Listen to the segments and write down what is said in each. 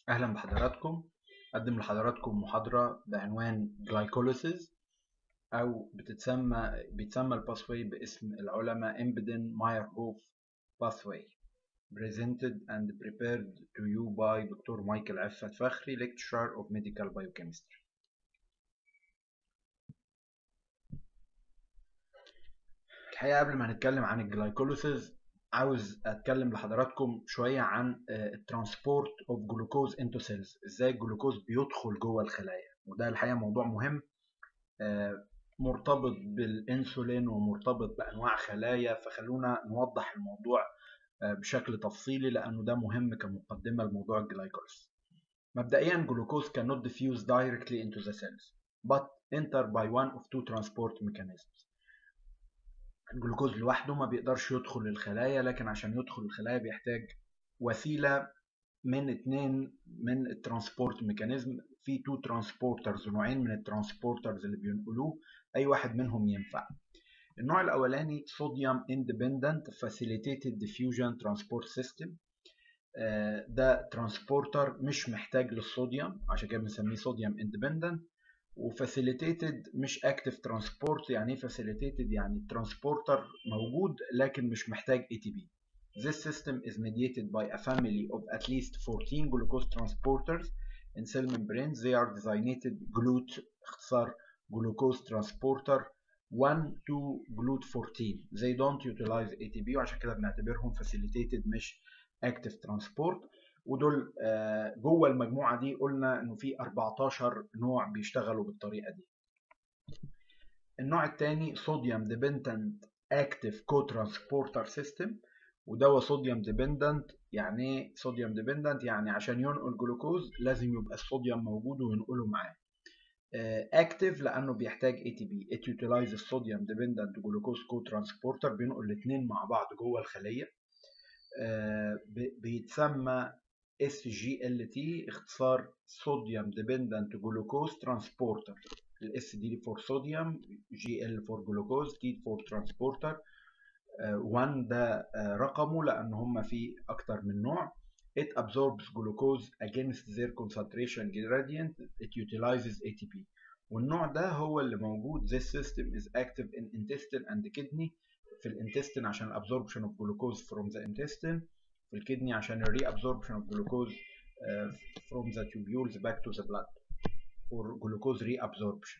أهلا بحضراتكم أقدم لحضراتكم محاضرة بعنوان Glycolysis أو بتتسمى بيتسمى الباسواي باسم العلماء إمبدن مايرهوف باثواي presented and prepared to you by دكتور مايكل عفت فخري lecturer of medical biochemistry الحقيقة قبل ما نتكلم عن الجلايكوليسيس عاوز اتكلم لحضراتكم شويه عن الترانسبورت اوف جلوكوز انتو سيلز ازاي الجلوكوز بيدخل جوه الخلايا وده الحقيقه موضوع مهم مرتبط بالانسولين ومرتبط بانواع خلايا فخلونا نوضح الموضوع بشكل تفصيلي لانه ده مهم كمقدمه لموضوع الجلايكوليس مبدئيا جلوكوز cannot diffuse directly into the cells but enter by one of two transport mechanisms الجلوكوز لوحده ما بيقدرش يدخل الخلايا لكن عشان يدخل الخلايا بيحتاج وسيلة من اتنين من الترانسبورت ميكانيزم في تو ترانسبورترز نوعين من الترانسبورترز اللي بينقلوه اي واحد منهم ينفع النوع الاولاني صوديوم اندبندنت فاسيليتيتد ديفيوجن ترانسبورت سيستم ده ترانسبورتر مش محتاج للصوديوم عشان كده بنسميه صوديوم اندبندنت وفاسيليتيتد مش اكتف ترانسبورت يعني ايه فاسيليتيتد يعني الترانسبورتر موجود لكن مش محتاج اي تي بي This system is mediated by a family of at least 14 glucose transporters in cell membranes. They are designated GLUT اختصار glucose transporter 1 to GLUT 14. They don't utilize ATP وعشان كده بنعتبرهم facilitated مش active transport. ودول جوه المجموعه دي قلنا انه في 14 نوع بيشتغلوا بالطريقه دي النوع الثاني صوديوم ديبندنت اكتيف كو ترانسبورتر سيستم وده صوديوم ديبندنت يعني ايه صوديوم ديبندنت يعني عشان ينقل جلوكوز لازم يبقى الصوديوم موجود وينقله معاه اكتيف لانه بيحتاج اي تي بي ات يوتيلايز الصوديوم ديبندنت جلوكوز كو ترانسبورتر بينقل الاثنين مع بعض جوه الخليه بيتسمى SGLT اختصار صوديوم ديبندنت جلوكوز ترانسبورتر الاس دي فور صوديوم جي ال فور جلوكوز تي فور ترانسبورتر 1 ده رقمه لان هم في اكتر من نوع it absorbs glucose against their concentration gradient it utilizes ATP والنوع ده هو اللي موجود this system is active in intestine and kidney في الانتستين عشان absorption of glucose from the intestine في الكدني عشان الري absorption of glucose uh, from the tubules back to the blood for glucose reabsorption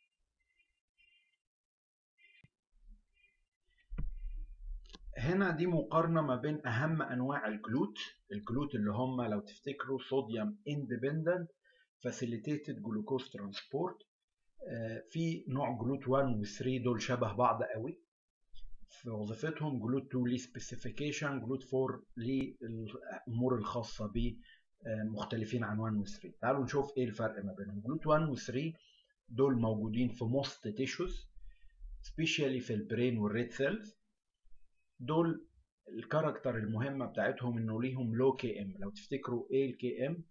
هنا دي مقارنة ما بين أهم أنواع الجلوت الجلوت اللي هم لو تفتكروا صوديوم independent facilitated glucose transport uh, في نوع جلوت 1 و 3 دول شبه بعض قوي في وظيفتهم جلوت 2 ليه سبيسيفيكيشن جلوت 4 ليه الامور الخاصه ب مختلفين عن 1 و 3 تعالوا نشوف ايه الفرق ما بينهم جلوت 1 و 3 دول موجودين في موست تيشوز سبيشالي في البرين والريد سيلز دول الكاركتر المهمه بتاعتهم انه ليهم لو كي ام لو تفتكروا ايه الكي ام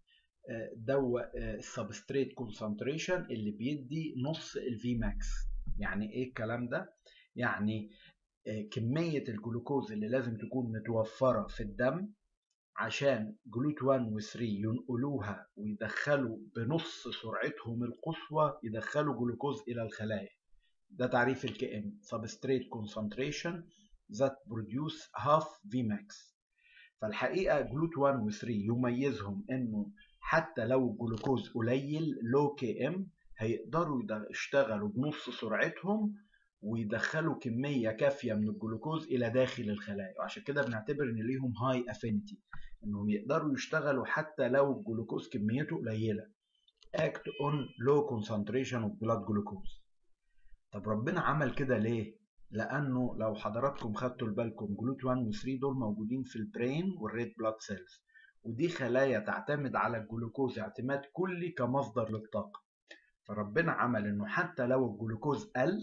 ده السبستريت كونسنتريشن اللي بيدي نص الفي ماكس يعني ايه الكلام ده يعني كمية الجلوكوز اللي لازم تكون متوفرة في الدم عشان جلوت 1 و 3 ينقلوها ويدخلوا بنص سرعتهم القصوى يدخلوا جلوكوز إلى الخلايا ده تعريف الكي ام substrate concentration that produce half Vmax فالحقيقة جلوت 1 و 3 يميزهم انه حتى لو الجلوكوز قليل لو كي ام هيقدروا يشتغلوا بنص سرعتهم ويدخلوا كمية كافية من الجلوكوز إلى داخل الخلايا وعشان كده بنعتبر إن ليهم هاي أفينيتي إنهم يقدروا يشتغلوا حتى لو الجلوكوز كميته قليلة act on low concentration of blood glucose طب ربنا عمل كده ليه؟ لأنه لو حضراتكم خدتوا بالكم جلوت 1 و 3 دول موجودين في البرين والريد بلاد سيلز ودي خلايا تعتمد على الجلوكوز اعتماد كلي كمصدر للطاقة فربنا عمل إنه حتى لو الجلوكوز قل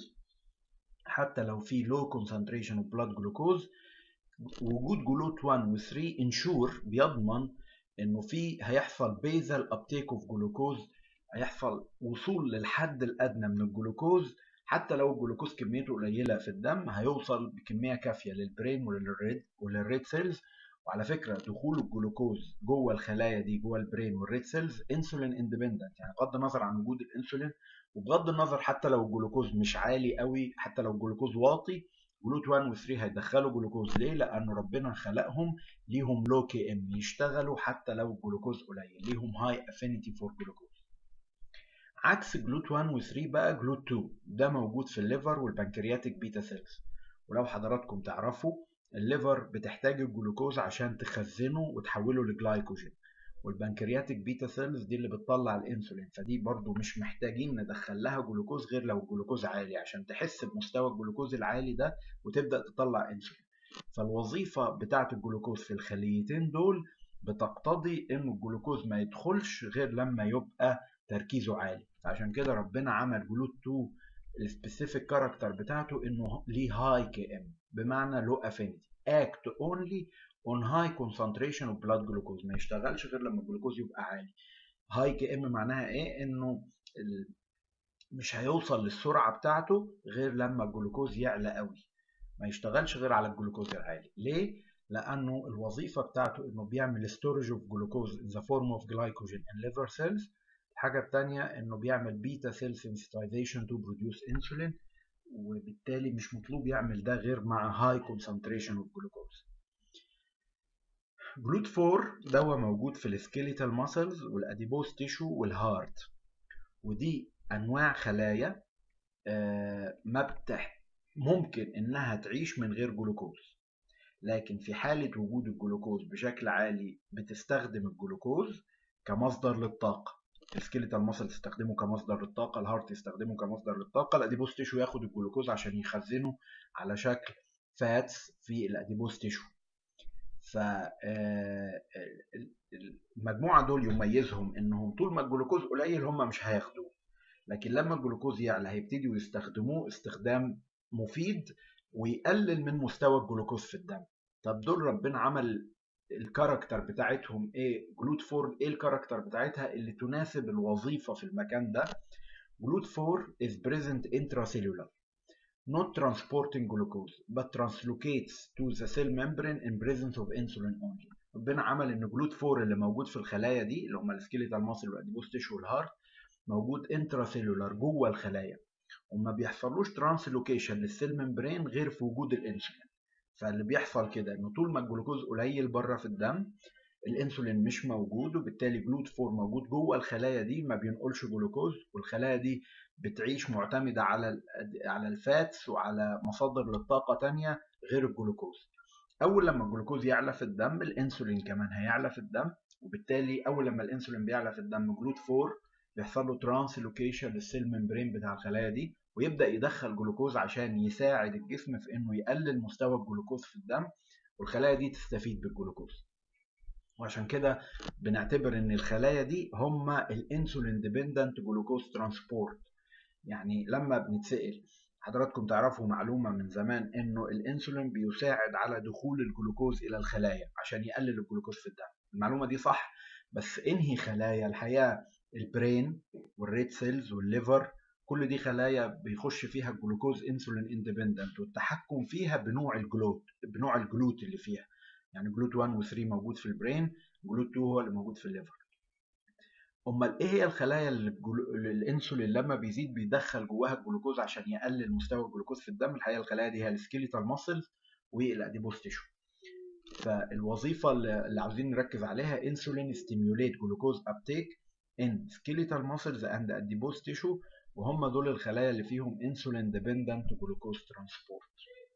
حتى لو في low concentration of blood glucose وجود جلوت 1 و 3 انشور بيضمن انه في هيحصل بيزل ابتيك اوف جلوكوز هيحصل وصول للحد الادنى من الجلوكوز حتى لو الجلوكوز كميته قليله في الدم هيوصل بكميه كافيه للبرين وللريد وللريد سيلز وعلى فكره دخول الجلوكوز جوه الخلايا دي جوه البرين والريد سيلز انسولين اندبندنت يعني بغض النظر عن وجود الانسولين وبغض النظر حتى لو الجلوكوز مش عالي قوي حتى لو الجلوكوز واطي جلوت 1 و 3 هيدخلوا جلوكوز ليه؟ لأن ربنا خلقهم ليهم لو كي ام يشتغلوا حتى لو الجلوكوز قليل ليهم هاي افينيتي فور جلوكوز عكس جلوت 1 و 3 بقى جلوت 2 ده موجود في الليفر والبنكرياتيك بيتا سيلز ولو حضراتكم تعرفوا الليفر بتحتاج الجلوكوز عشان تخزنه وتحوله لجلايكوجين والبنكرياتيك بيتا سيلز دي اللي بتطلع الانسولين فدي برضو مش محتاجين ندخل لها جلوكوز غير لو الجلوكوز عالي عشان تحس بمستوى الجلوكوز العالي ده وتبدا تطلع انسولين فالوظيفه بتاعه الجلوكوز في الخليتين دول بتقتضي ان الجلوكوز ما يدخلش غير لما يبقى تركيزه عالي عشان كده ربنا عمل جلوت 2 السبيسيفيك كاركتر بتاعته انه ليه هاي كي ام بمعنى لو افينيتي اكت اونلي اون هاي كونسنتريشن اوف بلاد جلوكوز ما يشتغلش غير لما الجلوكوز يبقى عالي هاي كي ام معناها ايه انه مش هيوصل للسرعه بتاعته غير لما الجلوكوز يعلى قوي ما يشتغلش غير على الجلوكوز العالي ليه لانه الوظيفه بتاعته انه بيعمل ستورج اوف جلوكوز in the form of glycogen in liver cells الحاجه الثانيه انه بيعمل بيتا سيل sensitization to produce insulin وبالتالي مش مطلوب يعمل ده غير مع هاي concentration of glucose جلوت 4 دواء موجود في السكيليتال ماسلز والاديبوز تيشو والهارت ودي انواع خلايا ما بتح ممكن انها تعيش من غير جلوكوز لكن في حالة وجود الجلوكوز بشكل عالي بتستخدم الجلوكوز كمصدر للطاقة السكيليتال ماسل تستخدمه كمصدر للطاقة الهارت يستخدمه كمصدر للطاقة الاديبوز تيشو ياخد الجلوكوز عشان يخزنه على شكل فاتس في الاديبوز تيشو فالمجموعة دول يميزهم انهم طول ما الجلوكوز قليل هم مش هياخدوه لكن لما الجلوكوز يعلى هيبتدوا يستخدموه استخدام مفيد ويقلل من مستوى الجلوكوز في الدم طب دول ربنا عمل الكاركتر بتاعتهم ايه جلوت 4 ايه الكاركتر بتاعتها اللي تناسب الوظيفة في المكان ده جلوت 4 is present intracellular not transporting glucose but translocates to the cell membrane in presence of insulin only ربنا عمل ان جلوت 4 اللي موجود في الخلايا دي اللي هم السكيليتال ماسل والاديبوز تيشو والهارت موجود انتراسيلولار جوه الخلايا وما بيحصلوش ترانسلوكيشن للسيل ممبرين غير في وجود الانسولين فاللي بيحصل كده ان طول ما الجلوكوز قليل بره في الدم الانسولين مش موجود وبالتالي جلوت 4 موجود جوه الخلايا دي ما بينقلش جلوكوز والخلايا دي بتعيش معتمدة على على الفاتس وعلى مصادر للطاقة تانية غير الجلوكوز أول لما الجلوكوز يعلى في الدم الأنسولين كمان هيعلى في الدم وبالتالي أول لما الأنسولين بيعلى في الدم جلوت 4 بيحصل له ترانسلوكيشن للسيل ممبرين بتاع الخلايا دي ويبدأ يدخل جلوكوز عشان يساعد الجسم في إنه يقلل مستوى الجلوكوز في الدم والخلايا دي تستفيد بالجلوكوز وعشان كده بنعتبر ان الخلايا دي هم الانسولين ديبندنت جلوكوز ترانسبورت يعني لما بنتسأل حضراتكم تعرفوا معلومة من زمان انه الانسولين بيساعد على دخول الجلوكوز الى الخلايا عشان يقلل الجلوكوز في الدم المعلومة دي صح بس انهي خلايا الحقيقة البرين والريد سيلز والليفر كل دي خلايا بيخش فيها الجلوكوز انسولين اندبندنت والتحكم فيها بنوع الجلوت بنوع الجلوت اللي فيها يعني جلوت 1 و 3 موجود في البرين جلوت 2 هو اللي موجود في الليفر امال ايه هي الخلايا اللي الجلو... الانسولين لما بيزيد بيدخل جواها الجلوكوز عشان يقلل مستوى الجلوكوز في الدم الحقيقه الخلايا دي هي السكيليتال ماسلز والاديبوز تيشو فالوظيفه اللي عاوزين نركز عليها انسولين ستيميوليت جلوكوز ابتيك ان سكيليتال ماسلز اند اديبوز تيشو وهم دول الخلايا اللي فيهم انسولين ديبندنت جلوكوز ترانسبورت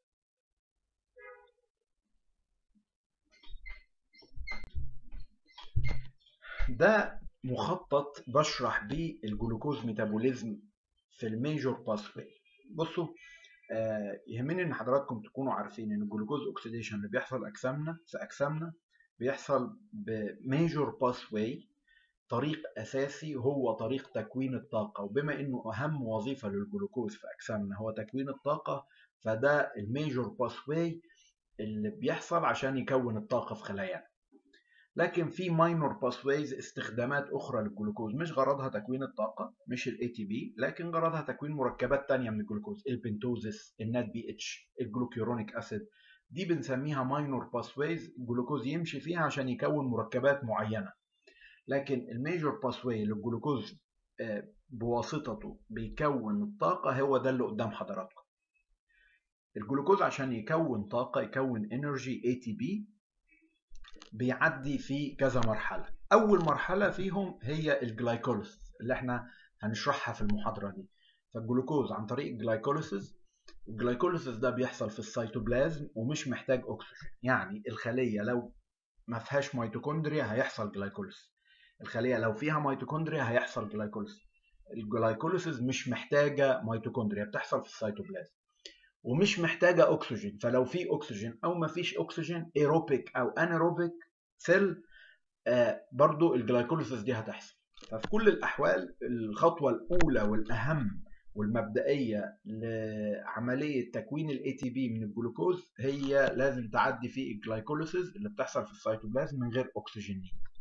ده مخطط بشرح بيه الجلوكوز ميتابوليزم في الميجور باثواي بصوا آه يهمني ان حضراتكم تكونوا عارفين ان الجلوكوز اوكسيديشن اللي بيحصل اجسامنا في اجسامنا بيحصل بميجور باثواي طريق اساسي هو طريق تكوين الطاقه وبما انه اهم وظيفه للجلوكوز في اجسامنا هو تكوين الطاقه فده الميجور باثواي اللي بيحصل عشان يكون الطاقه في خلايانا لكن في ماينور باثويز استخدامات اخرى للجلوكوز مش غرضها تكوين الطاقه مش الاي تي بي لكن غرضها تكوين مركبات تانية من الجلوكوز البنتوزس النات بي اتش الجلوكيورونيك اسيد دي بنسميها ماينور باسويز الجلوكوز يمشي فيها عشان يكون مركبات معينه لكن الميجور باسواي للجلوكوز بواسطته بيكون الطاقه هو ده اللي قدام حضراتكم الجلوكوز عشان يكون طاقه يكون انرجي اي تي بي بيعدي في كذا مرحله اول مرحله فيهم هي الجلايكوليس اللي احنا هنشرحها في المحاضره دي فالجلوكوز عن طريق الجلايكوليسيس الجلايكوليسيس ده بيحصل في السيتوبلازم ومش محتاج اكسجين يعني الخليه لو ما فيهاش ميتوكوندريا هيحصل جلايكوليسيس الخليه لو فيها ميتوكوندريا هيحصل جلايكوليسيس الجلايكوليسيس مش محتاجه ميتوكوندريا بتحصل في السيتوبلازم ومش محتاجه اكسجين فلو في اكسجين او ما فيش اكسجين ايروبيك او انيروبيك سيل آه برضو الجلايكوليسيس دي هتحصل ففي كل الاحوال الخطوه الاولى والاهم والمبدئيه لعمليه تكوين الاي تي بي من الجلوكوز هي لازم تعدي في الجلايكوليسيس اللي بتحصل في السيتوبلازم من غير اكسجين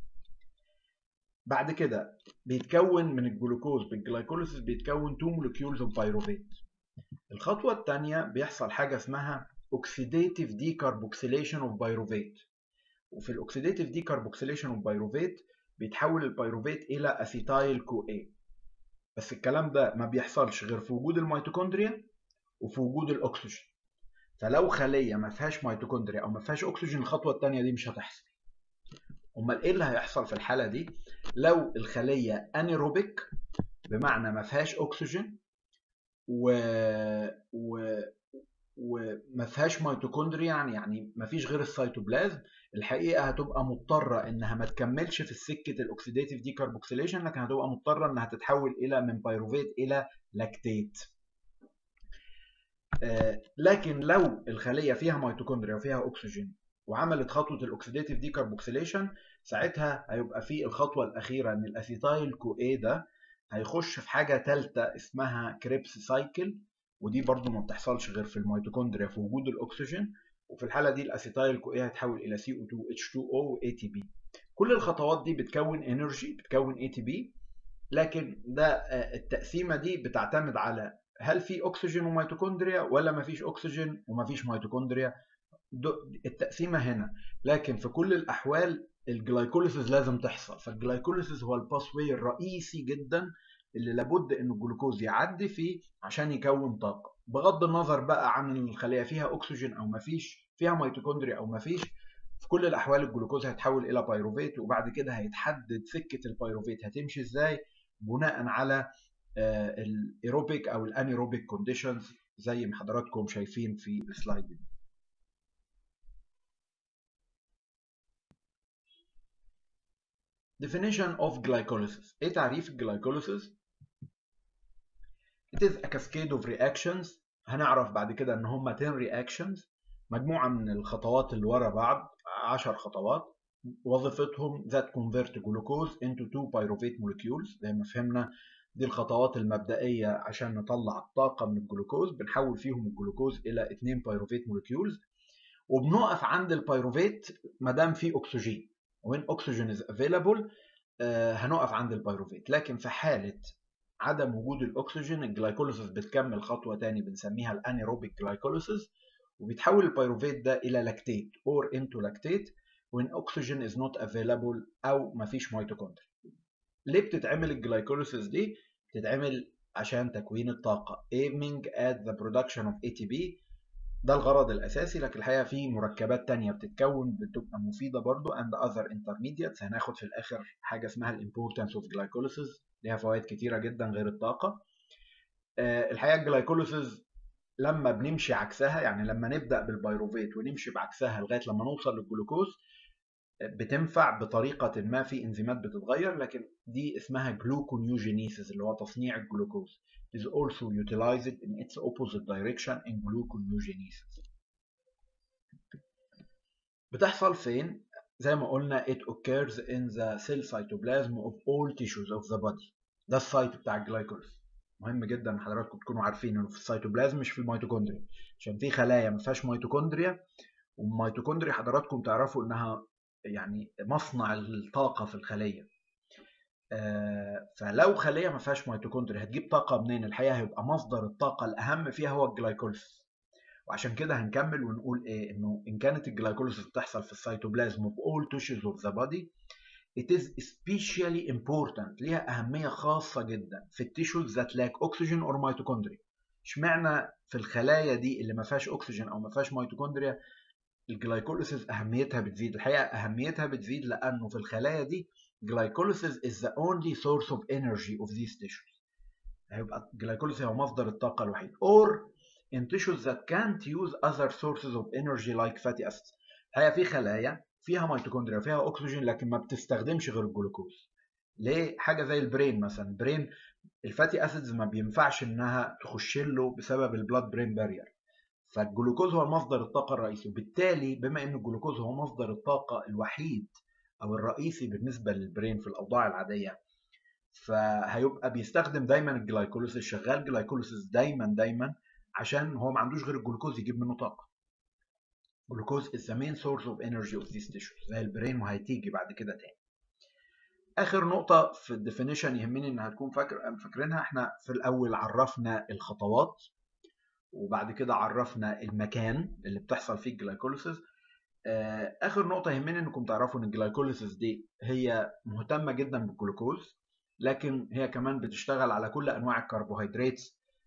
بعد كده بيتكون من الجلوكوز بالجلايكوليسيس بيتكون 2 مولكيولز اوف بايروفيت الخطوه الثانيه بيحصل حاجه اسمها اوكسيديتيف ديكاربوكسيليشن اوف بايروفيت وفي الاوكسيديتيف ديكاربوكسيليشن اوف بايروفيت بيتحول البايروفيت الى اسيتايل كو اي بس الكلام ده ما بيحصلش غير في وجود الميتوكوندريا وفي وجود الاكسجين فلو خليه ما فيهاش ميتوكوندريا او ما فيهاش اكسجين الخطوه الثانيه دي مش هتحصل امال ايه اللي هيحصل في الحاله دي لو الخليه انيروبيك بمعنى ما فيهاش اكسجين و... و... وما فيهاش ميتوكوندريا يعني يعني ما فيش غير السيتوبلازم الحقيقه هتبقى مضطره انها ما تكملش في السكه الاكسيديتيف ديكاربوكسيليشن لكن هتبقى مضطره انها تتحول الى من بايروفيت الى لاكتيت آه لكن لو الخليه فيها ميتوكوندريا وفيها اكسجين وعملت خطوه الاكسيديتيف ديكاربوكسيليشن ساعتها هيبقى في الخطوه الاخيره ان الاسيتايل كو اي ده هيخش في حاجه ثالثه اسمها كريبس سايكل ودي برضو ما بتحصلش غير في الميتوكوندريا في وجود الاكسجين وفي الحاله دي الاسيتايل كو اي هيتحول الى CO2 H2O و ATP كل الخطوات دي بتكون انرجي بتكون ATP لكن ده التقسيمه دي بتعتمد على هل في اكسجين وميتوكوندريا ولا ما فيش اكسجين وما فيش ميتوكوندريا التقسيمه هنا لكن في كل الاحوال الجلايكوليسيس لازم تحصل فالجلايكوليسيس هو الباسوي الرئيسي جدا اللي لابد ان الجلوكوز يعدي فيه عشان يكون طاقه بغض النظر بقى عن الخليه فيها اكسجين او ما فيش فيها ميتوكوندريا او ما فيش في كل الاحوال الجلوكوز هيتحول الى بايروفيت وبعد كده هيتحدد سكه البايروفيت هتمشي ازاي بناء على الايروبيك او الانيروبيك كونديشنز زي ما حضراتكم شايفين في السلايد دي Definition of glycolysis ايه تعريف الجلايكوليسيس It is a cascade of reactions هنعرف بعد كده ان هم 10 reactions مجموعة من الخطوات اللي ورا بعض 10 خطوات وظيفتهم that convert glucose into two pyruvate molecules زي ما فهمنا دي الخطوات المبدئية عشان نطلع الطاقة من الجلوكوز بنحول فيهم الجلوكوز إلى اتنين بايروفيت مولكيولز وبنقف عند البايروفيت ما دام في أكسجين when oxygen is available آه هنقف عند البايروفيت لكن في حالة عدم وجود الأكسجين الجلايكوليسيس بتكمل خطوة تاني بنسميها الانيروبيك جلايكوليسيس وبيتحول البايروفيت ده إلى لاكتيت or into lactate when oxygen is not available أو مفيش ميتوكوندريا ليه بتتعمل الجلايكوليسيس دي؟ بتتعمل عشان تكوين الطاقة aiming at the production of ATP ده الغرض الأساسي لكن الحقيقة في مركبات تانية بتتكون بتبقى مفيدة برضو and other intermediates هناخد في الآخر حاجة اسمها ال importance of glycolysis ليها فوائد كتيرة جدا غير الطاقة أه الحقيقة الجلايكوليسيس لما بنمشي عكسها يعني لما نبدأ بالبيروفيت ونمشي بعكسها لغاية لما نوصل للجلوكوز بتنفع بطريقة ما في انزيمات بتتغير لكن دي اسمها جلوكونيوجينيسيس اللي هو تصنيع الجلوكوز is also utilized in its opposite direction in gluconeogenesis بتحصل فين؟ زي ما قلنا it occurs in the cell cytoplasm of all tissues of the body ده السايت بتاع الجلايكوليس مهم جدا حضراتكم تكونوا عارفين انه في السيتوبلازم مش في الميتوكوندريا عشان في خلايا ما فيهاش ميتوكوندريا والميتوكوندريا حضراتكم تعرفوا انها يعني مصنع الطاقه في الخليه آه فلو خليه ما فيهاش ميتوكوندريا هتجيب طاقه منين الحقيقه هيبقى مصدر الطاقه الاهم فيها هو الجلايكوليسيس وعشان كده هنكمل ونقول ايه انه ان كانت الجلايكوليسيس بتحصل في السيتوبلازم of all tissues of the body it is especially important ليها أهمية خاصة جدا في التيشوز that lack oxygen or mitochondria اشمعنى في الخلايا دي اللي ما فيهاش اكسجين او ما فيهاش ميتوكوندريا الجلايكوليسيس اهميتها بتزيد الحقيقه اهميتها بتزيد لانه في الخلايا دي glycolysis is the only source of energy of these tissues هيبقى الجلايكوليسيس هو مصدر الطاقه الوحيد or in tissues that can't use other sources of energy like fatty acids الحقيقه في خلايا فيها ميتوكوندريا فيها اكسجين لكن ما بتستخدمش غير الجلوكوز ليه حاجه زي البرين مثلا البرين الفاتي اسيدز ما بينفعش انها تخش له بسبب البلاد برين بارير فالجلوكوز هو مصدر الطاقه الرئيسي وبالتالي بما ان الجلوكوز هو مصدر الطاقه الوحيد او الرئيسي بالنسبه للبرين في الاوضاع العاديه فهيبقى بيستخدم دايما الجلايكوليسيس شغال جلايكوليسيس دايما دايما عشان هو ما عندوش غير الجلوكوز يجيب منه طاقه جلوكوز is the main source of energy of these tissues زي البرين وهتيجي بعد كده تاني اخر نقطه في الديفينيشن يهمني انها تكون فاكر فاكرينها احنا في الاول عرفنا الخطوات وبعد كده عرفنا المكان اللي بتحصل فيه الجلايكوليسيس اخر نقطه يهمني انكم تعرفوا ان الجلايكوليسيس دي هي مهتمه جدا بالجلوكوز لكن هي كمان بتشتغل على كل انواع الكربوهيدرات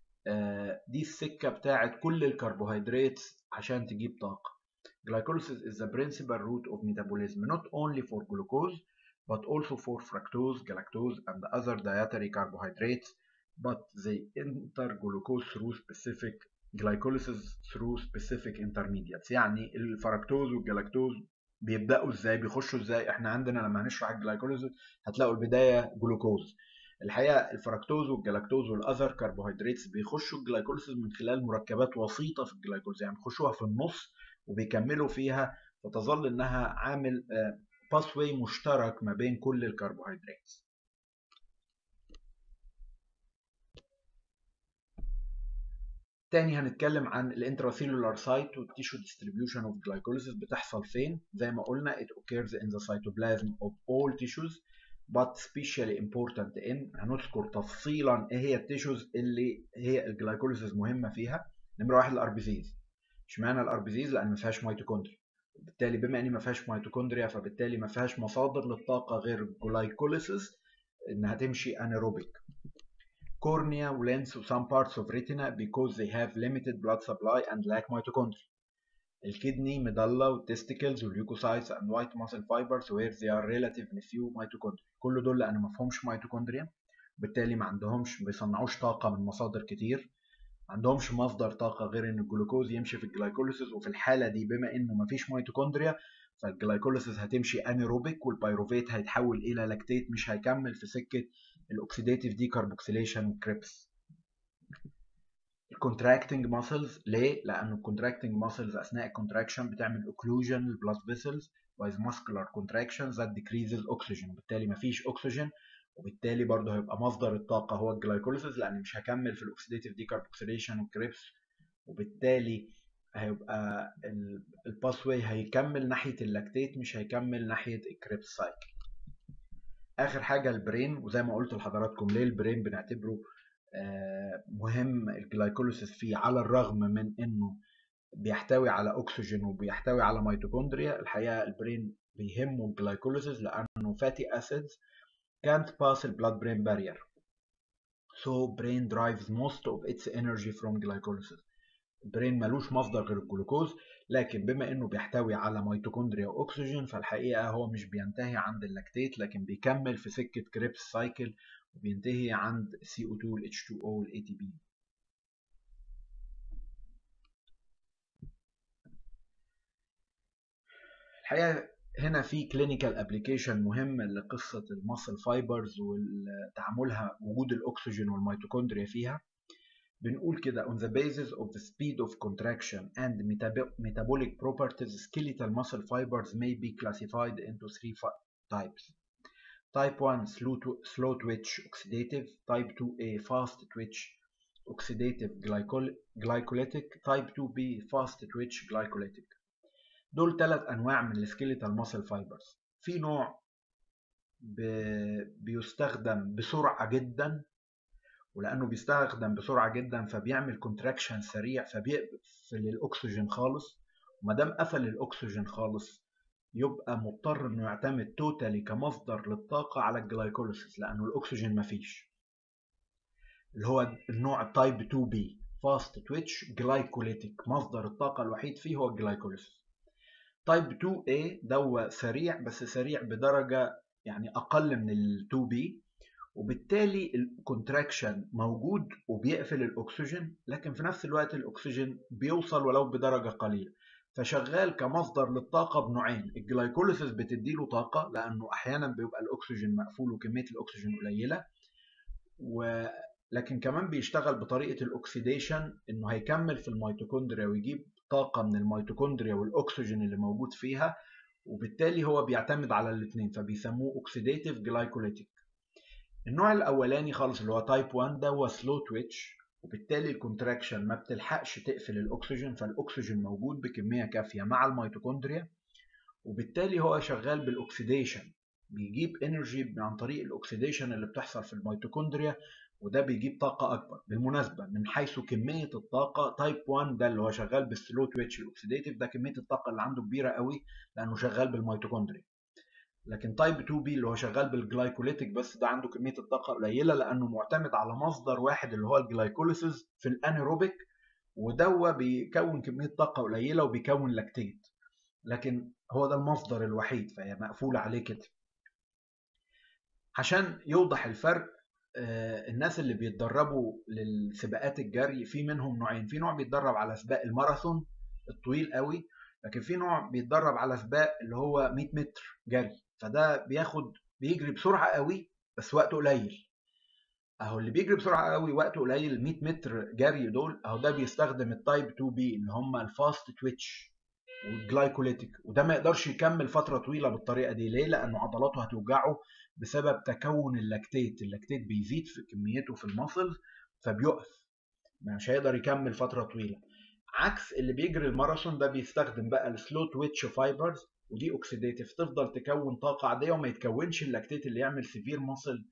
دي السكه بتاعت كل الكربوهيدرات عشان تجيب طاقه glycolysis is the principal route of metabolism not only for glucose but also for fructose, galactose, and other dietary carbohydrates, but they enter glucose through specific glycolysis through specific intermediates. يعني الفركتوز والجلاكتوز بيبداوا ازاي بيخشوا ازاي احنا عندنا لما هنشرح الجلايكوليسيس هتلاقوا البدايه جلوكوز الحقيقه الفركتوز والجلاكتوز والاذر كربوهيدراتس بيخشوا الجلايكوليسيس من خلال مركبات وسيطه في الجلايكوليسيس يعني بيخشوها في النص وبيكملوا فيها فتظل انها عامل باثواي مشترك ما بين كل الكربوهيدرات تاني هنتكلم عن الانتراسيلولار سايت والتيشو ديستريبيوشن اوف جلايكوليسيس بتحصل فين زي ما قلنا it occurs in the cytoplasm of all tissues but especially important in هنذكر تفصيلا ايه هي التيشوز اللي هي الجلايكوليسيس مهمه فيها نمره واحد الاربيزيز اشمعنى الاربيزيز لان ما فيهاش ميتوكوندريا بالتالي بما ان ما فيهاش ميتوكوندريا فبالتالي ما فيهاش مصادر للطاقه غير الجلايكوليسيس انها تمشي انيروبيك cornea lens و some parts of retina because they have limited blood supply and lack mitochondria الكدني مدلة والتستيكلز والليوكوسايتس and white muscle fibers where they are relatively few mitochondria كل دول لان ما فيهمش ميتوكوندريا وبالتالي ما عندهمش ما بيصنعوش طاقه من مصادر كتير ما عندهمش مصدر طاقه غير ان الجلوكوز يمشي في الجلايكوليسيس وفي الحاله دي بما انه ما فيش ميتوكوندريا فالجلايكوليسيس هتمشي انيروبيك والبيروفيت هيتحول الى لاكتيت مش هيكمل في سكه الاكسيديتيف ديكربوكسيليشن والكريبس الكونتراكتنج ماسلز ليه؟ لأن الكونتراكتنج ماسلز أثناء الكونتراكشن بتعمل اوكلوجن للبلاد فيسلز with muscular contraction that decreases oxygen وبالتالي مفيش أكسجين وبالتالي برضه هيبقى مصدر الطاقة هو الجلايكوليسيس لأن مش هكمل في الأكسيديتيف ديكربوكسيليشن والكريبس وبالتالي هيبقى الباسواي هيكمل ناحية اللاكتيت مش هيكمل ناحية الكريبس سايكل آخر حاجة البرين وزي ما قلت لحضراتكم ليه البرين بنعتبره مهم الجلايكوليسيس فيه على الرغم من انه بيحتوي على اكسجين وبيحتوي على ميتوكوندريا الحقيقه البرين بيهمه الجلايكوليسيس لانه فاتي acids can't pass the blood brain barrier so brain drives most of its energy from glycolysis البرين ملوش مصدر غير الجلوكوز لكن بما انه بيحتوي على ميتوكوندريا واكسجين فالحقيقه هو مش بينتهي عند اللاكتيت لكن بيكمل في سكه كريبس سايكل وبينتهي عند CO2 وال H2O وال ATP الحقيقة هنا في كلينيكال ابلكيشن مهم لقصة الماسل فايبرز وتعاملها وجود الأكسجين والميتوكوندريا فيها بنقول كده on the basis of the speed of contraction and metabolic properties skeletal muscle fibers may be classified into three types Type 1 slow, to, slow twitch oxidative, type 2A fast twitch oxidative glycol, glycolytic, type 2B fast twitch glycolytic. دول ثلاث انواع من السكيليتال ماسل فايبرز. في نوع ب... بيستخدم بسرعه جدا ولانه بيستخدم بسرعه جدا فبيعمل كونتراكشن سريع فبيقفل الاكسجين خالص وما دام قفل الاكسجين خالص يبقى مضطر انه يعتمد توتالي كمصدر للطاقه على الجلايكوليسيس لانه الاكسجين مفيش اللي هو النوع تايب 2 بي فاست تويتش جلايكوليتيك مصدر الطاقه الوحيد فيه هو الجلايكوليسيس تايب 2 a ده سريع بس سريع بدرجه يعني اقل من ال 2 b وبالتالي الكونتراكشن موجود وبيقفل الاكسجين لكن في نفس الوقت الاكسجين بيوصل ولو بدرجه قليله فشغال كمصدر للطاقه بنوعين الجلايكوليسيس بتديله طاقه لانه احيانا بيبقى الاكسجين مقفول وكميه الاكسجين قليله و لكن كمان بيشتغل بطريقه الاكسيديشن انه هيكمل في الميتوكوندريا ويجيب طاقه من الميتوكوندريا والاكسجين اللي موجود فيها وبالتالي هو بيعتمد على الاثنين فبيسموه اوكسيديتيف جلايكوليتيك النوع الاولاني خالص اللي هو تايب 1 ده هو سلو تويتش وبالتالي الكونتراكشن ما بتلحقش تقفل الاكسجين فالاكسجين موجود بكميه كافيه مع الميتوكوندريا وبالتالي هو شغال بالاكسيديشن بيجيب انرجي عن طريق الاكسيديشن اللي بتحصل في الميتوكوندريا وده بيجيب طاقه اكبر بالمناسبه من حيث كميه الطاقه تايب 1 ده اللي هو شغال بالسلو تويتش الاكسيديتيف ده كميه الطاقه اللي عنده كبيره قوي لانه شغال بالميتوكوندريا لكن تايب 2 بي اللي هو شغال بالجلايكوليتيك بس ده عنده كميه الطاقه قليله لانه معتمد على مصدر واحد اللي هو الجلايكوليسيس في الانيروبيك ودوا بيكون كميه طاقه قليله وبيكون لاكتيت لكن هو ده المصدر الوحيد فهي مقفوله عليه كده عشان يوضح الفرق الناس اللي بيتدربوا للسباقات الجري في منهم نوعين في نوع بيتدرب على سباق الماراثون الطويل قوي لكن في نوع بيتدرب على سباق اللي هو 100 متر جري فده بياخد بيجري بسرعه قوي بس وقته قليل اهو اللي بيجري بسرعه قوي وقته قليل 100 متر جري دول اهو ده بيستخدم التايب 2 بي اللي هم الفاست تويتش والجلايكوليتيك وده ما يقدرش يكمل فتره طويله بالطريقه دي ليه لانه عضلاته هتوجعه بسبب تكون اللاكتيت اللاكتيت بيزيد في كميته في المصل فبيقف مش هيقدر يكمل فتره طويله عكس اللي بيجري الماراثون ده بيستخدم بقى السلو تويتش فايبرز ودي اوكسيديتيف تفضل تكون طاقه عاديه وما يتكونش اللاكتيت اللي يعمل سيفير مصل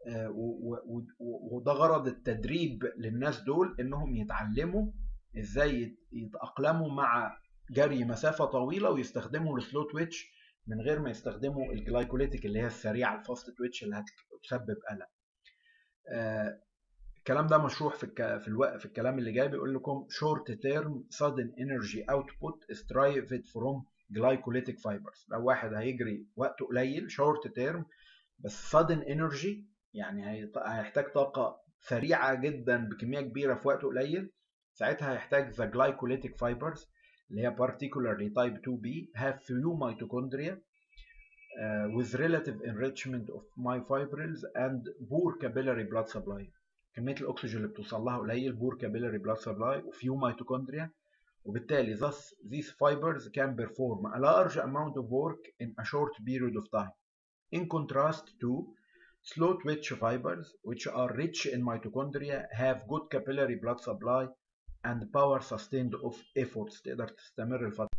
وده غرض التدريب للناس دول انهم يتعلموا ازاي يتاقلموا مع جري مسافه طويله ويستخدموا السلو تويتش من غير ما يستخدموا الجلايكوليتيك اللي هي السريعه الفاست تويتش اللي هتسبب قلق آه الكلام ده مشروح في الك... في الوقت في الكلام اللي جاي بيقول لكم short term sudden energy output is derived from glycolytic fibers لو واحد هيجري وقته قليل short term بس sudden energy يعني هيحتاج طاقة سريعة جدا بكمية كبيرة في وقت قليل ساعتها هيحتاج the glycolytic fibers اللي هي particularly type 2b have few mitochondria uh, with relative enrichment of myofibrils and poor capillary blood supply كمية الأكسجين اللي بتوصل لها قليل poor capillary blood supply وفيو mitochondria وبالتالي thus these fibers can perform a large amount of work in a short period of time in contrast to slow twitch fibers which are rich in mitochondria have good capillary blood supply and power sustained of efforts تقدر تستمر الفترة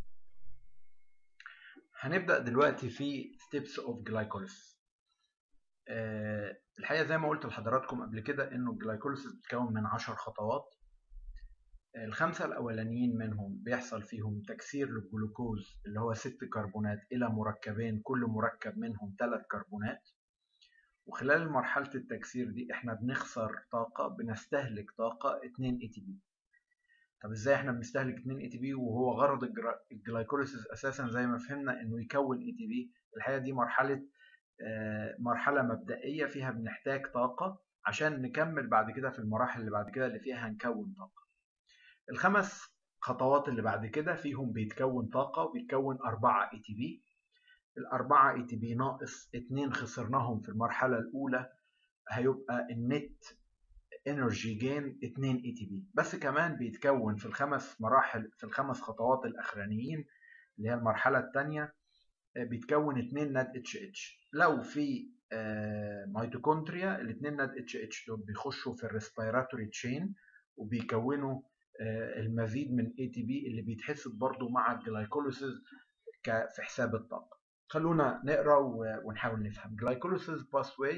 هنبدأ دلوقتي في steps of glycolysis أه الحقيقة زي ما قلت لحضراتكم قبل كده انه الجلايكوليسيس بتتكون من 10 خطوات الخمسة الأولانيين منهم بيحصل فيهم تكسير للجلوكوز اللي هو ست كربونات إلى مركبين كل مركب منهم ثلاث كربونات وخلال مرحلة التكسير دي احنا بنخسر طاقة بنستهلك طاقة 2 اي تي بي طب ازاي احنا بنستهلك 2 اي تي بي وهو غرض الجلايكوليسيس اساسا زي ما فهمنا انه يكون اي تي بي الحقيقة دي مرحلة مرحلة مبدئية فيها بنحتاج طاقة عشان نكمل بعد كده في المراحل اللي بعد كده اللي فيها هنكون طاقة الخمس خطوات اللي بعد كده فيهم بيتكون طاقة وبيتكون أربعة اي تي بي الأربعة اي تي بي ناقص اتنين خسرناهم في المرحلة الأولى هيبقى النت انرجي جين 2 اي تي بي بس كمان بيتكون في الخمس مراحل في الخمس خطوات الأخرانيين اللي هي المرحلة الثانية بيتكون 2 ناد اتش اتش لو في ميتوكوندريا الاثنين ناد اتش اتش دول بيخشوا في الريسبيراتوري تشين وبيكونوا المزيد من اي تي بي اللي بيتحسب برضو مع الجلايكوليسيس في حساب الطاقه خلونا نقرا ونحاول نفهم glycolysis pathway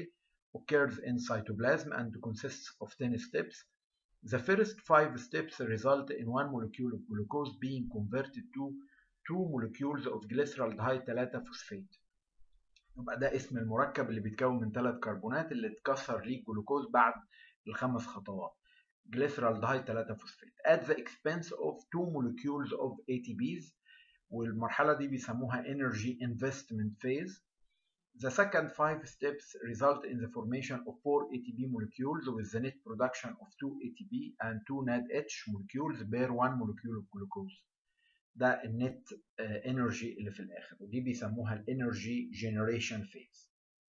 occurs in cytoplasm and consists of 10 steps. The first five steps result in one molecule of glucose being converted to two molecules of glyceraldehyde 3 phosphate. يبقى ده اسم المركب اللي بيتكون من ثلاث كربونات اللي اتكسر ليه الجلوكوز بعد الخمس خطوات. glyceraldehyde 3 phosphate at the expense of two molecules of ATPs والمرحلة دي بيسموها energy investment phase. The second five steps result in the formation of four ATP molecules with the net production of two ATP and two NADH molecules per one molecule of glucose. ده النت انرجي اللي في الاخر ودي بيسموها الانرجي جنريشن فيز.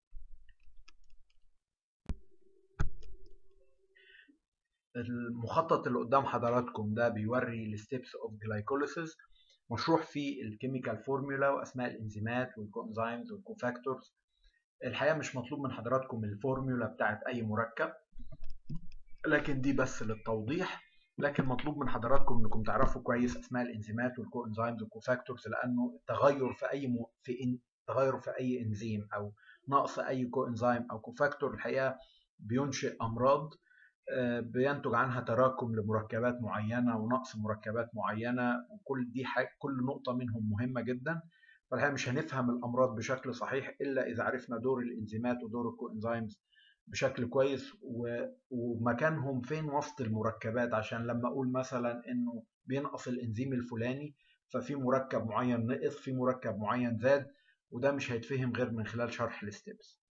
المخطط اللي قدام حضراتكم ده بيوري الستبس اوف جلايكوليسيس مشروح فيه الكيميكال فورمولا واسماء الانزيمات والكوانزيمز والكوفاكتورز الحقيقه مش مطلوب من حضراتكم الفورمولا بتاعت اي مركب لكن دي بس للتوضيح لكن مطلوب من حضراتكم انكم تعرفوا كويس اسماء الانزيمات والكوانزيمز والكوفاكتورز لانه التغير في اي م... في إن... تغير في اي انزيم او نقص اي كوانزيم او كوفاكتور الحقيقه بينشئ امراض بينتج عنها تراكم لمركبات معينه ونقص مركبات معينه وكل دي حاجة كل نقطه منهم مهمه جدا فالحقيقه مش هنفهم الامراض بشكل صحيح الا اذا عرفنا دور الانزيمات ودور الكوانزيمز بشكل كويس ومكانهم فين وسط المركبات عشان لما اقول مثلا انه بينقص الانزيم الفلاني ففي مركب معين نقص في مركب معين زاد وده مش هيتفهم غير من خلال شرح الستبس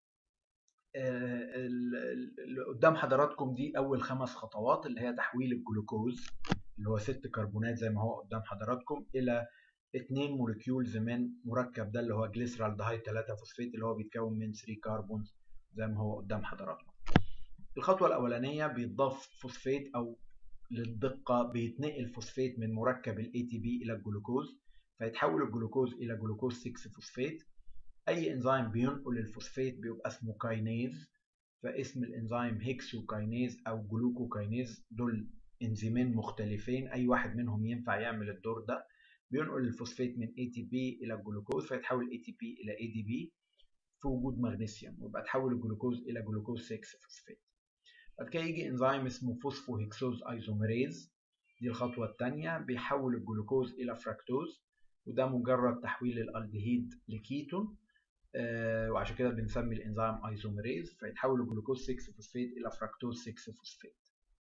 اللي قدام حضراتكم دي اول خمس خطوات اللي هي تحويل الجلوكوز اللي هو ست كربونات زي ما هو قدام حضراتكم الى اتنين موليكيولز من مركب ده اللي هو جليسرالدهايد 3 فوسفات اللي هو بيتكون من 3 كربونز زي ما هو قدام حضراتكم الخطوه الاولانيه بيتضاف فوسفات او للدقه بيتنقل فوسفات من مركب الاي تي بي الى الجلوكوز فيتحول الجلوكوز الى جلوكوز 6 فوسفات اي انزيم بينقل الفوسفات بيبقى اسمه كاينيز فاسم الانزيم هيكسوكاينيز او جلوكوكاينيز دول انزيمين مختلفين اي واحد منهم ينفع يعمل الدور ده بينقل الفوسفات من اي تي بي الى الجلوكوز فيتحول اي تي بي الى اي دي بي في وجود مغنيسيوم ويبقى تحول الجلوكوز الى جلوكوز 6 فوسفات بعد كده يجي انزيم اسمه فوسفو هيكسوز ايزوميريز دي الخطوه الثانيه بيحول الجلوكوز الى فركتوز وده مجرد تحويل الالدهيد لكيتون آه وعشان كده بنسمي الانزيم ايزوميريز فيتحول الجلوكوز 6 فوسفات الى فركتوز 6 فوسفات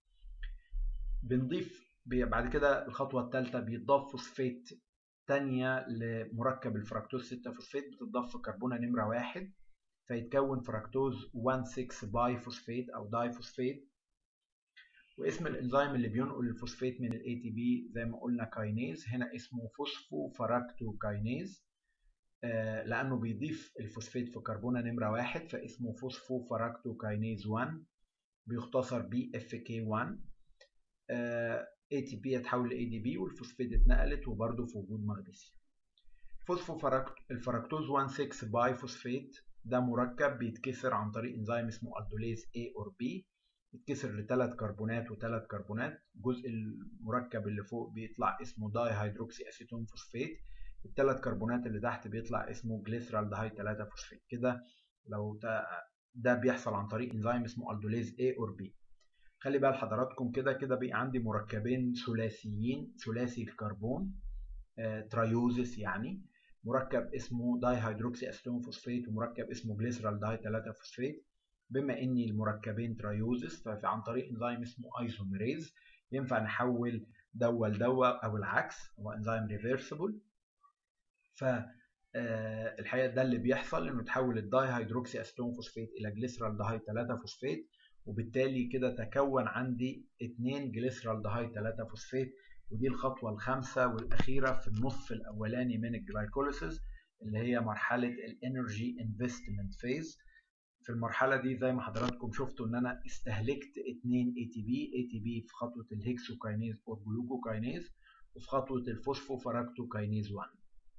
بنضيف بعد كده الخطوه الثالثه بيتضاف فوسفات تانية لمركب الفركتوز 6 فوسفات بتضاف في كربونة نمرة واحد فيتكون فركتوز 1,6 باي فوسفات أو داي فوسفات واسم الانزيم اللي بينقل الفوسفات من الاي تي بي زي ما قلنا كاينيز هنا اسمه فوسفو فراكتو كاينيز آه لأنه بيضيف الفوسفات في كربونة نمرة واحد فاسمه فوسفو فراكتو كاينيز 1 بيختصر بي اف كي 1 آه اي تي بي اتحول ل اي دي بي والفوسفات اتنقلت وبرده في وجود مغنيسيوم فوسفو الفركتوز 1,6 باي فوسفات ده مركب بيتكسر عن طريق انزيم اسمه الدوليز A اور B يتكسر لثلاث كربونات وثلاث كربونات الجزء المركب اللي فوق بيطلع اسمه داي هيدروكسي اسيتون فوسفات الثلاث كربونات اللي تحت بيطلع اسمه جليسرالدهايد 3 فوسفات كده لو ده بيحصل عن طريق انزيم اسمه الدوليز A اور B خلي بال حضراتكم كده كده بقى عندي مركبين ثلاثيين ثلاثي الكربون آه تريوزس يعني مركب اسمه داي هيدروكسي اسيتون فوسفات ومركب اسمه جليسرالدهايد 3 فوسفات بما ان المركبين تريوزس فعن طريق انزيم اسمه ايزوميريز ينفع نحول دوا لدوا او العكس هو انزيم ريفرسبل ف الحقيقه ده اللي بيحصل انه تحول الداي هيدروكسي اسيتون فوسفات الى جليسرالدهايد 3 فوسفات وبالتالي كده تكون عندي 2 جليسرالدهايد 3 فوسفات ودي الخطوة الخامسة والأخيرة في النصف الأولاني من الجلايكوليسيس اللي هي مرحلة الانرجي انفستمنت فيز في المرحلة دي زي ما حضراتكم شفتوا إن أنا استهلكت 2 اي تي بي اي تي بي في خطوة الهكسوكاينيز أو الجلوكوكاينيز وفي خطوة الفوسفوفراكتوكاينيز 1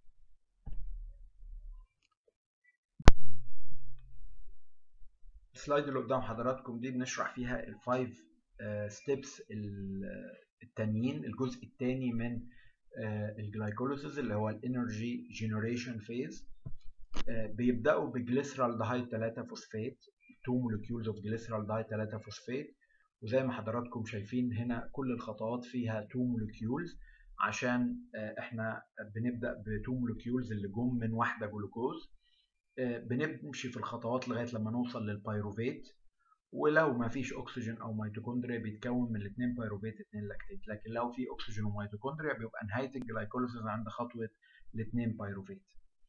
السلايد اللي قدام حضراتكم دي بنشرح فيها الفايف ستيبس التانيين الجزء الثاني من الجلايكوليسيس اللي هو الانرجي جنريشن فيز بيبداوا بجليسرالدهايد 3 فوسفات 2 molecules of glycerol di 3 فوسفات وزي ما حضراتكم شايفين هنا كل الخطوات فيها 2 molecules عشان احنا بنبدا ب 2 molecules اللي جم من واحده جلوكوز بنمشي في الخطوات لغايه لما نوصل للبيروفيت ولو ما فيش اكسجين او ميتوكوندريا بيتكون من الاثنين بايروفيت اثنين لاكتيت لكن لو في اكسجين وميتوكوندريا بيبقى نهايه الجلايكوليسيس عند خطوه الاثنين بايروفيت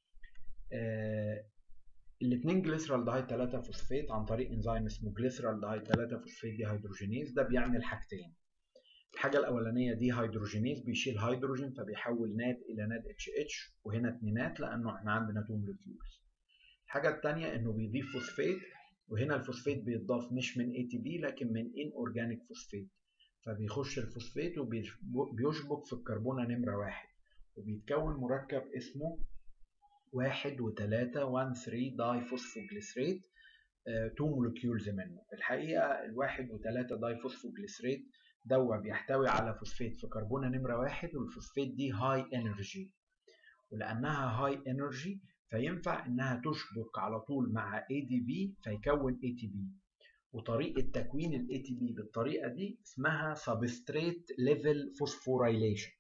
آه الاثنين جليسرال دهاي 3 فوسفات عن طريق انزيم اسمه جليسرال دهاي 3 فوسفات دي هيدروجينيز ده بيعمل حاجتين الحاجه الاولانيه دي هيدروجينيز بيشيل هيدروجين فبيحول ناد الى ناد اتش اتش وهنا اتنينات لانه احنا عندنا تو مولكيولز الحاجه الثانيه انه بيضيف فوسفات وهنا الفوسفات بيتضاف مش من اي تي بي لكن من ان اورجانيك فوسفات فبيخش الفوسفات وبيشبك في الكربونه نمره واحد وبيتكون مركب اسمه واحد وتلاتة 1 3 داي فوسفوجليسريت 2 مولكيولز منه الحقيقه الواحد وتلاتة داي فوسفوجليسريت دوا بيحتوي على فوسفات في كربونه نمره واحد والفوسفات دي هاي انرجي ولانها هاي انرجي فينفع انها تشبك على طول مع ADP فيكون ATP وطريقة تكوين ال ATP بالطريقة دي اسمها Substrate Level Phosphorylation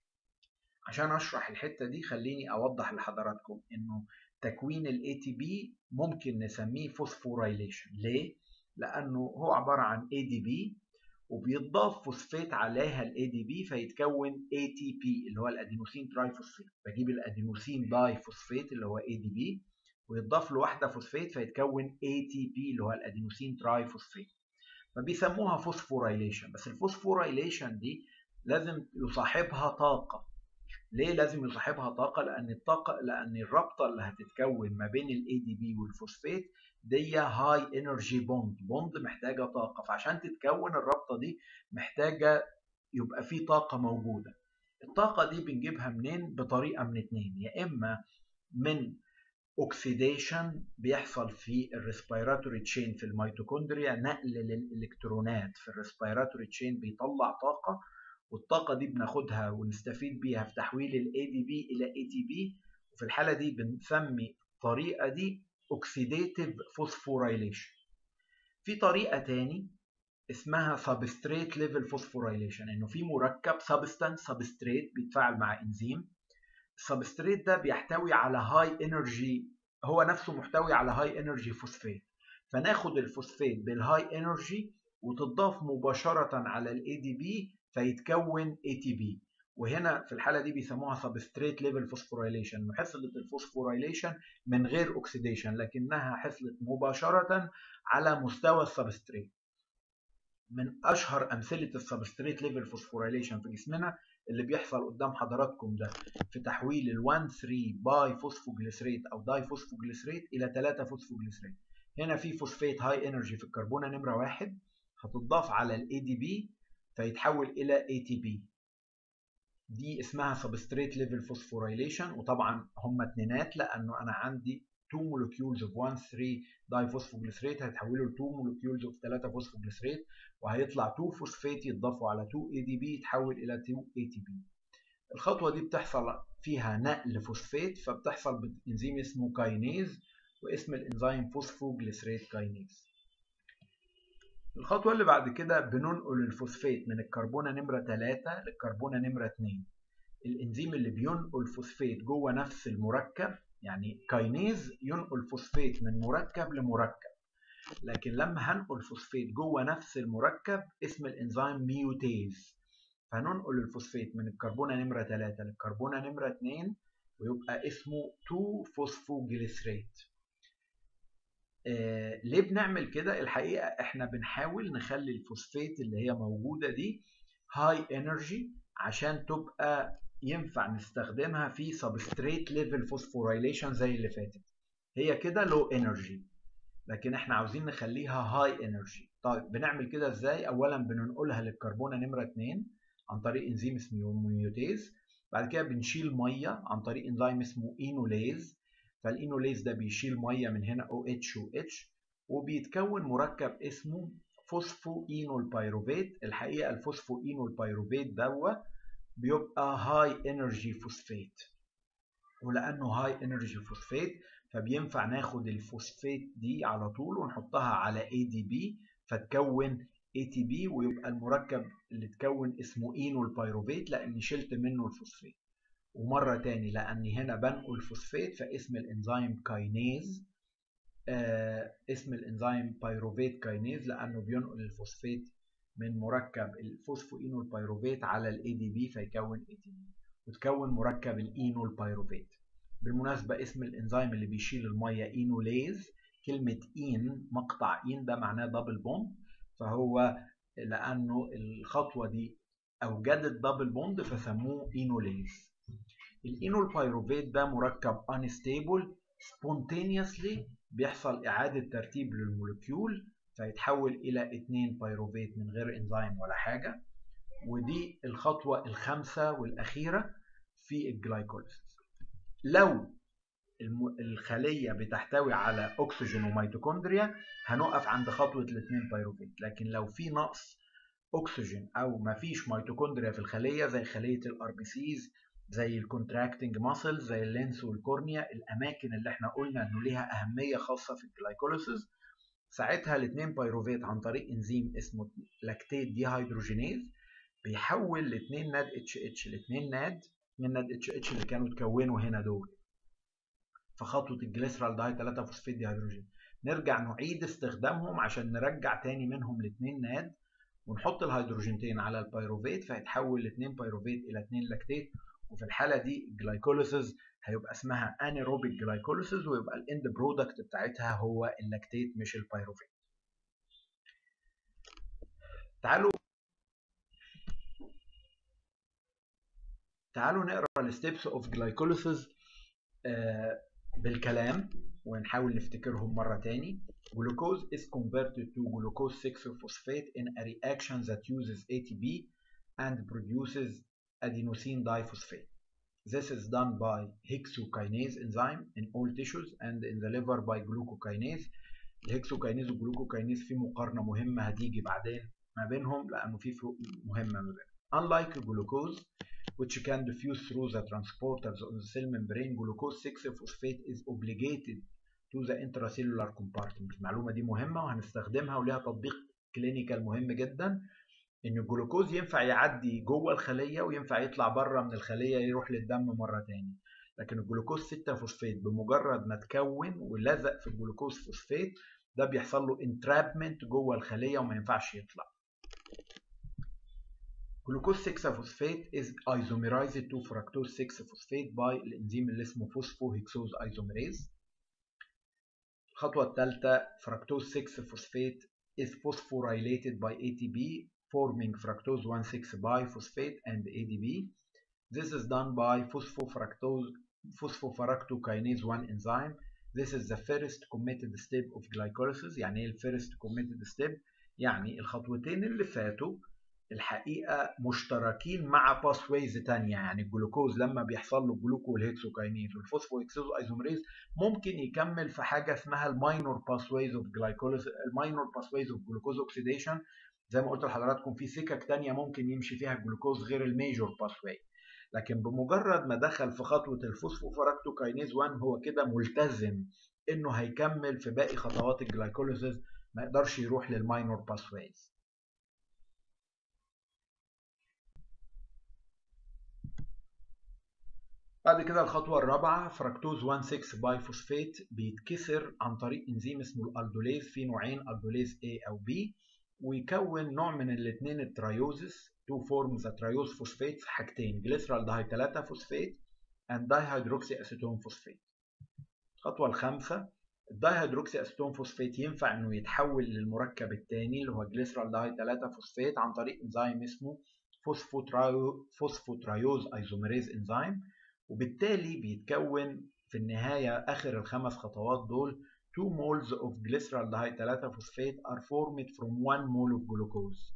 عشان اشرح الحتة دي خليني اوضح لحضراتكم انه تكوين ال ATP ممكن نسميه Phosphorylation ليه؟ لانه هو عبارة عن ADP وبيتضاف فوسفات عليها الاي دي بي فيتكون اي تي بي اللي هو الادينوسين تراي فوسفات بجيب الادينوسين داي فوسفات اللي هو اي دي بي ويتضاف له واحده فوسفات فيتكون اي تي بي اللي هو الادينوسين تراي فوسفات فبيسموها فوسفوريليشن بس الفوسفوريليشن دي لازم يصاحبها طاقه ليه لازم يصاحبها طاقه لان الطاقه لان الرابطه اللي هتتكون ما بين الاي دي بي والفوسفات دي هاي انرجي بوند بوند محتاجه طاقه فعشان تتكون الرابطه دي محتاجه يبقى في طاقه موجوده الطاقه دي بنجيبها منين بطريقه من اتنين يا اما من اوكسيديشن بيحصل في الريسبيراتوري تشين في الميتوكوندريا نقل للالكترونات في الريسبيراتوري تشين بيطلع طاقه والطاقه دي بناخدها ونستفيد بيها في تحويل الاي دي بي الى اي تي بي وفي الحاله دي بنسمي الطريقه دي oxidative phosphorylation في طريقة تاني اسمها substrate level phosphorylation انه في مركب substance substrate بيتفاعل مع انزيم السبستريت ده بيحتوي على هاي انرجي هو نفسه محتوي على هاي انرجي فوسفات فناخد الفوسفات بالهاي انرجي وتضاف مباشرة على الاي دي بي فيتكون اي تي بي وهنا في الحاله دي بيسموها سبستريت ليفل فوسفوريليشن حصلت الفوسفوريليشن من غير اوكسيديشن لكنها حصلت مباشره على مستوى السبستريت من اشهر امثله السبستريت ليفل فوسفوريليشن في جسمنا اللي بيحصل قدام حضراتكم ده في تحويل ال 1 3 باي فوسفوجليسريت او داي فوسفوجليسريت الى 3 فوسفوجليسريت هنا في فوسفات هاي انرجي في الكربونه نمره واحد هتضاف على الاي دي بي فيتحول الى اي تي بي دي اسمها substrate level phosphorylation وطبعا هم اتنينات لانه انا عندي 2 molecules of 1 3 diphosphoglysrate هيتحولوا ل 2 molecules of 3 phosphoglycerate وهيطلع 2 فوسفات يتضافوا على 2 ADP يتحول الى 2 ATP الخطوه دي بتحصل فيها نقل فوسفات فبتحصل بانزيم اسمه كاينيز واسم الانزيم فوسفوجليسريت كاينيز الخطوة اللي بعد كده بننقل الفوسفات من الكربونة نمرة 3 للكربونة نمرة 2 الإنزيم اللي بينقل فوسفات جوه نفس المركب يعني كاينيز ينقل فوسفات من مركب لمركب لكن لما هنقل فوسفات جوه نفس المركب اسم الإنزيم ميوتيز فهننقل الفوسفات من الكربونة نمرة 3 للكربونة نمرة 2 ويبقى اسمه 2 فوسفوجليسريت آه ليه بنعمل كده الحقيقه احنا بنحاول نخلي الفوسفات اللي هي موجوده دي هاي انرجي عشان تبقى ينفع نستخدمها في سبستريت ليفل فوسفوريليشن زي اللي فاتت هي كده لو انرجي لكن احنا عاوزين نخليها هاي انرجي طيب بنعمل كده ازاي اولا بننقلها للكربونه نمره 2 عن طريق انزيم اسمه ميوتيز بعد كده بنشيل ميه عن طريق انزيم اسمه اينوليز فالإينوليز ده بيشيل ميه من هنا OH و H وبيتكون مركب اسمه فوسفو اينول بايروفيت الحقيقه الفوسفو اينول بايروفيت دوا بيبقى هاي انرجي فوسفات ولانه هاي انرجي فوسفات فبينفع ناخد الفوسفات دي على طول ونحطها على اي دي بي فتكون اي تي بي ويبقى المركب اللي اتكون اسمه اينول بايروفيت لاني شلت منه الفوسفات ومرة تاني لاني هنا بنقل فوسفات فاسم الانزيم كاينيز آه اسم الانزيم بايروفيت كاينيز لانه بينقل الفوسفات من مركب الفوسفوينول بايروفيت على الاي دي بي فيكون اي تي بي وتكون مركب الاينول بايروفيت بالمناسبة اسم الانزيم اللي بيشيل المية اينوليز كلمة إين مقطع إين ده معناه دبل بوند فهو لأنه الخطوة دي أوجدت دبل بوند فسموه إينوليز الإينول بايروفيت ده مركب unstable spontaneously بيحصل إعادة ترتيب للمولكيول فيتحول إلى اتنين بايروفيت من غير إنزيم ولا حاجة ودي الخطوة الخامسة والأخيرة في الجلايكوليسيس لو الخلية بتحتوي على أكسجين وميتوكوندريا هنقف عند خطوة الاثنين بايروفيت لكن لو في نقص أكسجين أو مفيش ميتوكوندريا في الخلية زي خلية الار بي سيز زي الكونتراكتنج ماسلز زي اللينس والكورنيا الأماكن اللي احنا قلنا إنه ليها أهمية خاصة في الجلايكوليسيس ساعتها الاثنين بايروفيت عن طريق انزيم اسمه لاكتيت دي هيدروجينيز بيحول الاثنين ناد اتش اتش الاثنين ناد من ناد اتش اتش اللي كانوا اتكونوا هنا دول في خطوه الجليسرال داي 3 فوسفيت دي هيدروجين نرجع نعيد استخدامهم عشان نرجع تاني منهم الاثنين ناد ونحط الهيدروجينتين على البيروفيت فيتحول الاثنين بيروفيت الى اثنين لاكتيت وفي الحاله دي الجلايكوليسيس هيبقى اسمها انيروبيك جلايكوليسيس ويبقى الاند برودكت بتاعتها هو اللاكتيت مش البيروفيت تعالوا تعالوا نقرا الستبس اوف جلايكوليسيس بالكلام ونحاول نفتكرهم مرة تاني. Glucose is converted to glucose 6-phosphate in a reaction that uses ATP and produces adenosine diphosphate. This is done by hexokinase enzyme in all tissues and in the liver by glucokinase. الهكسوكاينيز والجلوكوكاينيز في مقارنة مهمة هتيجي بعدين ما بينهم لأنه في فروق مهمة ما بينهم. Unlike glucose which can diffuse through the transporters on the cell membrane, glucose 6-phosphate is obligated to the intracellular compartment. المعلومة دي مهمة وهنستخدمها وليها تطبيق كلينيكال مهم جدا إن الجلوكوز ينفع يعدي جوه الخلية وينفع يطلع بره من الخلية يروح للدم مرة تاني. لكن الجلوكوز 6 فوسفات بمجرد ما تكون ولزق في الجلوكوز فوسفات ده بيحصل له انترابمنت جوه الخلية وما ينفعش يطلع. جلوكوز 6 فوسفات is isomerized to fructose 6 phosphate by الانزيم اللي اسمه فوسفوهيكسوز isomerase. الخطوة الثالثة fructose 6 phosphate is phosphorylated by ATP forming fructose 1,6 biphosphate and ADP. This is done by phosphofructose phosphofructokinase 1 enzyme. This is the first committed step of glycolysis. يعني ايه الفيرست committed step؟ يعني الخطوتين اللي فاتوا الحقيقه مشتركين مع باثويز تانية يعني الجلوكوز لما بيحصل له جلوكو والهكسوكاينيز والفوسفوهكسوز ايزومريز ممكن يكمل في حاجه اسمها الماينور باثويز اوف جلايكوليز الماينور باثويز اوف جلوكوز اوكسيديشن زي ما قلت لحضراتكم في سكك تانية ممكن يمشي فيها الجلوكوز غير الميجور باثوي لكن بمجرد ما دخل في خطوه الفوسفوفراكتوكاينيز 1 هو كده ملتزم انه هيكمل في باقي خطوات الجلايكوليسيس ما يقدرش يروح للماينور باثويز بعد كده الخطوة الرابعة فركتوز 1,6 بايفوسفات بيتكسر عن طريق انزيم اسمه الالدوليز في نوعين الدوليز A أو B ويكون نوع من الاثنين التريوزس تو فورمز تريوز فوسفات حاجتين جليسرال داي 3 فوسفات اند داي هيدروكسي اسيتون فوسفات الخطوة الخامسة الداي هيدروكسي اسيتون فوسفات ينفع انه يتحول للمركب الثاني اللي هو جليسرال داي 3 فوسفات عن طريق انزيم اسمه فوسفوترايو فوسفوترايوز ايزوميريز انزيم وبالتالي بيتكون في النهاية آخر الخمس خطوات دول 2 moles of glyceraldehyde 3 phosphate are formed from 1 mole of glucose.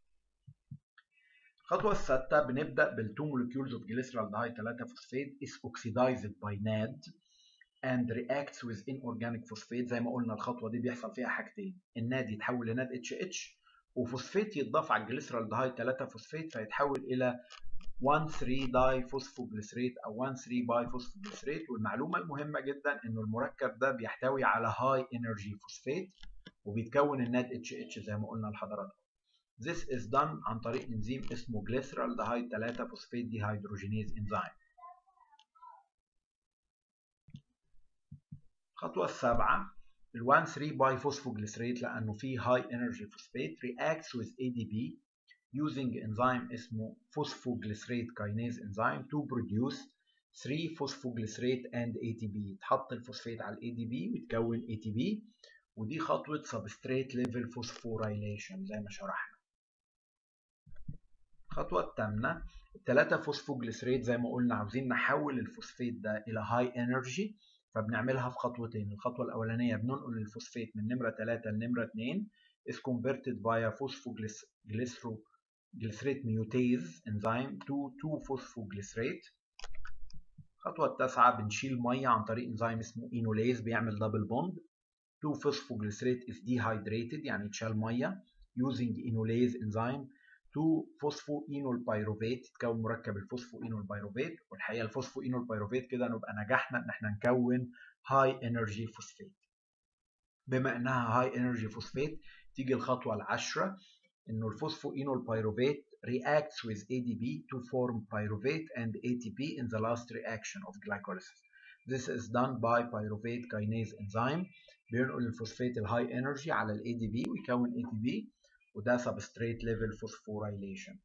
الخطوة السادسة بنبدأ بال 2 molecules of glyceraldehyde 3 phosphate is oxidized by NAD and reacts with inorganic phosphate زي ما قلنا الخطوة دي بيحصل فيها حاجتين الناد يتحول لناد اتش اتش وفوسفات يتضاف على الجليسرالدهايد 3 فوسفات فيتحول إلى 1 3 داي فوسفوجليسريت او 1 3 باي فوسفوجليسريت والمعلومه المهمه جدا انه المركب ده بيحتوي على هاي انرجي فوسفات وبيتكون الناد اتش اتش زي ما قلنا لحضراتكم This is done عن طريق انزيم اسمه جليسرالدهايد 3 فوسفات ديهيدروجينيز انزيم الخطوة السابعة ال 1 3 باي فوسفوجليسريت لأنه فيه هاي انرجي فوسفات reacts with ADP using enzyme اسمه phosphoglycerate kinase enzyme to produce 3 phosphoglycerate and ATP يتحط الفوسفات على ال ADP ويتكون ATP ودي خطوة substrate level phosphorylation زي ما شرحنا الخطوة الثامنة الثلاثة فوسفوجليسريت زي ما قلنا عاوزين نحول الفوسفات ده إلى هاي انرجي فبنعملها في خطوتين الخطوة الأولانية بننقل الفوسفات من نمرة 3 لنمرة 2 is converted via phosphoglycerate mutase enzyme to 2 phosphoglycerate الخطوة التاسعة بنشيل مية عن طريق انزيم اسمه انوليز بيعمل دبل بوند 2 phosphoglycerate is dehydrated يعني اتشال مية using enolase enzyme 2 فوسفوينول بايروفيت تكون مركب الفوسفوينول بايروفيت والحقيقه الفوسفوينول بايروفيت كده نبقى نجحنا ان احنا نكون هاي انرجي فوسفات بما انها هاي انرجي فوسفات تيجي الخطوه العاشره انه الفوسفوينول بايروفيت reacts with ADP to form pyruvate and ATP in the last reaction of glycolysis. This is done by pyruvate kinase enzyme بينقل الفوسفات الهاي انرجي على ال ADP ويكون ATP وده substrate level phosphorylation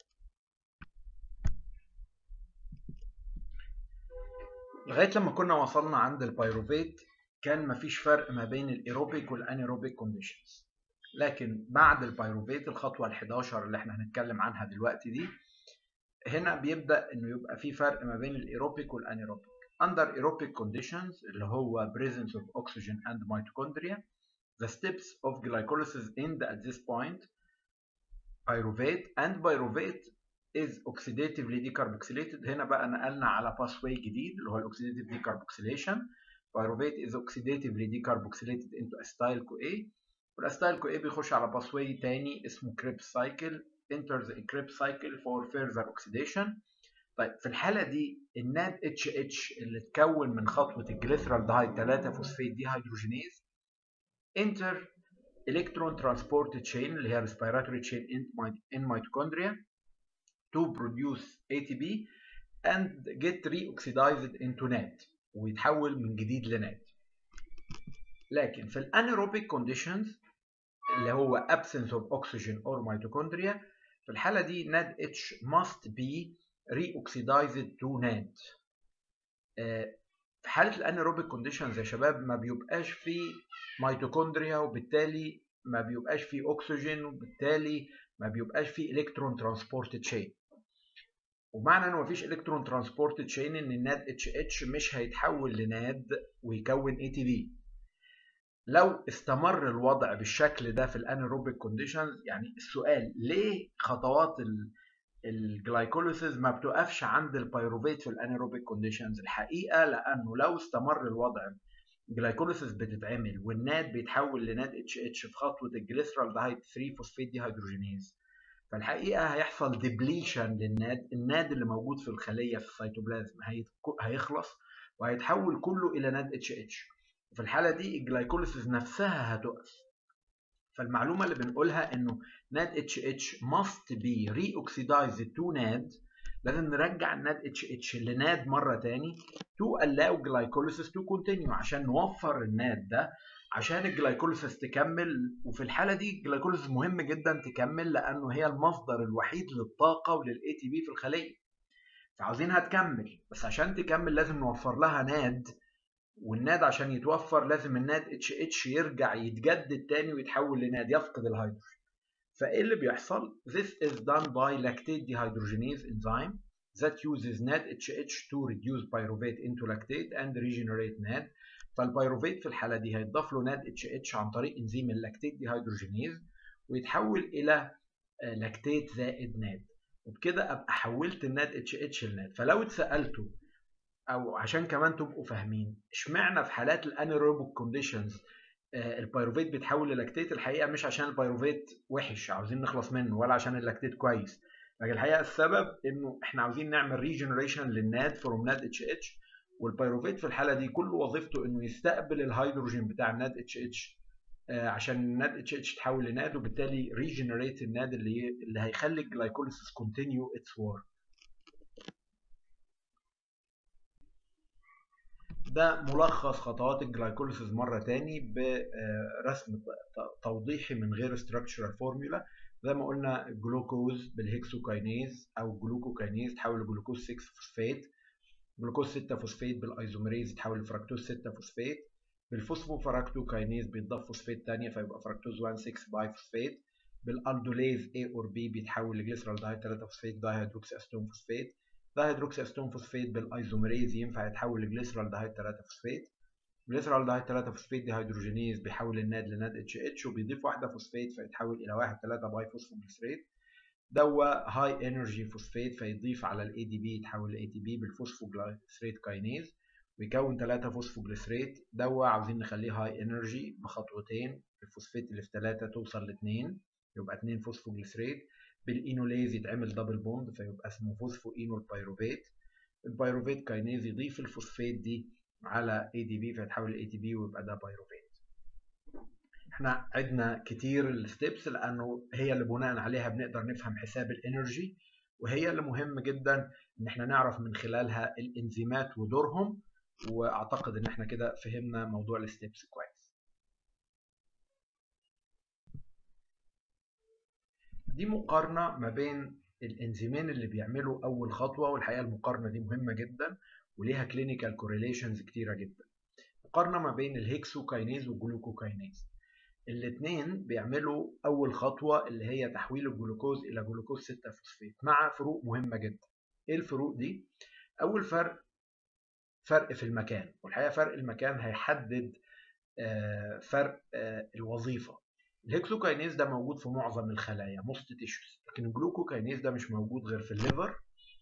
لغايه لما كنا وصلنا عند البيروفيت كان مفيش فرق ما بين الايروبيك والانيروبيك كونديشنز لكن بعد البيروفيت الخطوه ال11 اللي احنا هنتكلم عنها دلوقتي دي هنا بيبدا انه يبقى في فرق ما بين الايروبيك والانيروبيك under aerobic conditions اللي هو presence of oxygen and mitochondria The steps of glycolysis end at this point. Pyruvate and pyruvate is oxidatively decarboxylated. هنا بقى نقلنا على pathway جديد اللي هو الاوكسيديتيف decarboxylation. Pyruvate is oxidatively decarboxylated into acetyl CoA. والاستايل CoA بيخش على pathway تاني اسمه Krebs cycle. enters a Krebs cycle for further oxidation. طيب في الحالة دي الناد اتش اتش اللي اتكون من خطوة الجليسرالدهايد 3 فوسفات دي هيدروجينيز enter electron transport chain اللي هي respiratory chain in mitochondria to produce ATP and get reoxidized into NAD ويتحول من جديد لناد لكن في الانيروبيك conditions اللي هو absence of oxygen or mitochondria في الحالة دي NAD H must be reoxidized to NAD في حالة الانيروبيك كونديشنز يا شباب ما بيبقاش فيه ميتوكوندريا وبالتالي ما بيبقاش فيه اكسجين وبالتالي ما بيبقاش فيه الكترون ترانسبورت تشين ومعنى ان مفيش الكترون ترانسبورت تشين ان الناد اتش اتش مش هيتحول لناد ويكون اي تي بي لو استمر الوضع بالشكل ده في الانيروبيك كونديشنز يعني السؤال ليه خطوات الجلايكوليسيس ما بتوقفش عند البيروفيت في الانيروبيك كونديشنز الحقيقه لانه لو استمر الوضع الجلايكوليسيس بتتعمل والناد بيتحول لناد اتش اتش في خطوه الجليسرالدهايد 3 فوسفيت دي هيدروجينيز فالحقيقه هيحصل ديبليشن للناد الناد اللي موجود في الخليه في السيتوبلازم هيخلص وهيتحول كله الى ناد اتش اتش وفي الحاله دي الجلايكوليسيس نفسها هتقف فالمعلومة اللي بنقولها انه NAD HH must be reoxidized to NAD لازم نرجع الناد اتش اتش لناد مرة تاني to allow glycolysis to continue عشان نوفر الناد ده عشان الجلايكوليسيس تكمل وفي الحالة دي الجلايكوليسيس مهم جدا تكمل لأنه هي المصدر الوحيد للطاقة وللاي تي بي في الخلية فعاوزينها تكمل بس عشان تكمل لازم نوفر لها ناد والناد عشان يتوفر لازم الناد اتش اتش يرجع يتجدد تاني ويتحول لناد يفقد الهيدروجين فايه اللي بيحصل this is done by lactate dehydrogenase enzyme that uses NADHH to reduce pyruvate into lactate and regenerate NAD فالبيروفيت في الحالة دي هيتضاف له NADHH عن طريق انزيم اللاكتيت ديهيدروجينيز ويتحول إلى لاكتيت زائد ناد وبكده أبقى حولت الناد اتش اتش لناد فلو اتسألته او عشان كمان تبقوا فاهمين اشمعنى في حالات الانيروبيك كونديشنز البيروفيت بيتحول للاكتيت الحقيقه مش عشان البيروفيت وحش عاوزين نخلص منه ولا عشان اللاكتيت كويس لكن الحقيقه السبب انه احنا عاوزين نعمل ريجنريشن للناد فروم ناد اتش اتش والبيروفيت في الحاله دي كل وظيفته انه يستقبل الهيدروجين بتاع الناد اتش اتش عشان الناد اتش اتش تحول لناد وبالتالي ريجنريت الناد اللي اللي هيخلي الجلايكوليسيس كونتينيو اتس وورك ده ملخص خطوات الجلايكوليسيس مرة تاني برسم توضيحي من غير structural فورمولا زي ما قلنا الجلوكوز بالهكسوكاينيز او الجلوكوكاينيز تحول لجلوكوز 6 فوسفات جلوكوز 6 فوسفات بالايزوميريز تحول لفركتوز 6 فوسفات بالفوسفوفراكتوكاينيز بيتضاف فوسفات ثانيه فيبقى فركتوز 1 6 باي فوسفات بالالدوليز A اور B بيتحول لجليسرالدهيد 3 فوسفات دايهيدروكسي اسيتون فوسفات دايهيدروكسي اسيتون فوسفات بالايزوميريز ينفع يتحول لجليسرالدهيد 3 فوسفات جليسرالدهيد 3 فوسفات دي هيدروجينيز بيحول الناد لناد اتش اتش وبيضيف واحده فوسفات فيتحول الى 1 3 باي فوسفوجليسريت دوا هاي انرجي فوسفات فيضيف على الاي دي بي يتحول لاي تي بي بالفوسفوجليسريت كاينيز ويكون 3 فوسفوجليسريت دوا عاوزين نخليه هاي انرجي بخطوتين الفوسفات اللي في 3 توصل ل 2 يبقى 2 فوسفوجليسريت بالانوليز يتعمل دبل بوند فيبقى اسمه فوسفو اينول بايروفيت البايروفيت كاينيز يضيف الفوسفات دي على اي دي بي فيتحول لاي تي بي ويبقى ده بايروفيت احنا عدنا كتير الستبس لانه هي اللي بناء عليها بنقدر نفهم حساب الانرجي وهي اللي مهم جدا ان احنا نعرف من خلالها الانزيمات ودورهم واعتقد ان احنا كده فهمنا موضوع الستبس كويس دي مقارنه ما بين الانزيمين اللي بيعملوا اول خطوه والحقيقه المقارنه دي مهمه جدا وليها كلينيكال كوريليشنز كتيره جدا مقارنه ما بين الهيكسوكاينيز والجلوكوكاينيز الاثنين بيعملوا اول خطوه اللي هي تحويل الجلوكوز الى جلوكوز 6 فوسفات مع فروق مهمه جدا ايه الفروق دي اول فرق فرق في المكان والحقيقه فرق المكان هيحدد فرق الوظيفه الهيكسوكاينيز ده موجود في معظم الخلايا موست تيشوز لكن الجلوكوكاينيز ده مش موجود غير في الليفر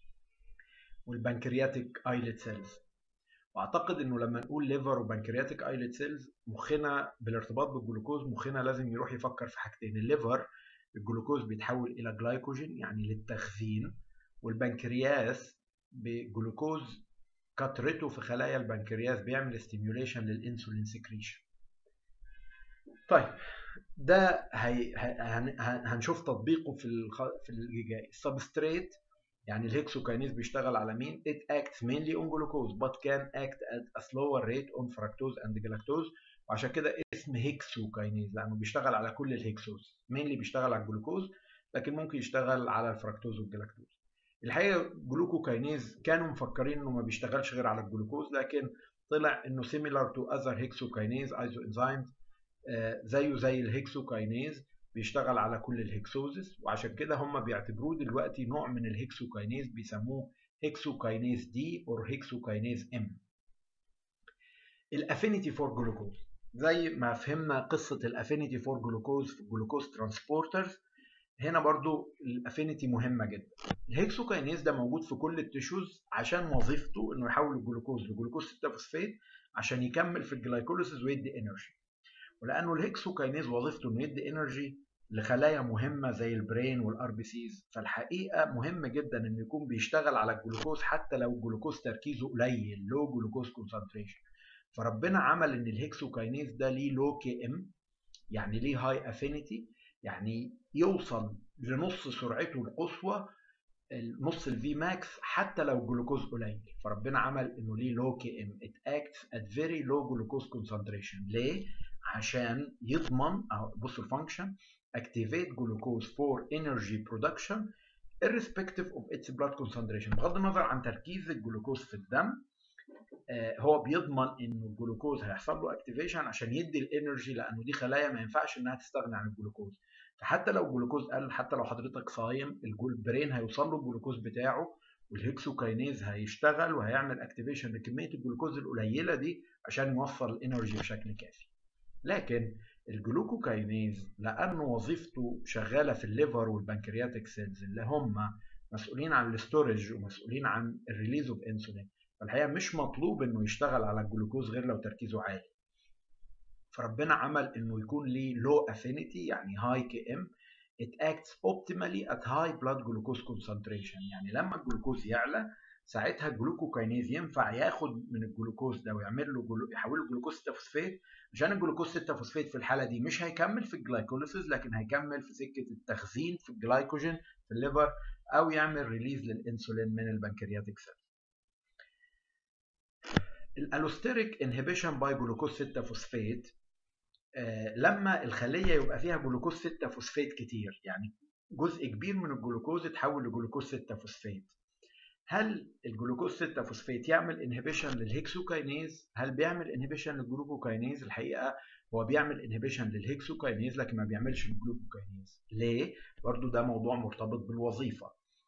والبنكرياتيك ايلت سيلز واعتقد انه لما نقول ليفر وبنكرياتيك ايلت سيلز مخنا بالارتباط بالجلوكوز مخنا لازم يروح يفكر في حاجتين الليفر الجلوكوز بيتحول الى جلايكوجين يعني للتخزين والبنكرياس بجلوكوز كترته في خلايا البنكرياس بيعمل ستيميوليشن للانسولين سكريشن طيب ده هي هنشوف تطبيقه في الخ... في اللي جاي السبستريت يعني الهكسوكاينيز بيشتغل على مين it acts mainly on glucose but can act at a slower rate on fructose and galactose وعشان كده اسم هيكسوكاينيز لانه بيشتغل على كل الهكسوز mainly بيشتغل على الجلوكوز لكن ممكن يشتغل على الفركتوز والجلاكتوز الحقيقه جلوكوكاينيز كانوا مفكرين انه ما بيشتغلش غير على الجلوكوز لكن طلع انه similar to other hexokinase isoenzymes آه زيه زي الهكسوكاينيز بيشتغل على كل الهكسوزس وعشان كده هم بيعتبروه دلوقتي نوع من الهكسوكاينيز بيسموه هكسوكاينيز دي او هكسوكاينيز ام الافينيتي فور جلوكوز زي ما فهمنا قصه الافينيتي فور جلوكوز في الجلوكوز ترانسبورترز هنا برضو الافينيتي مهمه جدا الهكسوكاينيز ده موجود في كل التشوز عشان وظيفته انه يحول الجلوكوز لجلوكوز 6 فوسفات عشان يكمل في الجلايكوليسيس ويدي انرجي ولانه الهكسوكاينيز وظيفته انه يدي انرجي لخلايا مهمه زي البرين والار بي سيز فالحقيقه مهم جدا انه يكون بيشتغل على الجلوكوز حتى لو الجلوكوز تركيزه قليل لو جلوكوز كونسنتريشن فربنا عمل ان الهكسوكاينيز ده ليه لو كي ام يعني ليه هاي افينيتي يعني يوصل لنص سرعته القصوى نص الفي ماكس حتى لو الجلوكوز قليل فربنا عمل انه ليه لو كي ام ات اكتس ات فيري لو جلوكوز كونسنتريشن ليه عشان يضمن اهو بصوا الفانكشن activate glucose for energy production irrespective of its blood concentration بغض النظر عن تركيز الجلوكوز في الدم آه هو بيضمن ان الجلوكوز هيحصل له اكتيفيشن عشان يدي الانرجي لانه دي خلايا ما ينفعش انها تستغنى عن الجلوكوز فحتى لو الجلوكوز قل حتى لو حضرتك صايم البرين هيوصل له الجلوكوز بتاعه والهكسوكاينيز هيشتغل وهيعمل اكتيفيشن لكميه الجلوكوز القليله دي عشان يوصل الانرجي بشكل كافي لكن الجلوكوكاينيز لانه وظيفته شغاله في الليفر والبنكرياتيك سيلز اللي هم مسؤولين عن الاستورج ومسؤولين عن الريليز اوف انسولين فالحقيقه مش مطلوب انه يشتغل على الجلوكوز غير لو تركيزه عالي فربنا عمل انه يكون ليه لو افينيتي يعني هاي كي ام it acts optimally at high blood glucose concentration يعني لما الجلوكوز يعلى ساعتها الجلوكوكاينيز ينفع ياخد من الجلوكوز ده ويعمل له جلو... يحوله جلوكوز 6 فوسفات عشان الجلوكوز 6 فوسفات في الحاله دي مش هيكمل في الجلايكوليسيس لكن هيكمل في سكه التخزين في الجلايكوجين في الليفر او يعمل ريليز للانسولين من البنكرياتيك سيل الالوستيريك انهبيشن باي جلوكوز 6 فوسفات آه لما الخليه يبقى فيها جلوكوز 6 فوسفات كتير يعني جزء كبير من الجلوكوز اتحول لجلوكوز 6 فوسفات هل الجلوكوز 6 فوسفات يعمل انهبيشن للهيكسوكاينيز هل بيعمل انهبيشن للجلوكوكاينيز الحقيقه هو بيعمل انهبيشن للهيكسوكاينيز لكن ما بيعملش للجلوكوكاينيز ليه برضو ده موضوع مرتبط بالوظيفه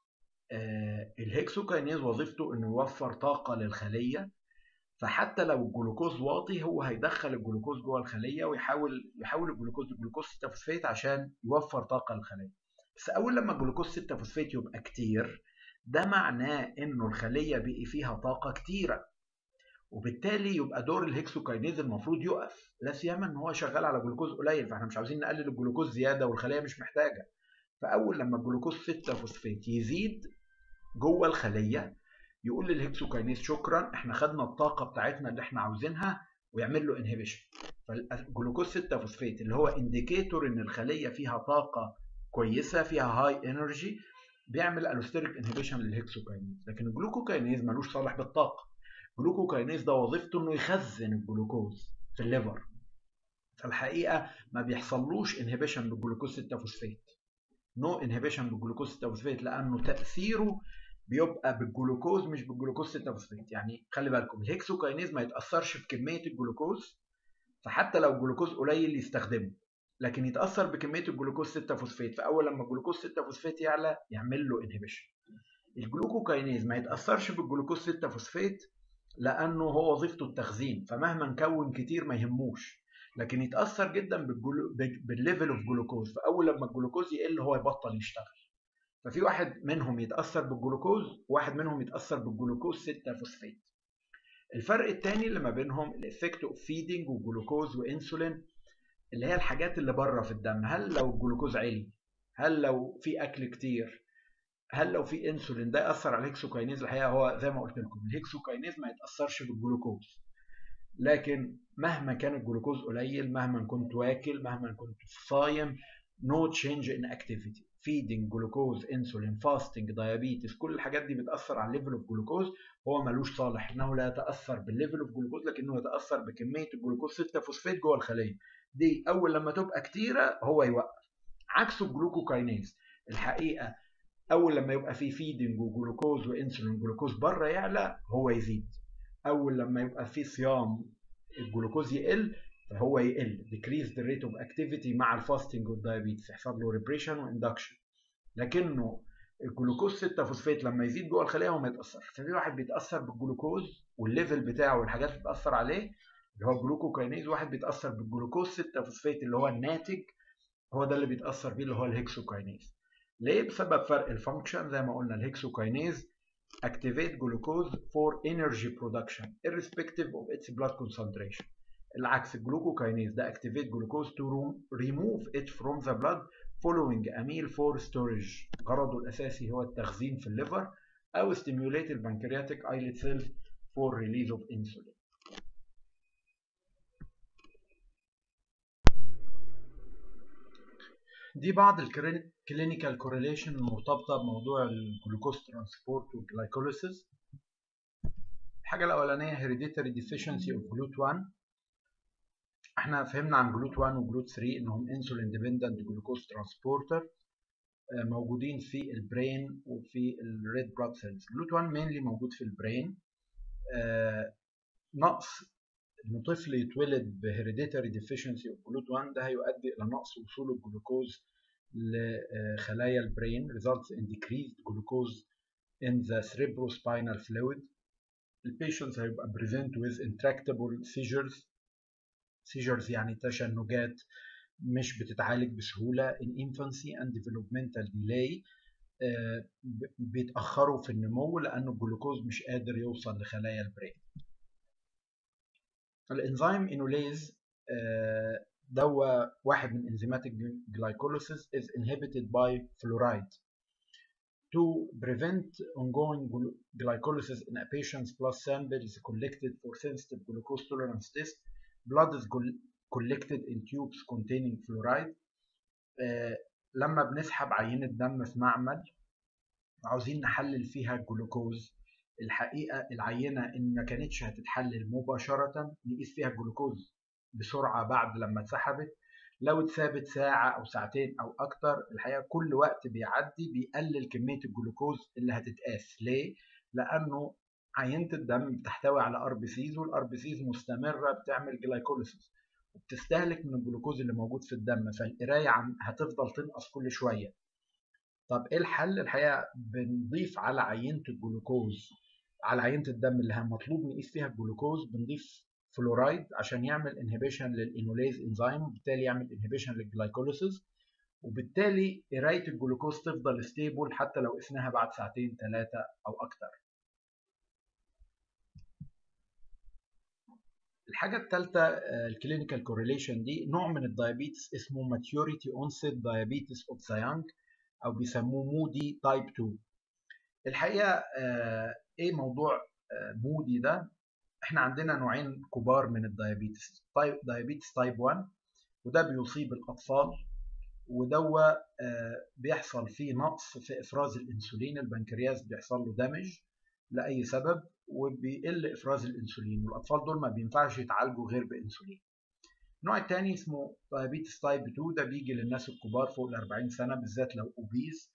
آه الهيكسوكاينيز وظيفته انه يوفر طاقه للخليه فحتى لو الجلوكوز واطي هو هيدخل الجلوكوز جوه الخليه ويحاول يحول الجلوكوز لجلوكوز 6 فوسفات عشان يوفر طاقه للخليه بس اول لما الجلوكوز 6 فوسفات يبقى كتير ده معناه انه الخليه بقي فيها طاقه كتيره وبالتالي يبقى دور الهكسوكاينيز المفروض يقف لا سيما ان هو شغال على جلوكوز قليل فاحنا مش عاوزين نقلل الجلوكوز زياده والخليه مش محتاجه فاول لما الجلوكوز 6 فوسفات يزيد جوه الخليه يقول للهكسوكاينيز شكرا احنا خدنا الطاقه بتاعتنا اللي احنا عاوزينها ويعمل له انهبيشن فالجلوكوز 6 فوسفات اللي هو انديكيتور ان الخليه فيها طاقه كويسه فيها هاي انرجي بيعمل الوستيريك انهبيشن للهكسوكاينيز لكن الجلوكوكاينيز ملوش صالح بالطاقه الجلوكوكاينيز ده وظيفته انه يخزن الجلوكوز في الليفر فالحقيقه ما بيحصلوش انهبيشن بالجلوكوز 6 فوسفات نو انهبيشن بالجلوكوز 6 فوسفات لانه تاثيره بيبقى بالجلوكوز مش بالجلوكوز 6 فوسفات يعني خلي بالكم الهكسوكاينيز ما يتاثرش بكميه الجلوكوز فحتى لو الجلوكوز قليل يستخدمه لكن يتاثر بكميه الجلوكوز 6 فوسفات فاول لما الجلوكوز 6 فوسفات يعلى يعمل له انهبيشن الجلوكوكاينيز ما يتاثرش بالجلوكوز 6 فوسفات لانه هو وظيفته التخزين فمهما نكون كتير ما يهموش لكن يتاثر جدا بالجلو... بالليفل اوف جلوكوز فاول لما الجلوكوز يقل هو يبطل يشتغل ففي واحد منهم يتاثر بالجلوكوز وواحد منهم يتاثر بالجلوكوز 6 فوسفات الفرق الثاني اللي ما بينهم الافكت اوف فيدنج وجلوكوز وانسولين اللي هي الحاجات اللي بره في الدم هل لو الجلوكوز عالي هل لو في اكل كتير هل لو في انسولين ده ياثر على الهكسوكاينيز الحقيقه هو زي ما قلت لكم الهكسوكاينيز ما يتاثرش بالجلوكوز لكن مهما كان الجلوكوز قليل مهما كنت واكل مهما كنت صايم no change in activity feeding جلوكوز انسولين فاستنج دايابيتس كل الحاجات دي بتاثر على الليفل اوف جلوكوز هو ملوش صالح انه لا يتاثر بالليفل اوف جلوكوز لكنه يتاثر بكميه الجلوكوز 6 فوسفات جوه الخليه دي اول لما تبقى كتيره هو يوقف عكس الجلوكوكاينيز الحقيقه اول لما يبقى في فيدنج وجلوكوز وانسولين جلوكوز بره يعلى هو يزيد اول لما يبقى في صيام الجلوكوز يقل فهو يقل decrease the rate of activity مع الفاستنج والدايابيتس يحصل له ريبريشن واندكشن لكنه الجلوكوز 6 فوسفات لما يزيد جوه الخليه هو ما يتاثرش ففي واحد بيتاثر بالجلوكوز والليفل بتاعه والحاجات اللي بتاثر عليه اللي هو الجلوكوكاينيز واحد بيتاثر بالجلوكوز 6 فوسفات اللي هو الناتج هو ده اللي بيتاثر بيه اللي هو الهكسوكاينيز ليه بسبب فرق الفانكشن زي ما قلنا الهكسوكاينيز activate glucose for energy production irrespective of its blood concentration العكس الجلوكوكاينيز ده activate glucose to remove it from the blood following a meal for storage غرضه الأساسي هو التخزين في الليفر أو stimulate البنكرياتيك islet cells for release of insulin دي بعض الكلينيكال كورليشن المرتبطة بموضوع الجلوكوز ترانسبورت والجلايكوليسيس الحاجة الأولانية hereditary deficiency of GLUT1 احنا فهمنا عن جلوت 1 وجلوت 3 انهم انسولين ديبندنت جلوكوز ترانسبورتر موجودين في البرين وفي الريد بلاد سيلز جلوت 1 مينلي موجود في البرين نقص ان طفل يتولد بهيريديتاري ديفيشنسي اوف جلوت 1 ده هيؤدي الى نقص وصول الجلوكوز لخلايا البرين results in decreased glucose in the cerebrospinal fluid البيشنتس هيبقى present with intractable seizures seizures يعني تشنجات مش بتتعالج بسهولة in infancy and developmental delay بيتأخروا في النمو لأنه الجلوكوز مش قادر يوصل لخلايا البرين الانزيم انوليز دوا واحد من انزيمات الجلايكوليسيس is inhibited by fluoride to prevent ongoing glycolysis in a patient's blood sample is collected for sensitive glucose tolerance test blood is collected in tubes containing fluoride آه لما بنسحب عينة دم في معمل عاوزين نحلل فيها الجلوكوز الحقيقة العينة إن ما كانتش هتتحلل مباشرة نقيس فيها الجلوكوز بسرعة بعد لما اتسحبت لو اتثابت ساعة أو ساعتين أو أكتر الحقيقة كل وقت بيعدي بيقلل كمية الجلوكوز اللي هتتقاس ليه؟ لأنه عينة الدم بتحتوي على ار بي سيز والار بي سيز مستمرة بتعمل جلايكوليسيس وبتستهلك من الجلوكوز اللي موجود في الدم فالقراية هتفضل تنقص كل شوية طب ايه الحل الحقيقة بنضيف على عينة الجلوكوز على عينة الدم اللي مطلوب نقيس فيها الجلوكوز بنضيف فلورايد عشان يعمل انهبيشن للانوليز انزيم وبالتالي يعمل انهبيشن للجلايكوليسيس وبالتالي قرايه الجلوكوز تفضل ستيبل حتى لو قسناها بعد ساعتين ثلاثه او اكتر الحاجه الثالثه الكلينيكال كورليشن دي نوع من الدايابيتس اسمه ماتيوريتي اونست دايابيتس اوف ذا يانج او بيسموه مودي تايب 2 الحقيقه ايه موضوع مودي ده احنا عندنا نوعين كبار من الدايابيتس طيب دايابيتس تايب 1 وده بيصيب الاطفال ودوا بيحصل فيه نقص في افراز الانسولين البنكرياس بيحصل له دامج لاي سبب وبيقل افراز الانسولين والاطفال دول ما بينفعش يتعالجوا غير بانسولين النوع الثاني اسمه دايابيتس تايب 2 ده بيجي للناس الكبار فوق ال 40 سنه بالذات لو اوبيز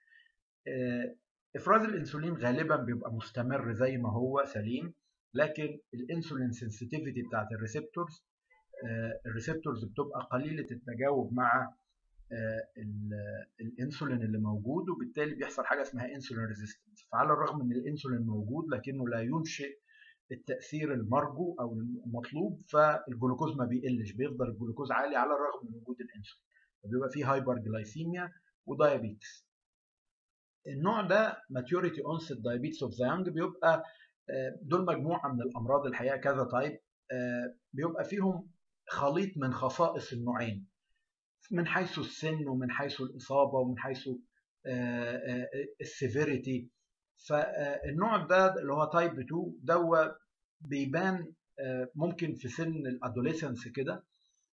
افراز الانسولين غالبا بيبقى مستمر زي ما هو سليم لكن الانسولين سنسيتيفيتي بتاعت الريسبتورز الريسبتورز بتبقى قليله التجاوب مع الانسولين اللي موجود وبالتالي بيحصل حاجه اسمها انسولين ريزيستنس فعلى الرغم ان الانسولين موجود لكنه لا ينشئ التاثير المرجو او المطلوب فالجلوكوز ما بيقلش بيفضل الجلوكوز عالي على الرغم من وجود الانسولين فبيبقى فيه هايبر جلايسيميا ودايابيتس النوع ده ماتيوريتي اونست دايابيتس اوف ذا يانج بيبقى دول مجموعه من الامراض الحقيقه كذا تايب بيبقى فيهم خليط من خصائص النوعين من حيث السن ومن حيث الاصابه ومن حيث السيفيريتي فالنوع ده اللي هو تايب 2 ده بيبان ممكن في سن الادوليسنس كده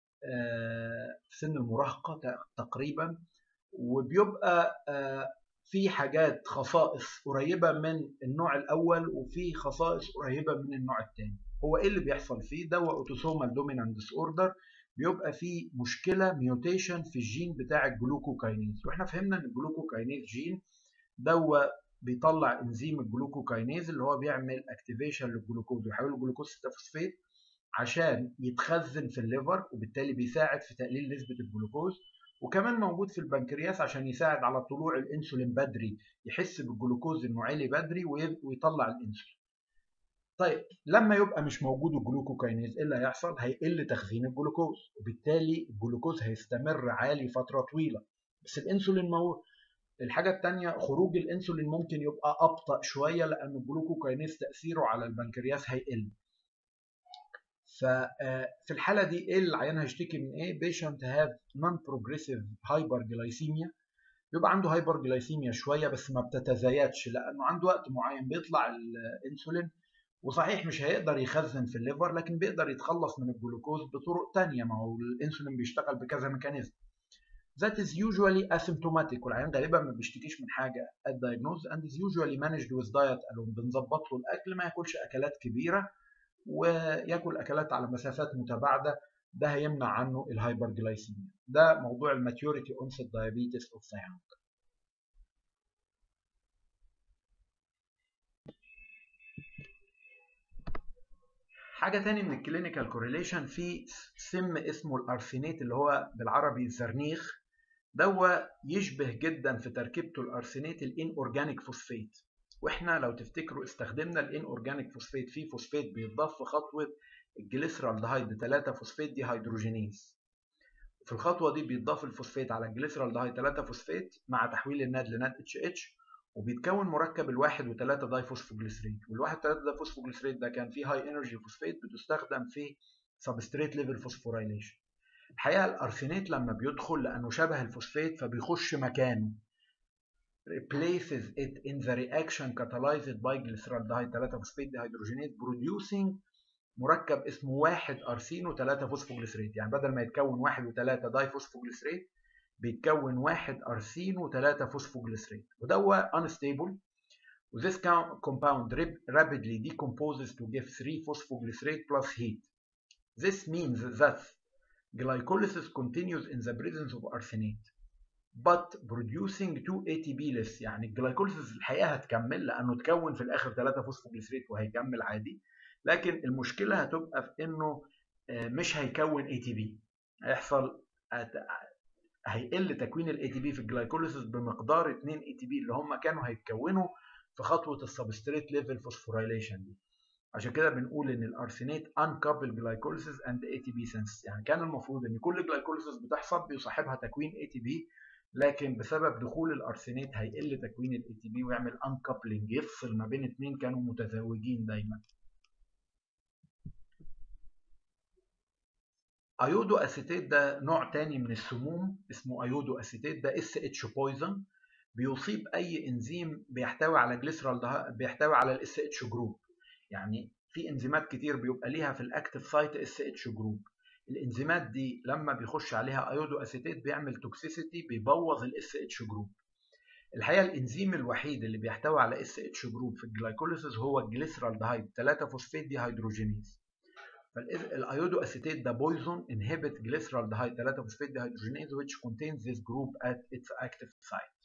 في سن المراهقه تقريبا وبيبقى في حاجات خصائص قريبة من النوع الأول وفي خصائص قريبة من النوع الثاني هو إيه اللي بيحصل فيه ده اوتوسومال دومينانت ديس اوردر بيبقى فيه مشكلة ميوتيشن في الجين بتاع الجلوكوكاينيز واحنا فهمنا ان الجلوكوكاينيز جين ده بيطلع انزيم الجلوكوكاينيز اللي هو بيعمل اكتيفيشن للجلوكوز ويحول الجلوكوز 6 فوسفات عشان يتخزن في الليفر وبالتالي بيساعد في تقليل نسبة الجلوكوز وكمان موجود في البنكرياس عشان يساعد على طلوع الانسولين بدري يحس بالجلوكوز انه عالي بدري ويطلع الانسولين طيب لما يبقى مش موجود الجلوكوكاينيز ايه اللي هيحصل هيقل تخزين الجلوكوز وبالتالي الجلوكوز هيستمر عالي فتره طويله بس الانسولين موجود الحاجة التانية خروج الانسولين ممكن يبقى أبطأ شوية لأن الجلوكوكاينيز تأثيره على البنكرياس هيقل ففي الحاله دي ايه العيان هيشتكي من ايه بيشنت هاف نون بروجريسيف هايبر جلايسيميا بيبقى عنده هايبر جلايسيميا شويه بس ما بتتزايدش لانه عنده وقت معين بيطلع الانسولين وصحيح مش هيقدر يخزن في الليفر لكن بيقدر يتخلص من الجلوكوز بطرق تانية ما هو الانسولين بيشتغل بكذا ميكانيزم That is usually asymptomatic والعيان غالبا ما بيشتكيش من حاجه at diagnosis and is usually managed with diet alone بنظبط له الاكل ما ياكلش اكلات كبيره وياكل اكلات على مسافات متباعده ده هيمنع عنه الهايبرجلايسيميا ده موضوع الماتيوريتي اونست دايابيتس اوف ذا يانج حاجة تاني من الكلينيكال كوريليشن في سم اسمه الارسينيت اللي هو بالعربي الزرنيخ ده يشبه جدا في تركيبته الارسينيت الان اورجانيك فوسفيت واحنا لو تفتكروا استخدمنا الان اورجانيك فوسفيت في فوسفيت بيتضاف في خطوه الجليسرالدهايد 3 فوسفيت دي هيدروجينيز في الخطوه دي بيتضاف الفوسفيت على الجليسرالدهايد 3 فوسفيت مع تحويل الناد لناد اتش اتش وبيتكون مركب الواحد وثلاثة دايفوسفوجليسريت والواحد وثلاثة دايفوسفوجليسريت ده كان فيه هاي انرجي فوسفيت بتستخدم في سبستريت ليفل فوسفوريليشن الحقيقه الارسينات لما بيدخل لانه شبه الفوسفات فبيخش مكانه replaces it in the reaction catalyzed by glyceraldehyde 3 فوسفات dehydrogenase producing مركب اسمه 1 ارسين و3 فوسفوجليسريت يعني بدل ما يتكون 1 و3 داي فوسفوجليسريت بيتكون 1 ارسين و3 فوسفوجليسريت وده unstable This compound rapidly decomposes to give 3 phosphoglycerate plus heat. This means that glycolysis continues in the presence of arsenate but producing 2 ATP less يعني الجلايكوليسيس الحقيقه هتكمل لانه تكون في الاخر 3 فوسفوجليسريت وهيكمل عادي لكن المشكله هتبقى في انه مش هيكون اي تي بي هيحصل هيقل تكوين الاي تي بي في الجلايكوليسيس بمقدار 2 اي تي بي اللي هم كانوا هيتكونوا في خطوه السبستريت ليفل فوسفوريليشن دي عشان كده بنقول ان الارسينات انكابل جلايكوليسيس اند اي تي بي سنس يعني كان المفروض ان كل جلايكوليسيس بتحصل بيصاحبها تكوين اي تي بي لكن بسبب دخول الارسينات هيقل تكوين الاي تي بي ويعمل انكابلنج يفصل ما بين اثنين كانوا متزاوجين دايما ايودو اسيتات ده نوع تاني من السموم اسمه ايودو اسيتات ده اس اتش بويزن بيصيب اي انزيم بيحتوي على جليسرال بيحتوي على الاس اتش جروب يعني في انزيمات كتير بيبقى ليها في الاكتف سايت اس اتش جروب الانزيمات دي لما بيخش عليها ايودو اسيتات بيعمل توكسيسيتي بيبوظ الاس اتش جروب الحقيقه الانزيم الوحيد اللي بيحتوي على اس اتش جروب في الجلايكوليسيس هو الجليسرالدهايد 3 فوسفات دي هيدروجينيز فالايودو اسيتات ده بويزون inhibit glyceraldehyde 3 phosphate dehydrogenase which contains this group at its active site.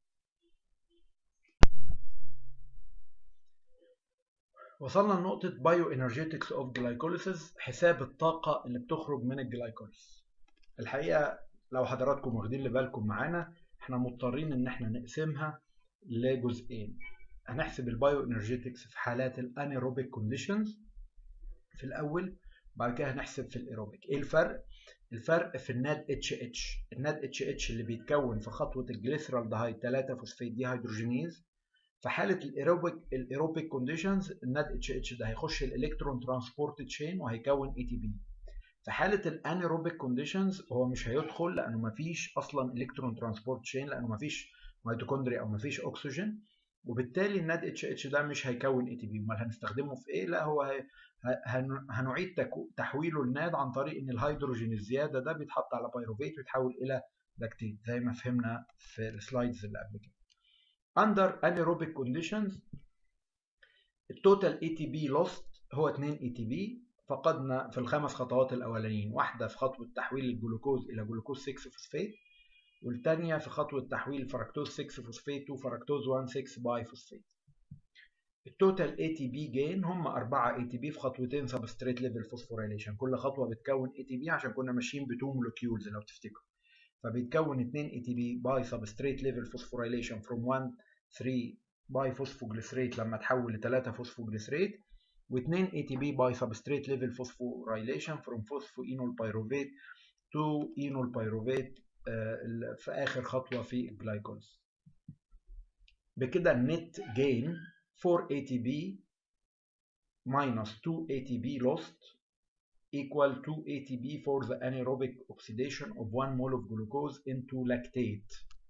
وصلنا لنقطة بايو انرجيتكس اوف جلايكوليسيس حساب الطاقة اللي بتخرج من الجلايكوليسيس. الحقيقة لو حضراتكم واخدين بالكم معانا احنا مضطرين ان احنا نقسمها لجزئين. هنحسب البايو انرجيتكس في حالات الانيروبيك كونديشنز في الاول بعد كده هنحسب في الايروبيك ايه الفرق الفرق في الناد اتش اتش الناد اتش اتش اللي بيتكون في خطوه الجليسرالدهايد 3 فوسفات دي هيدروجينيز في حاله الايروبيك الايروبيك كونديشنز الناد اتش اتش ده هيخش الالكترون ترانسبورت تشين وهيكون اي تي بي في حاله الانيروبيك كونديشنز هو مش هيدخل لانه مفيش اصلا الكترون ترانسبورت تشين لانه مفيش ميتوكوندريا او مفيش اكسجين وبالتالي الناد اتش اتش ده مش هيكون اي تي بي امال هنستخدمه في ايه لا هو هي هنعيد تحويله لناد عن طريق ان الهيدروجين الزياده ده بيتحط على بايروفيت ويتحول الى لاكتيت زي ما فهمنا في السلايدز اللي قبل كده under anaerobic conditions التوتال اي تي بي لوست هو 2 اي تي بي فقدنا في الخمس خطوات الاولانيين واحده في خطوه تحويل الجلوكوز الى جلوكوز 6 فوسفات والثانيه في خطوه تحويل فركتوز 6 فوسفات تو فركتوز 1 6 باي فوسفات التوتال اي تي بي جين هم 4 اي تي بي في خطوتين سبستريت ليفل فوسفوريليشن كل خطوه بتكون اي تي بي عشان كنا ماشيين بتو مولكيولز لو تفتكروا فبيتكون 2 اي تي بي باي سبستريت ليفل فوسفوريليشن فروم 1 3 باي فوسفوجليسريت لما تحول ل 3 فوسفوجليسريت و2 اي تي بي باي سبستريت ليفل فوسفوريليشن فروم فوسفو اينول بايروفيت تو اينول بايروفيت في اخر خطوه في الجلايكولز بكده النت جين 4 ATP minus 2 ATP lost equal 2 ATP for the anaerobic oxidation of 1 mole of glucose into lactate.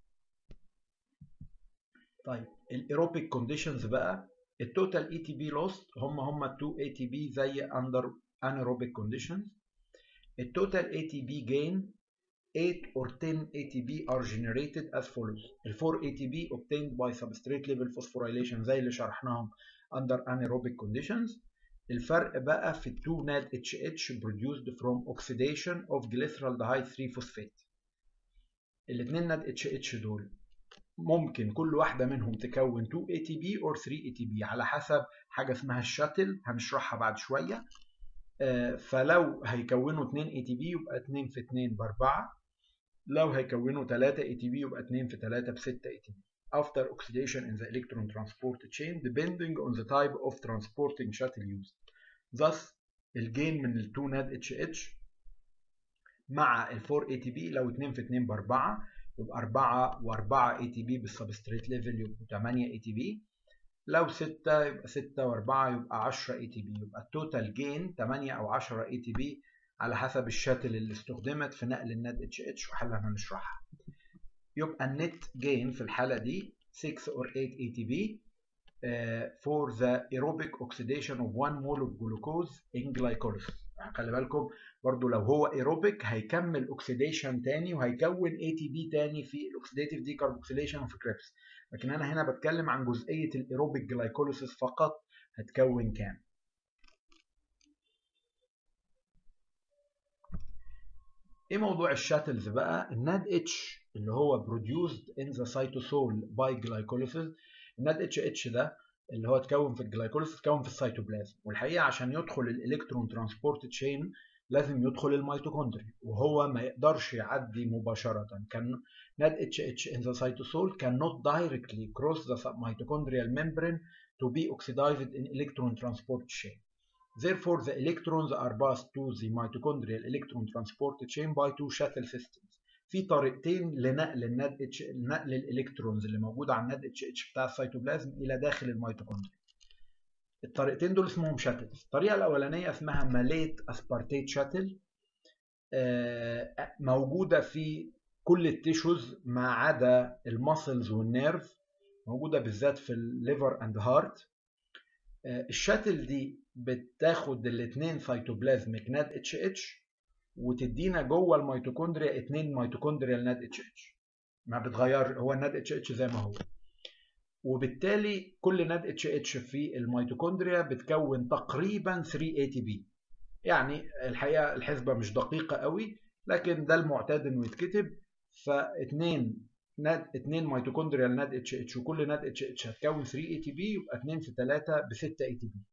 طيب الايروبيك كونديشنز بقى التوتال اي تي بي لوست هم هم 2 اي تي بي زي اندر anaerobic conditions التوتال اي تي بي gain 8 or 10 ATP are generated as follows. ال 4 ATP obtained by substrate level phosphorylation زي اللي شرحناهم under anaerobic conditions. الفرق بقى في 2 NAD HH produced from oxidation of glyceraldehyde 3 phosphate. الاثنين NAD HH دول ممكن كل واحدة منهم تكون 2 ATP or 3 ATP على حسب حاجة اسمها الشاتل هنشرحها بعد شوية. فلو هيكونوا 2 ATP يبقى 2 في 2 ب 4 لو هيكونوا 3 ATP يبقى 2 في 3 ب 6 ATP after oxidation in the electron transport chain depending on the type of transporting shuttle used thus الجين من ال 2 NAD HH مع ال 4 ATP لو 2 في 2 ب 4 يبقى 4 و4 ATP بالسبستريت ليفل يبقوا 8 ATP لو 6 يبقى 6 و4 يبقى 10 ATP يبقى التوتال جين 8 او 10 ATP على حسب الشاتل اللي استخدمت في نقل الناد اتش اتش وحلها هنشرحها يبقى النت جين في الحالة دي 6 or 8 ATP uh, for the aerobic oxidation of 1 mole of glucose in glycolysis يعني خلي بالكم برضو لو هو aerobic هيكمل oxidation تاني وهيكون ATP تاني في الاوكسيديتيف decarboxylation وفي كريبس لكن انا هنا بتكلم عن جزئية الايروبيك جلايكوليسيس فقط هتكون كام ايه موضوع الشاتلز بقى الناد اتش اللي هو produced in the cytosol by glycolysis الناد اتش اتش ده اللي هو اتكون في الجلايكوليسيس اتكون في السيتوبلازم والحقيقه عشان يدخل الالكترون ترانسبورت تشين لازم يدخل الميتوكوندريا وهو ما يقدرش يعدي مباشره كان ناد اتش اتش in the cytosol cannot directly cross the mitochondrial membrane to be oxidized in electron transport chain Therefore, the electrons are passed to the mitochondrial electron transport chain by two shuttle systems. في طريقتين لنقل الناد اتش نقل الالكترونز اللي موجوده على الناد اتش اتش بتاع السيتوبلازم الى داخل الميتوكوندريا. الطريقتين دول اسمهم شاتلز. الطريقه الاولانيه اسمها ماليت اسبارتيت شاتل موجوده في كل التيشوز ما عدا الماسلز والنيرف موجوده بالذات في الليفر اند هارت. الشاتل دي بتاخد الاثنين سيتوبلازميك ناد اتش اتش وتدينا جوه الميتوكوندريا اثنين ميتوكوندريال ناد اتش اتش ما بتغير هو الناد اتش اتش زي ما هو وبالتالي كل ناد اتش اتش في الميتوكوندريا بتكون تقريبا 3 اي تي بي يعني الحقيقه الحسبه مش دقيقه قوي لكن ده المعتاد انه يتكتب فاثنين ناد 2 ميتوكوندريال ناد اتش اتش وكل ناد اتش اتش هتكون 3 اي تي بي يبقى 2 في 3 ب 6 اي تي بي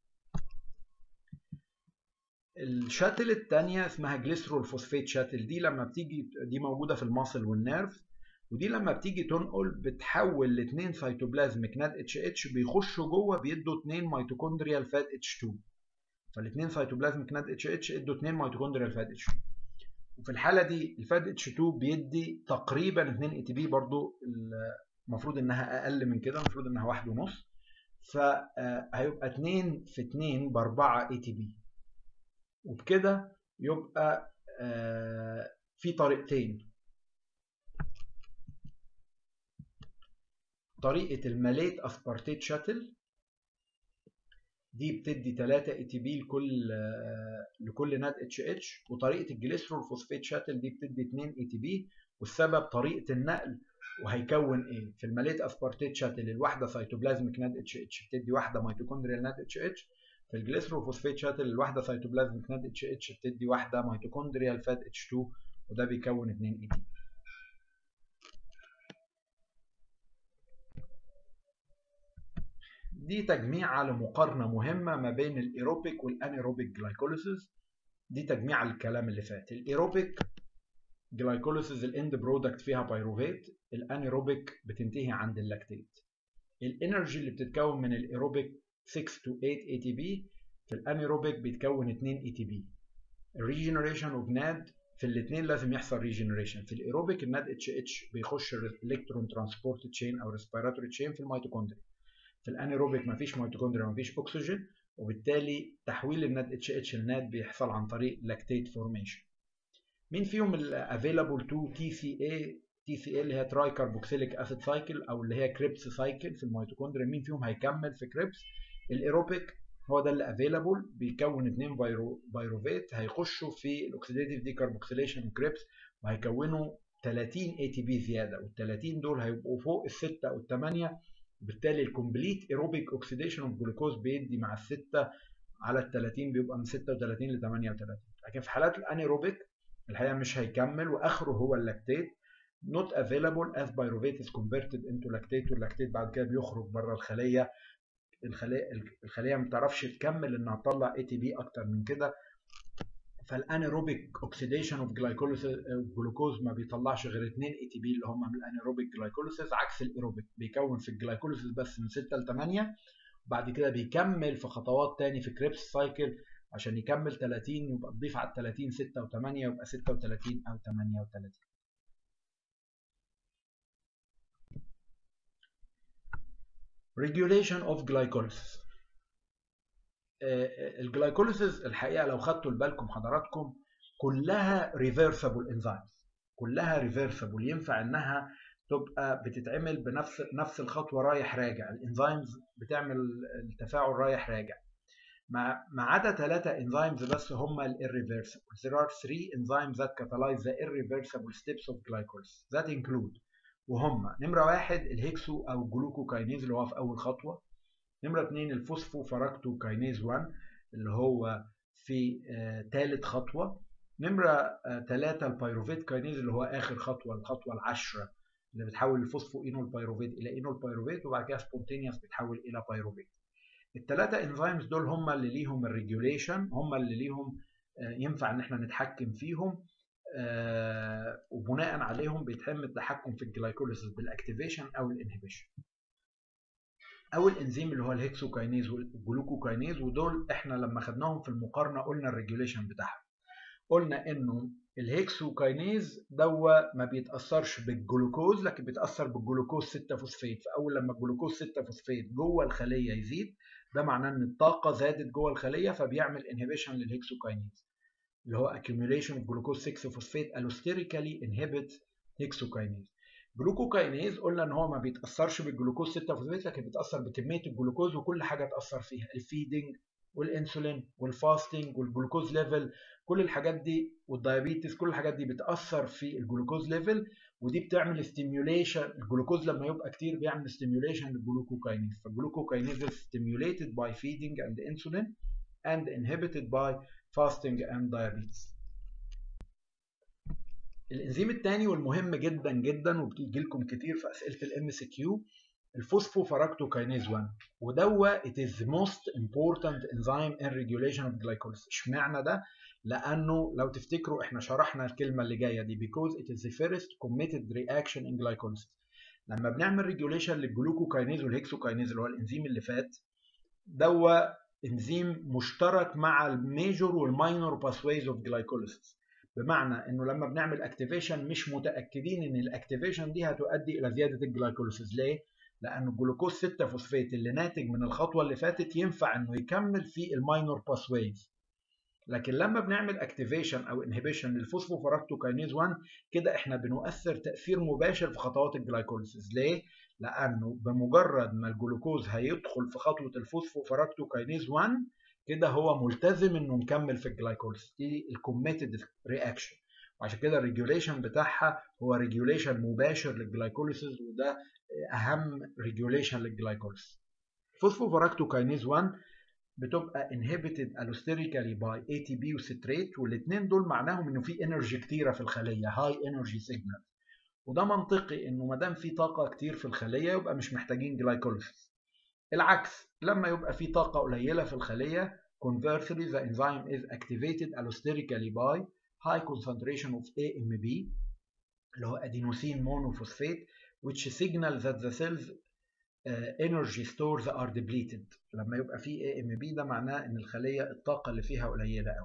الشاتل الثانيه اسمها جليسرول فوسفات شاتل دي لما بتيجي دي موجوده في الماسل والنيرف ودي لما بتيجي تنقل بتحول الاثنين سيتوبلازميك ناد اتش اتش بيخشوا جوه بيدوا 2 ميتوكوندريال فات اتش 2 فالاثنين سيتوبلازميك ناد اتش اتش ادوا 2 ميتوكوندريال فات اتش 2 وفي الحاله دي الفات اتش 2 بيدي تقريبا 2 اي تي بي برضو المفروض انها اقل من كده المفروض انها واحد ونص فهيبقى 2 في 2 ب 4 اي تي بي وبكده يبقى في طريقتين طريقة الماليت اسبارتيت شاتل دي بتدي 3 اي تي بي لكل لكل ناد اتش اتش وطريقه الجليسرول فوسفات شاتل دي بتدي 2 اي تي بي والسبب طريقه النقل وهيكون ايه في الماليت اسبارتيت شاتل الواحده سيتوبلازميك ناد اتش اتش بتدي واحده ميتوكوندريال ناد اتش اتش في الجليسرول فوسفات شاتل الواحده سيتوبلازميك ناد اتش اتش بتدي واحده ميتوكوندريال فات اتش 2 وده بيكون 2 اي تي دي تجميعة لمقارنة مهمة ما بين الايروبيك والانيروبيك جلايكوليسيس دي تجميعة للكلام اللي فات الايروبيك جلايكوليسيس الاند برودكت فيها بايروفيت الانيروبيك بتنتهي عند اللاكتيت الانرجي اللي بتتكون من الايروبيك 6 to 8 اي تي بي في الانيروبيك بيتكون 2 اي تي بي الريجنريشن اوف ناد في الاثنين لازم يحصل ريجنريشن في الايروبيك الناد اتش اتش بيخش الكترون ترانسبورت تشين او ريسبيراتوري تشين في الميتوكوندريا في الانيروبيك مفيش ميتوكوندريا مفيش اكسجين وبالتالي تحويل الناد اتش اتش لناد بيحصل عن طريق لاكتيت فورميشن مين فيهم الافيلابل تو تي سي اي تي سي اي اللي هي تراي كاربوكسيليك اسيد سايكل او اللي هي كريبس سايكل في الميتوكوندريا مين فيهم هيكمل في كريبس الايروبيك هو ده اللي افيلابل بيكون اثنين بايرو بايروفيت هيخشوا في الاكسيديتيف دي كاربوكسيليشن وكريبس وهيكونوا 30 اي تي بي زياده وال 30 دول هيبقوا فوق السته او الثمانيه وبالتالي الكومبليت ايروبيك اوكسيديشن اوف جلوكوز بيدي مع الستة على ال 30 بيبقى من 36 ل 38 لكن في حالات الانيروبيك الحقيقه مش هيكمل واخره هو اللاكتيت not available as pyruvate is converted into lactate واللاكتيت بعد كده بيخرج بره الخليه الخليه الخليه ما بتعرفش تكمل انها تطلع اي تي بي اكتر من كده فالانيروبيك اوكسيديشن اوف جلوكوز ما بيطلعش غير 2 اي تي بي اللي هم من الانيروبيك جلايكوليسيس عكس الايروبيك بيكون في الجلايكوليسيس بس من 6 ل 8 وبعد كده بيكمل في خطوات تاني في كريبس سايكل عشان يكمل 30 يبقى تضيف على ال 30 6 و8 يبقى 36 او 38 regulation of glycolysis الجلايكوليسيس الحقيقه لو خدتوا بالكم حضراتكم كلها ريفرسبل انزيمز كلها ريفرسبل ينفع انها تبقى بتتعمل بنفس نفس الخطوه رايح راجع الانزيمز بتعمل التفاعل رايح راجع ما ما عدا ثلاثة انزيمز بس هم الirreversible. There are three enzymes that catalyze the irreversible steps of glycolysis that include وهم نمرة واحد الهيكسو أو الجلوكوكاينيز اللي هو في أول خطوة نمرة اتنين الفوسفوفراكتوكاينيز 1 اللي هو في ثالث خطوة نمرة ثلاثة البيروفيت كاينيز اللي هو آخر خطوة الخطوة العشرة اللي بتحول الفوسفو اينول بايروفيت إلى اينول بايروفيت وبعد كده سبونتينيوس بتحول إلى بايروفيت الثلاثة انزيمز دول هم اللي ليهم الريجوليشن هم اللي ليهم ينفع ان احنا نتحكم فيهم وبناء عليهم بيتم التحكم في الجلايكوليسيس بالاكتيفيشن او الانهبيشن اول انزيم اللي هو الهكسوكاينيز والجلوكوكاينيز ودول احنا لما خدناهم في المقارنه قلنا الريجوليشن بتاعهم قلنا انه الهكسوكاينيز دوا ما بيتاثرش بالجلوكوز لكن بيتاثر بالجلوكوز 6 فوسفات فاول لما الجلوكوز 6 فوسفات جوه الخليه يزيد ده معناه ان الطاقه زادت جوه الخليه فبيعمل انهبيشن للهكسوكاينيز اللي هو accumulation of glucose 6 phosphate allosterically inhibit hexokinase جلوكوكاينيز قلنا ان هو ما بيتاثرش بالجلوكوز 6 فوسفات لكن بيتاثر بكميه الجلوكوز وكل حاجه تاثر فيها الفيدنج والانسولين والفاستنج والجلوكوز ليفل كل الحاجات دي والدايابيتس كل الحاجات دي بتاثر في الجلوكوز ليفل ودي بتعمل ستيميوليشن الجلوكوز لما يبقى كتير بيعمل ستيميوليشن للجلوكوكاينيز فالجلوكوكاينيز is stimulated by feeding and insulin and inhibited by fasting and diabetes الانزيم الثاني والمهم جدا جدا وبتيجي لكم كتير في اسئله الام سي كيو الفوسفوفراكتوكاينيز 1 ودوا it is the most important enzyme in regulation of glycolysis اشمعنى ده؟ لانه لو تفتكروا احنا شرحنا الكلمه اللي جايه دي because it is the first committed reaction in glycolysis لما بنعمل ريجوليشن للجلوكوكاينيز والهكسوكاينيز اللي هو الانزيم اللي فات دوا انزيم مشترك مع الميجور والماينور باثويز اوف جلايكوليسيس بمعنى انه لما بنعمل اكتيفيشن مش متاكدين ان الاكتيفيشن دي هتؤدي الى زياده الجلايكوليسيس ليه؟ لان الجلوكوز 6 فوسفات اللي ناتج من الخطوه اللي فاتت ينفع انه يكمل في الماينور باثويز لكن لما بنعمل اكتيفيشن او انهبيشن للفوسفوفراكتوكاينيز 1 كده احنا بنؤثر تاثير مباشر في خطوات الجلايكوليسيس ليه؟ لانه بمجرد ما الجلوكوز هيدخل في خطوه الفوسفوفراكتوكاينيز 1 كده هو ملتزم انه مكمل في الجلايكوليسيس دي الكوميتد رياكشن وعشان كده الريجوليشن بتاعها هو ريجوليشن مباشر للجلايكوليسيس وده اهم ريجوليشن للجلايكوليسيس فوسفوفراكتوكاينيز 1 بتبقى inhibited allosterically by ATP وستريت والاثنين دول معناهم انه في انرجي كتيره في الخليه هاي انرجي سيجنال وده منطقي انه ما دام في طاقه كتير في الخليه يبقى مش محتاجين جلايكوليسيس العكس لما يبقى في طاقه قليله في الخليه conversely the enzyme is activated allosterically by high concentration of AMP اللي هو adenosine monophosphate which signal that the cells uh, energy stores are depleted لما يبقى في AMP ده معناه ان الخليه الطاقه اللي فيها قليله قوي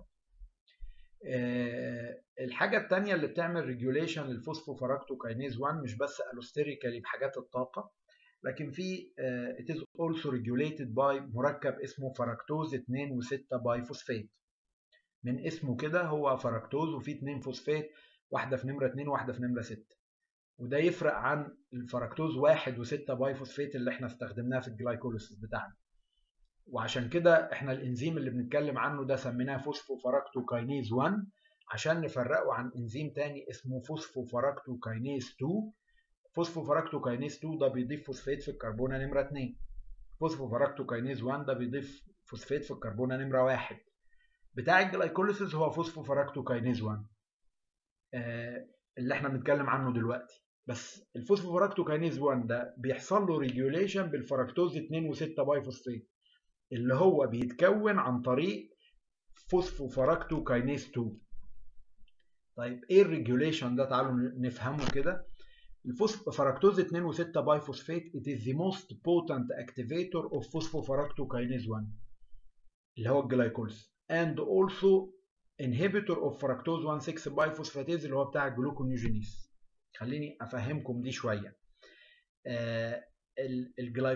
Uh, الحاجة التانية اللي بتعمل ريجوليشن للفوسفوفراكتوكاينيز 1 مش بس الوستيريكالي بحاجات الطاقة لكن في uh, it is also regulated by مركب اسمه فراكتوز 2 و6 باي فوسفات من اسمه كده هو فراكتوز وفيه 2 فوسفات واحدة في نمرة 2 وواحدة في نمرة 6 وده يفرق عن الفراكتوز 1 و6 باي فوسفات اللي احنا استخدمناها في الجلايكوليسيس بتاعنا وعشان كده احنا الانزيم اللي بنتكلم عنه ده سميناه فوسفوفراكتوكاينيز 1 عشان نفرقه عن انزيم تاني اسمه فوسفوفراكتوكاينيز 2 فوسفوفراكتوكاينيز 2 ده بيضيف فوسفات في الكربونه نمره 2 فوسفوفراكتوكاينيز 1 ده بيضيف فوسفات في الكربونه نمره 1 بتاع الجلايكوليسيس هو فوسفوفراكتوكاينيز 1 آه اللي احنا بنتكلم عنه دلوقتي بس الفوسفوفراكتوكاينيز 1 ده بيحصل له ريجوليشن بالفراكتوز 2 و6 باي فوسفات اللي هو بيتكون عن طريق فوسفوفراكتوكاينيز 2 طيب ايه الريجوليشن ده تعالوا نفهمه كده الفوسفوفراكتوز 2 و6 باي فوسفات it is the most potent activator of phosphofaractokinase 1 اللي هو الجلايكوليز and also inhibitor of fructose 1 6 باي فوسفاتيز اللي هو بتاع الجلوكونيوجينيز خليني افهمكم دي شويه آه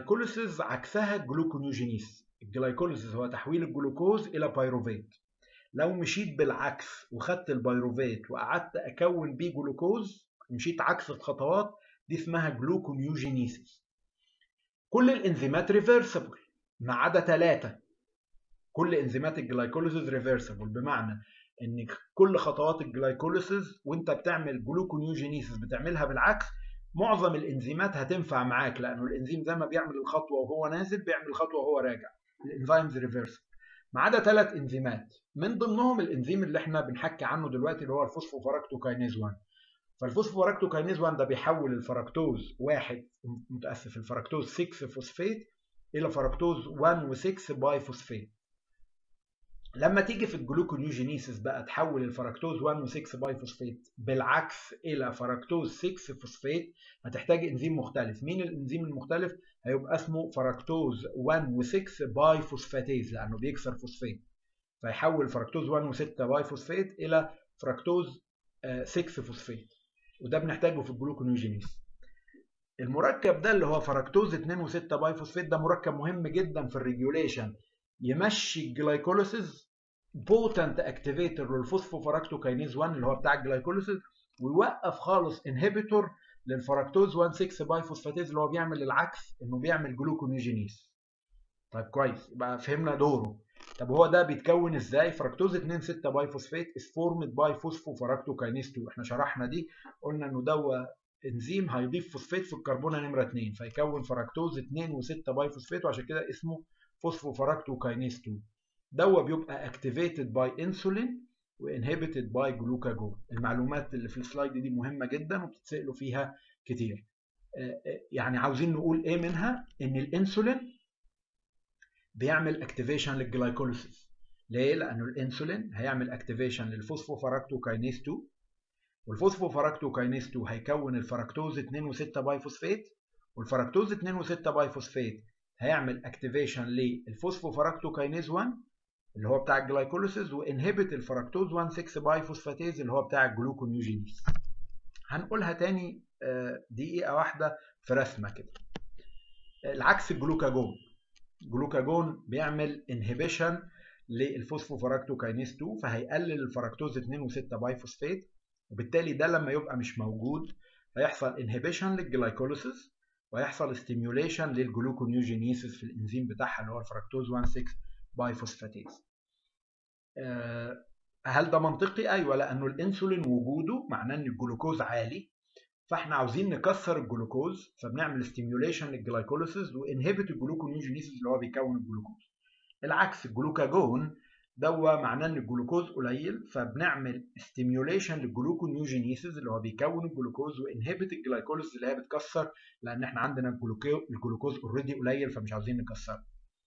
الجلايكوليسيس عكسها الجلوكونيوجينيز الجلايكوليسيس هو تحويل الجلوكوز الى بايروفيت لو مشيت بالعكس وخدت البيروفيت وقعدت اكون بيه جلوكوز مشيت عكس الخطوات دي اسمها جلوكونيوجينيسيس كل الانزيمات ريفرسبل ما عدا ثلاثه كل انزيمات الجلايكوليسيس ريفرسبل بمعنى ان كل خطوات الجلايكوليسيس وانت بتعمل جلوكونيوجينيسيس بتعملها بالعكس معظم الانزيمات هتنفع معاك لانه الانزيم زي ما بيعمل الخطوه وهو نازل بيعمل الخطوه وهو راجع الانزيمز ريفرسبل ما عدا ثلاث انزيمات من ضمنهم الانزيم اللي احنا بنحكي عنه دلوقتي اللي هو الفوسفوفراكتوكاينيز 1 فالفوسفوفراكتوكاينيز 1 ده بيحول الفركتوز واحد متاسف الفركتوز 6 فوسفيت الى فركتوز 1 و6 باي فوسفيت لما تيجي في الجلوكونيوجينيسيس بقى تحول الفركتوز 1 و6 باي فوسفيت بالعكس الى فركتوز 6 فوسفيت هتحتاج انزيم مختلف مين الانزيم المختلف هيبقى اسمه فركتوز 1 و6 باي فوسفاتيز لانه بيكسر فوسفيت فيحول فركتوز 1 و6 باي فوسفيت الى فركتوز 6 فوسفيت وده بنحتاجه في الجلوكونيوجينيس المركب ده اللي هو فركتوز 2 و6 باي فوسفيت ده مركب مهم جدا في الريجوليشن يمشي الجلايكوليسيس بوتنت اكتيفيتور للفوسفوفراكتوكاينيز 1 اللي هو بتاع الجلايكوليسيس ويوقف خالص انهبيتور للفركتوز 1 6 باي فوسفاتيز اللي هو بيعمل العكس انه بيعمل جلوكونيوجينيز طيب كويس يبقى فهمنا دوره طب هو ده بيتكون ازاي فركتوز 2 6 باي فوسفات از فورمد باي فوسفوفراكتوكاينيز 2 احنا شرحنا دي قلنا انه ده انزيم هيضيف فوسفات في الكربونه نمره 2 فيكون فركتوز 2 و6 باي فوسفات وعشان كده اسمه فوسفوفراكتوكاينيز 2 دوا بيبقى اكتيفيتد باي انسولين وانهبيتد باي جلوكاجون المعلومات اللي في السلايد دي مهمه جدا وبتتسالوا فيها كتير يعني عاوزين نقول ايه منها ان الانسولين بيعمل اكتيفيشن للجلايكوليسيس ليه لانه الانسولين هيعمل اكتيفيشن للفوسفوفراكتوكاينيز 2 والفوسفوفراكتوكاينيز 2 هيكون الفركتوز 2 و6 باي فوسفات والفركتوز 2 و6 باي فوسفات هيعمل اكتيفيشن للفوسفوفراكتوكاينيز 1 اللي هو بتاع الجلايكوليسيس وانهبت الفركتوز 1 6 باي فوسفاتيز اللي هو بتاع الجلوكونيوجينيز هنقولها تاني دقيقة واحدة في رسمة كده العكس الجلوكاجون جلوكاجون بيعمل انهبيشن للفوسفوفراكتوكاينيز 2 فهيقلل الفركتوز 2 و6 باي فوسفات وبالتالي ده لما يبقى مش موجود هيحصل انهبيشن للجلايكوليسيس وهيحصل ستيميوليشن للجلوكونيوجينيسيس في الانزيم بتاعها اللي هو الفركتوز 1 6 باي فوسفاتيز هل ده منطقي؟ ايوه لانه الانسولين وجوده معناه ان الجلوكوز عالي فاحنا عاوزين نكسر الجلوكوز فبنعمل ستيميوليشن للجلايكوليسيس وانهبت الجلوكونيوجينيسيس اللي هو بيكون الجلوكوز العكس الجلوكاجون دوا معناه ان الجلوكوز قليل فبنعمل ستيميوليشن للجلوكونيوجينيسيس اللي هو بيكون الجلوكوز وانهبت الجلايكوليسيس اللي هي بتكسر لان احنا عندنا الجلوكوز اوريدي قليل فمش عاوزين نكسره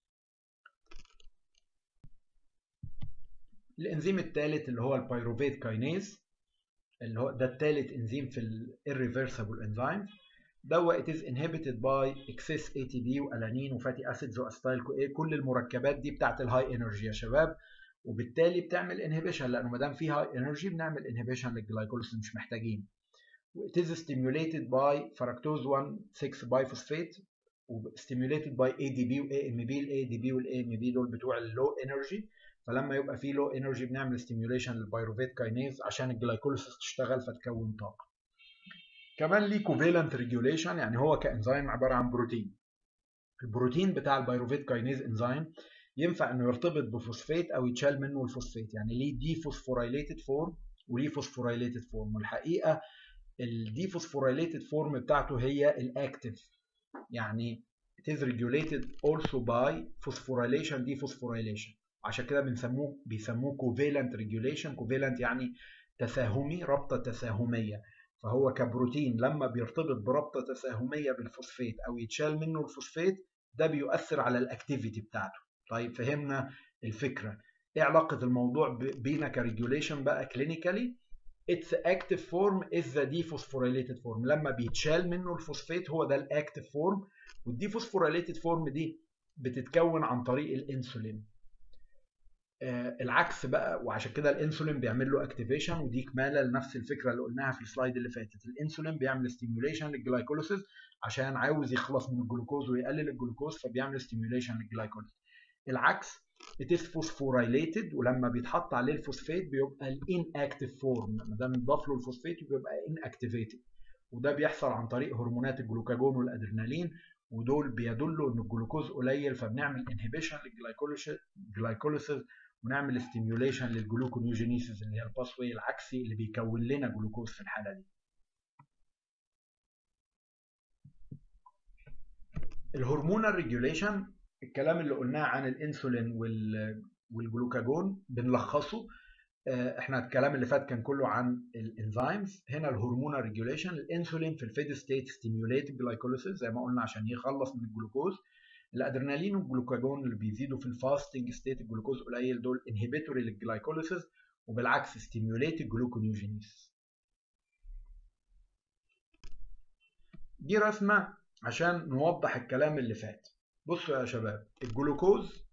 الانزيم الثالث اللي هو البيروفيت كاينيز اللي هو ده الثالث انزيم في الريفرسبل انزيم دوا it is inhibited by excess ATP والانين وفاتي اسيدز واستايل كل المركبات دي بتاعت الهاي انرجي يا شباب وبالتالي بتعمل انهبيشن لانه ما دام في هاي انرجي بنعمل انهبيشن للجلايكوليسيس مش محتاجين it is stimulated by fructose 1 6 biphosphate وstimulated by ADP و AMP ال ADP وال AMP دول بتوع اللو انرجي فلما يبقى في لو انرجي بنعمل ستيميوليشن للبيروفيت كاينيز عشان الجلايكوليسيس تشتغل فتكون طاقه كمان ليه كوفيلنت ريجوليشن يعني هو كانزيم عباره عن بروتين البروتين بتاع البيروفيت كاينيز انزيم ينفع انه يرتبط بفوسفات او يتشال منه الفوسفات يعني ليه دي فوسفوريليتد فورم وليه فوسفوريليتد فورم والحقيقه الدي فوسفوريليتد فورم بتاعته هي الاكتف يعني it is regulated also by phosphorylation dephosphorylation عشان كده بنسموه بيسموه covalent regulation covalent يعني تساهمي رابطة تساهمية فهو كبروتين لما بيرتبط برابطة تساهمية بالفوسفات أو يتشال منه الفوسفات ده بيؤثر على الاكتيفيتي بتاعته طيب فهمنا الفكرة ايه علاقة الموضوع بينا كريجوليشن بقى كلينيكالي its active form is the dephosphorylated form لما بيتشال منه الفوسفات هو ده الاكتيف فورم والديفوسفوريليتد فورم دي بتتكون عن طريق الانسولين آه العكس بقى وعشان كده الانسولين بيعمل له اكتيفيشن ودي كماله لنفس الفكره اللي قلناها في السلايد اللي فاتت الانسولين بيعمل ستيميوليشن للجلايكوليسيس عشان عاوز يخلص من الجلوكوز ويقلل الجلوكوز فبيعمل ستيميوليشن للجلايكوليسيس العكس it is phosphorylated ولما بيتحط عليه الفوسفات بيبقى الان اكتف فورم ما دام اتضاف له الفوسفات بيبقى ان اكتيفيتد وده بيحصل عن طريق هرمونات الجلوكاجون والادرينالين ودول بيدلوا ان الجلوكوز قليل فبنعمل انهبيشن للجلايكوليسيس ونعمل ستيميوليشن للجلوكونيوجينيسيس اللي هي الباسوي العكسي اللي بيكون لنا جلوكوز في الحاله دي الهرمونال ريجوليشن الكلام اللي قلناه عن الانسولين والجلوكاجون بنلخصه احنا الكلام اللي فات كان كله عن الانزيمز هنا الهرمونال ريجوليشن الانسولين في الفيد ستيت ستيميوليت الجلايكوليسيس زي ما قلنا عشان يخلص من الجلوكوز الادرينالين والجلوكاجون اللي بيزيدوا في الفاستنج ستيت الجلوكوز قليل دول انهبيتوري للجلايكوليسيس وبالعكس ستيميوليت الجلوكونيوجينيس دي رسمه عشان نوضح الكلام اللي فات بصوا يا شباب الجلوكوز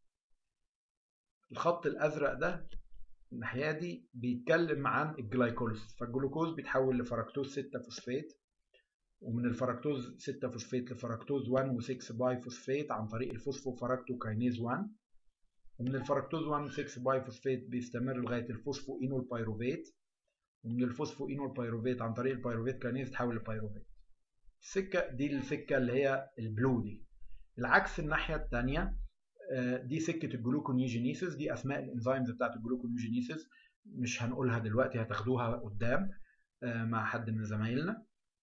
الخط الازرق ده الناحيه دي بيتكلم عن الجلايكوليسيس فالجلوكوز بيتحول لفركتوز 6 فوسفات ومن الفركتوز 6 فوسفات لفركتوز 1 و6 باي فوسفات عن طريق الفوسفوفركتوكاينيز 1 ومن الفركتوز 1 و6 باي فوسفات بيستمر لغايه الفوسفو اينول بايروفيت ومن الفوسفو اينول بايروفيت عن طريق البايروفيت كاينيز تحول لبايروفيت السكه دي السكه اللي هي البلو دي العكس الناحيه الثانيه دي سكه الجلوكونيوجينيسيس دي اسماء الانزيمز بتاعت الجلوكونيوجينيسيس مش هنقولها دلوقتي هتاخدوها قدام مع حد من زمايلنا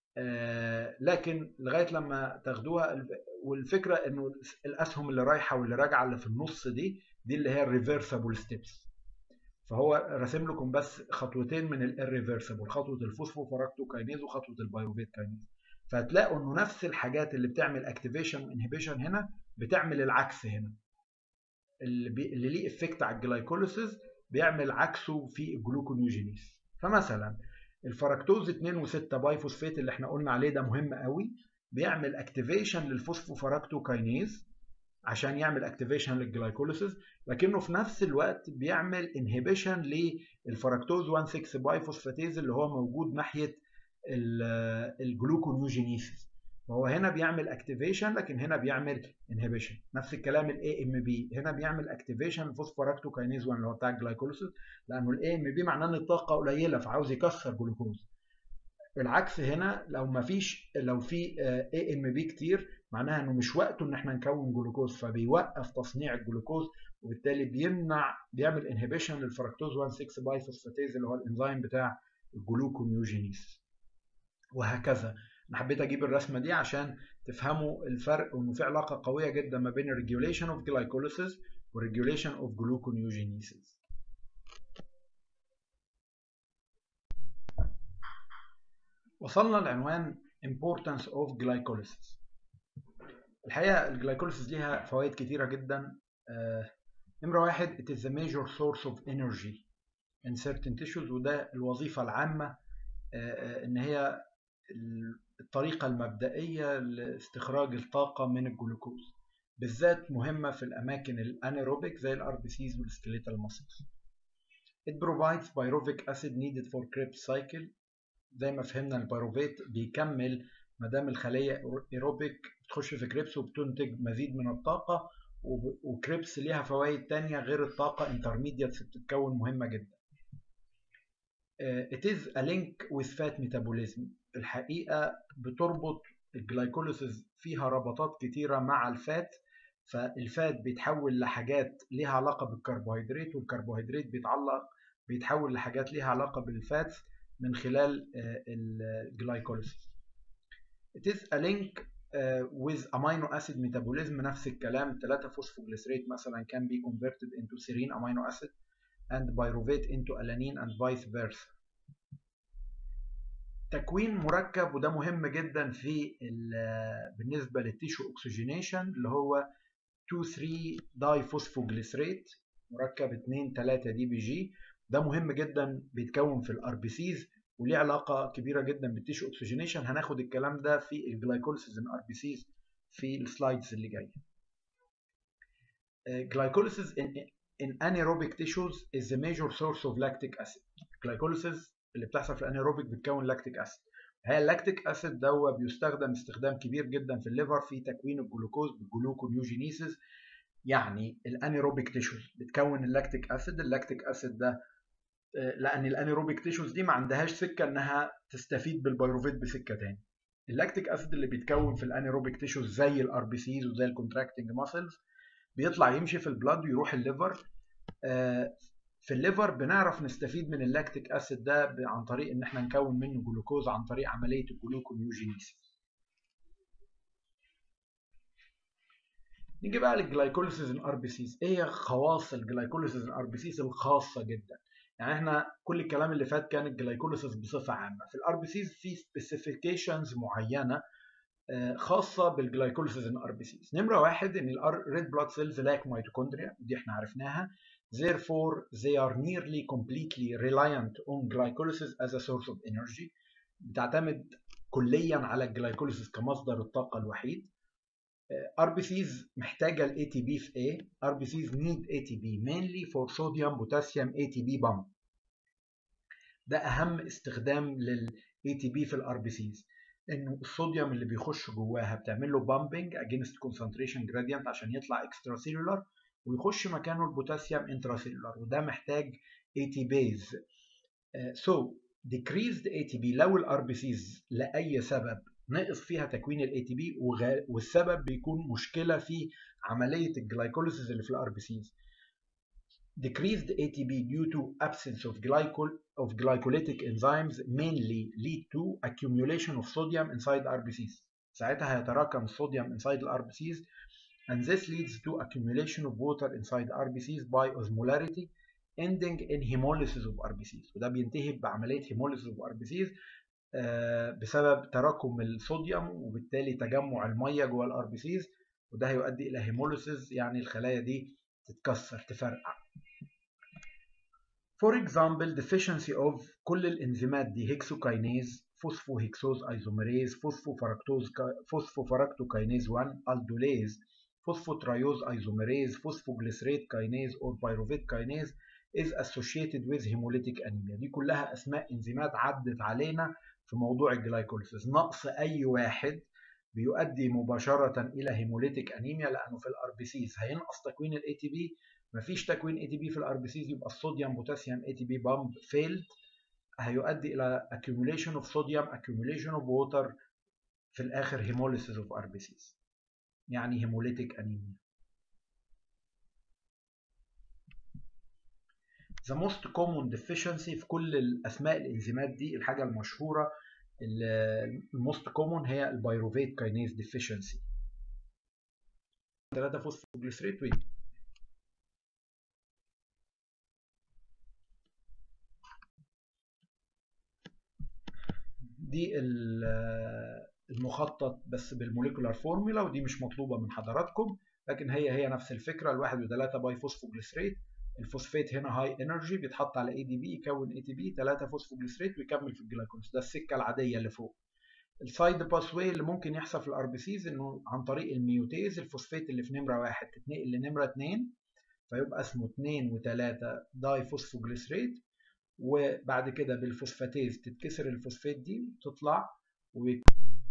لكن لغايه لما تاخدوها والفكره انه الاسهم اللي رايحه واللي راجعه اللي في النص دي دي اللي هي الريفرسبل ستيبس فهو راسم لكم بس خطوتين من الريفرسبل خطوه الفوسفوفراكتوكاينيز وخطوه البايروفيت كاينيز فهتلاقوا انه نفس الحاجات اللي بتعمل اكتيفيشن وانهبيشن هنا بتعمل العكس هنا اللي, بي... اللي ليه افكت على الجلايكوليسيس بيعمل عكسه في الجلوكونيوجينيس فمثلا الفركتوز 2 و6 باي فوسفات اللي احنا قلنا عليه ده مهم قوي بيعمل اكتيفيشن للفوسفوفراكتوكاينيز عشان يعمل اكتيفيشن للجلايكوليسيس لكنه في نفس الوقت بيعمل انهبيشن للفركتوز 1 6 باي فوسفاتيز اللي هو موجود ناحيه الجلوكونيوجينيسيس وهو هنا بيعمل اكتيفيشن لكن هنا بيعمل انهبيشن نفس الكلام الاي ام بي هنا بيعمل اكتيفيشن فوسفوراكتوكاينيز 1 اللي هو بتاع الجلايكوليسيس لانه الاي ام بي معناه ان الطاقه قليله فعاوز يكسر جلوكوز العكس هنا لو ما فيش لو في اي ام بي كتير معناها انه مش وقته ان احنا نكون جلوكوز فبيوقف تصنيع الجلوكوز وبالتالي بيمنع بيعمل انهبيشن للفركتوز 1 6 باي فوسفاتيز اللي هو الانزيم بتاع الجلوكونيوجينيس وهكذا انا حبيت اجيب الرسمه دي عشان تفهموا الفرق وانه في علاقه قويه جدا ما بين الريجوليشن اوف جلايكوليسيس والريجوليشن اوف جلوكونيوجينيسيس وصلنا لعنوان importance of glycolysis الحقيقه الجلايكوليسيس ليها فوائد كتيره جدا نمره واحد it is the major source of energy in certain tissues وده الوظيفه العامه ان هي الطريقة المبدئية لاستخراج الطاقة من الجلوكوز بالذات مهمة في الأماكن الأنيروبيك زي الار بي سيز والسكليتال ماسلز. It provides pyruvic acid needed for Krebs cycle زي ما فهمنا البيروفيت بيكمل ما دام الخلية ايروبيك بتخش في كريبس وبتنتج مزيد من الطاقة وكريبس ليها فوائد تانية غير الطاقة انترميديتس بتتكون مهمة جدا. It is a link with fat metabolism الحقيقة بتربط الجلايكوليسيس فيها ربطات كتيرة مع الفات فالفات بيتحول لحاجات ليها علاقة بالكربوهيدرات والكربوهيدرات بيتعلق بيتحول لحاجات ليها علاقة بالفات من خلال الجلايكوليسيس. It is a link with amino acid metabolism نفس الكلام 3 فوسفوجليسريت مثلا can be converted into serine amino acid and pyruvate into alanine and vice versa. تكوين مركب وده مهم جدا في بالنسبه للتيشو اوكسجينيشن اللي هو 2 3 داي فوسفوجليسريت مركب 2 3 دي بي جي ده مهم جدا بيتكون في الار بي سيز وليه علاقه كبيره جدا بالتيشو اوكسجينيشن هناخد الكلام ده في الجلايكوليسيس ان ار بي سيز في السلايدز اللي جايه glycolysis in, in anaerobic tissues is the major source of lactic acid glycolysis اللي بتحصل في الانيروبيك بتكون لاكتيك اسيد هي اللاكتيك اسيد ده بيستخدم استخدام كبير جدا في الليفر في تكوين الجلوكوز بالجلوكونيوجينيسيس يعني الانيروبيك تيشوز بتكون اللاكتيك اسيد اللاكتيك اسيد ده لان الانيروبيك تيشوز دي ما عندهاش سكه انها تستفيد بالبيروفيت بسكه تاني اللاكتيك اسيد اللي بيتكون في الانيروبيك تيشوز زي الار بي سيز وزي الكونتراكتنج ماسلز بيطلع يمشي في البلاد ويروح الليفر في الليفر بنعرف نستفيد من اللاكتيك اسيد ده عن طريق ان احنا نكون منه جلوكوز عن طريق عمليه الجلوكونيوجينيسيس نيجي بقى للجلايكوليسيس ان ار بي سيز ايه هي خواص الجلايكوليسيس ان ار بي سيز الخاصه جدا يعني احنا كل الكلام اللي فات كان الجلايكوليسيس بصفه عامه في الار بي سيز في سبيسيفيكيشنز معينه خاصه بالجلايكوليسيس ان ار بي سيز نمره واحد ان الريد بلاد سيلز لاك ميتوكوندريا دي احنا عرفناها therefore they are nearly completely reliant on glycolysis as a source of energy بتعتمد كليا على الجلايكوليسيس كمصدر الطاقه الوحيد RBCs محتاجة ال ATP في ايه؟ RBCs need ATP mainly for sodium potassium ATP pump. ده أهم استخدام لل ATP في ال RBCs إنه الصوديوم اللي بيخش جواها بتعمل له bumping against concentration gradient عشان يطلع extracellular ويخش مكانه البوتاسيوم intracellular وده محتاج ATPase. Uh, so decreased ATP لو ال RBCs لأي سبب ناقص فيها تكوين الاي تي بي والسبب بيكون مشكله في عمليه الجلايكوليسيس اللي في الار بي سيز decreased ATP due to absence of glycol of glycolytic enzymes mainly lead to accumulation of sodium inside RBCs ساعتها هيتراكم الصوديوم inside the RBCs and this leads to accumulation of water inside RBCs by osmolarity ending in hemolysis of RBCs وده بينتهي بعمليه hemolysis of RBCs بسبب تراكم الصوديوم وبالتالي تجمع الميه جوه الار بي سيز وده هيؤدي الى هيموليسيس يعني الخلايا دي تتكسر تفرقع. For example deficiency of كل الانزيمات دي هيكسوكاينيز فوسفوهيكسوز ايزوميريز فوسفوفركتوز فوسفوفركتوكاينيز 1 الدوليز فوسفوتريوز ايزوميريز فوسفوجليسريت كاينيز اور بايروفيت كاينيز is associated with hemolytic anemia دي كلها اسماء انزيمات عدت علينا في موضوع الجلايكوليسيس نقص اي واحد بيؤدي مباشره الى هيموليتيك انيميا لانه في الار بي سيز هينقص تكوين الاي تي بي مفيش تكوين اي تي بي في الار بي سيز يبقى الصوديوم بوتاسيوم اي تي بي بامب فيلد هيؤدي الى accumulation of sodium accumulation of water في الاخر hemolysis of ار بي سيز يعني هيموليتيك انيميا The most common deficiency في كل الأسماء الإنزيمات دي الحاجة المشهورة الموست كومون هي البيروفيت كاينيز deficiency 3 فوسفوجليسريت وين دي المخطط بس بالموليكولار فورمولا ودي مش مطلوبة من حضراتكم لكن هي هي نفس الفكرة الواحد وثلاثة باي فوسفوجليسريت الفوسفات هنا هاي انرجي بيتحط على اي دي بي يكون اي تي بي 3 فوسفوجليسريت ويكمل في الجلايكوليس ده السكه العاديه اللي فوق السايد باس واي اللي ممكن يحصل في الار بي سيز انه عن طريق الميوتيز الفوسفات اللي في نمره واحد تتنقل لنمره 2 فيبقى اسمه 2 و3 داي فوسفوجليسريت وبعد كده بالفوسفاتيز تتكسر الفوسفات دي وتطلع ويك...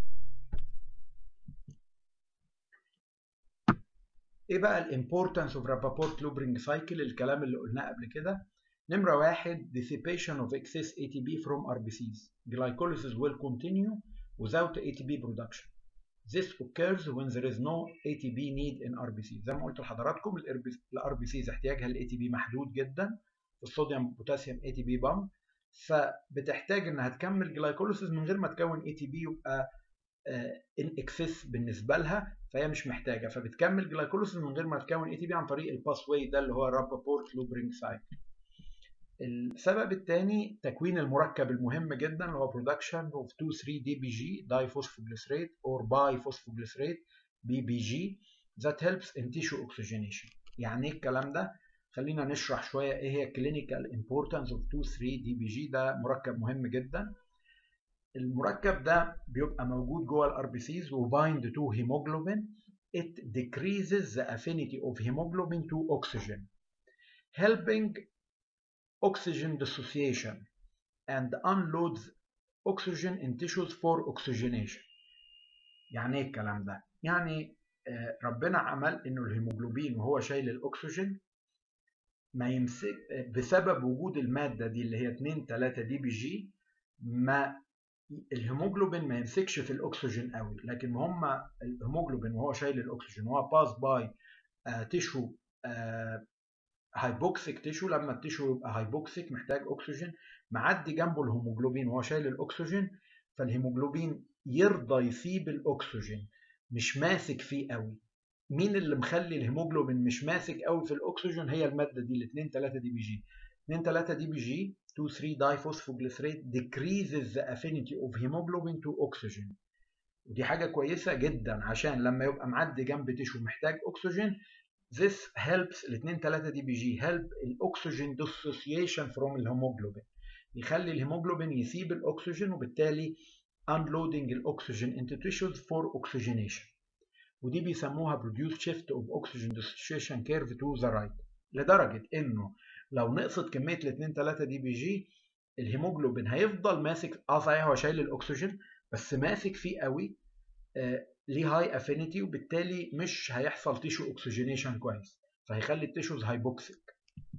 ايه بقى الامبورتنس اوف رابابورت لوبرينج سايكل الكلام اللي قلناه قبل كده نمرة واحد dissipation of excess ATP from RBCs glycolysis will continue without ATP production this occurs when there is no ATP need in RBCs زي ما قلت لحضراتكم ال RBCs احتياجها ل ATP محدود جدا الصوديوم بوتاسيوم ATP بامب فبتحتاج انها تكمل جلايكوليسيس من غير ما تكون ATP يبقى ان اكسس بالنسبه لها فهي مش محتاجه فبتكمل جلايكوليسيس من غير ما تكون اي تي بي عن طريق الباس واي ده اللي هو رابابورت لوبرينج سايكل السبب الثاني تكوين المركب المهم جدا اللي هو production of 2 3 دي بي جي دايفوسفوجليسريت or بايفوسفوجليسريت بي بي جي that helps in tissue oxygenation يعني ايه الكلام ده خلينا نشرح شويه ايه هي clinical importance of 2 3 دي بي جي ده مركب مهم جدا المركب ده بيبقى موجود جوه الار بي سيز وبايند تو هيموجلوبين it decreases the affinity of hemoglobin to oxygen helping oxygen dissociation and unloads oxygen in tissues for oxygenation يعني ايه الكلام ده يعني ربنا عمل انه الهيموجلوبين وهو شايل الاكسجين ما يمسك بسبب وجود الماده دي اللي هي 2 3 دي بي جي ما الهيموجلوبين ما يمسكش في الاكسجين قوي لكن هم الهيموجلوبين وهو شايل الاكسجين وهو باس باي تيشو هايبوكسيك تيشو لما التيشو يبقى هايبوكسيك محتاج اكسجين معدي جنبه الهيموجلوبين وهو شايل الاكسجين فالهيموجلوبين يرضى يسيب الاكسجين مش ماسك فيه قوي مين اللي مخلي الهيموجلوبين مش ماسك قوي في الاكسجين هي الماده دي ال 2 3 دي بي جي 2 3 دي بي جي 2 3 دايفوسفوجليسريت decreases the affinity of hemoglobin to oxygen ودي حاجه كويسه جدا عشان لما يبقى معدي جنب تيشو محتاج اكسجين this helps ال 2 3 دي بي جي help الاكسجين dissociation from الهيموجلوبين يخلي الهيموجلوبين يسيب الاكسجين وبالتالي unloading الاكسجين into tissues for oxygenation ودي بيسموها produce shift of oxygen dissociation curve to the right لدرجه انه لو نقصت كميه ال 2 3 دي بي جي الهيموجلوبين هيفضل ماسك اه صحيح هو شايل الاكسجين بس ماسك فيه قوي آه ليه هاي افينيتي وبالتالي مش هيحصل تيشو اوكسجينيشن كويس فهيخلي التيشوز هايبوكسيك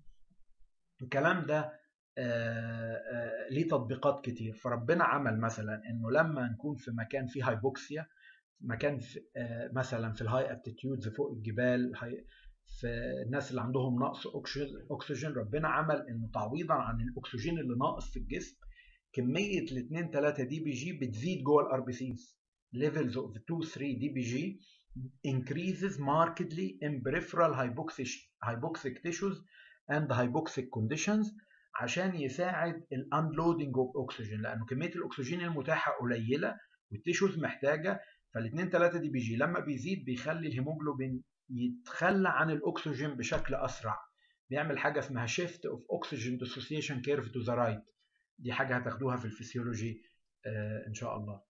الكلام ده آه آه ليه تطبيقات كتير فربنا عمل مثلا انه لما نكون في مكان فيه هايبوكسيا مكان في آه مثلا في الهاي ابتيتيودز فوق الجبال في الناس اللي عندهم نقص اكسجين ربنا عمل انه تعويضا عن الاكسجين اللي ناقص في الجسم كميه ال 2 3 دي بي جي بتزيد جوه الار بي سيز levels of 2 3 دي بي جي increases markedly in peripheral hypoxic, hypoxic tissues and hypoxic conditions عشان يساعد ال unloading of oxygen لانه كميه الاكسجين المتاحه قليله والتيشوز محتاجه فال 2 3 دي بي جي لما بيزيد بيخلي الهيموجلوبين يتخلى عن الاكسجين بشكل اسرع بيعمل حاجه اسمها shift of oxygen dissociation curve to the right دي حاجه هتاخدوها في الفسيولوجي آه ان شاء الله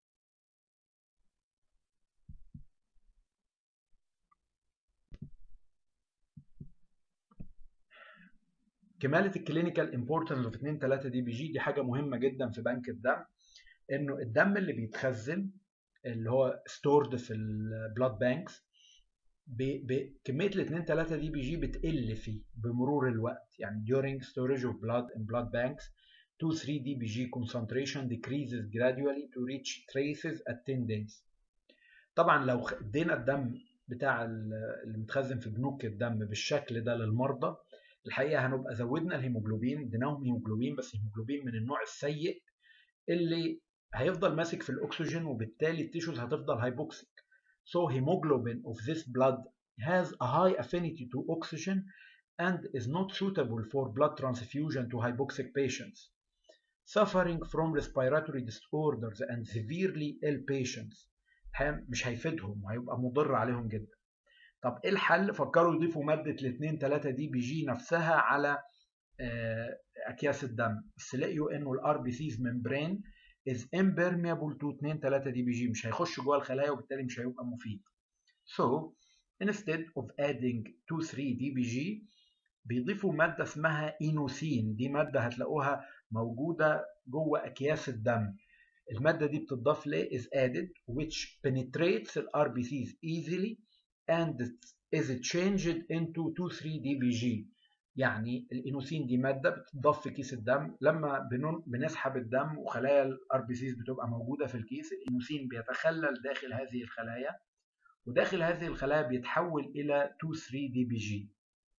كماله الكلينيكال امبورتنس اوف 2 3 دي بي جي دي حاجه مهمه جدا في بنك الدم انه الدم اللي بيتخزن اللي هو ستورد في البلاد بانكس بكميه ال 2 3 دي بي جي بتقل فيه بمرور الوقت يعني during storage of blood in blood banks 2 3 دي بي جي concentration decreases gradually to reach traces at 10 days طبعا لو ادينا الدم بتاع اللي متخزن في بنوك الدم بالشكل ده للمرضى الحقيقه هنبقى زودنا الهيموجلوبين اديناهم هيموجلوبين بس هيموجلوبين من النوع السيء اللي هيفضل ماسك في الاكسجين وبالتالي التيشوز هتفضل هايبوكسيك So hemoglobin of this blood has a high affinity to oxygen and is not suitable for blood transfusion to hypoxic patients. Suffering from respiratory disorders and severely ill patients مش هيفيدهم وهيبقى مضر عليهم جدا. طب ايه الحل؟ فكروا يضيفوا مادة ال 2 3 دي بي جي نفسها على اكياس الدم بس لقيوا انه الار بي سيز ممبرين is impermeable to 2 3 دي بي جي مش هيخش جوه الخلايا وبالتالي مش هيبقى مفيد. So instead of adding 2 3 دي بي جي بيضيفوا ماده اسمها اينوسين دي ماده هتلاقوها موجوده جوه اكياس الدم. الماده دي بتضاف ليه is added which penetrates the RBCs easily and is changed into 2 3 دي بي جي. يعني الانوسين دي ماده بتضاف في كيس الدم لما بنسحب الدم وخلايا الار بي سيز بتبقى موجوده في الكيس الانوسين بيتخلل داخل هذه الخلايا وداخل هذه الخلايا بيتحول الى 2 3 دي بي جي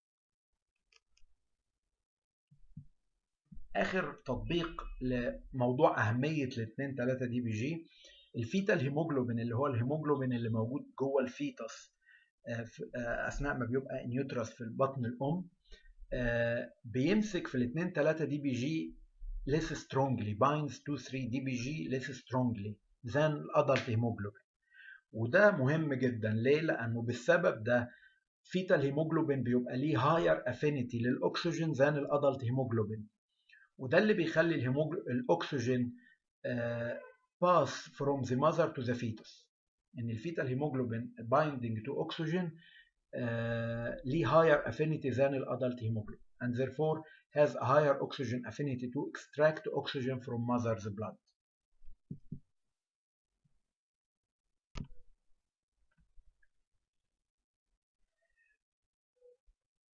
اخر تطبيق لموضوع اهميه ال 2 3 دي بي جي الفيتال هيموجلوبين اللي هو الهيموجلوبين اللي موجود جوه الفيتس اثناء ما بيبقى نيوترس في البطن الام بيمسك في ال 2 3 دي بي جي less strongly binds to 3 دي بي جي less strongly than adult hemoglobin وده مهم جدا ليه؟ لأنه بالسبب ده فيتال هيموجلوبين بيبقى ليه higher affinity للأكسجين than الأدلت هيموجلوبين وده اللي بيخلي الهيموجل... الأكسجين uh, pass from the mother to the fetus إن الفيتال هيموجلوبين binding to oxygen uh, ليه higher affinity than الادلت hemoglobin and therefore has a higher oxygen affinity to extract oxygen from mother's blood.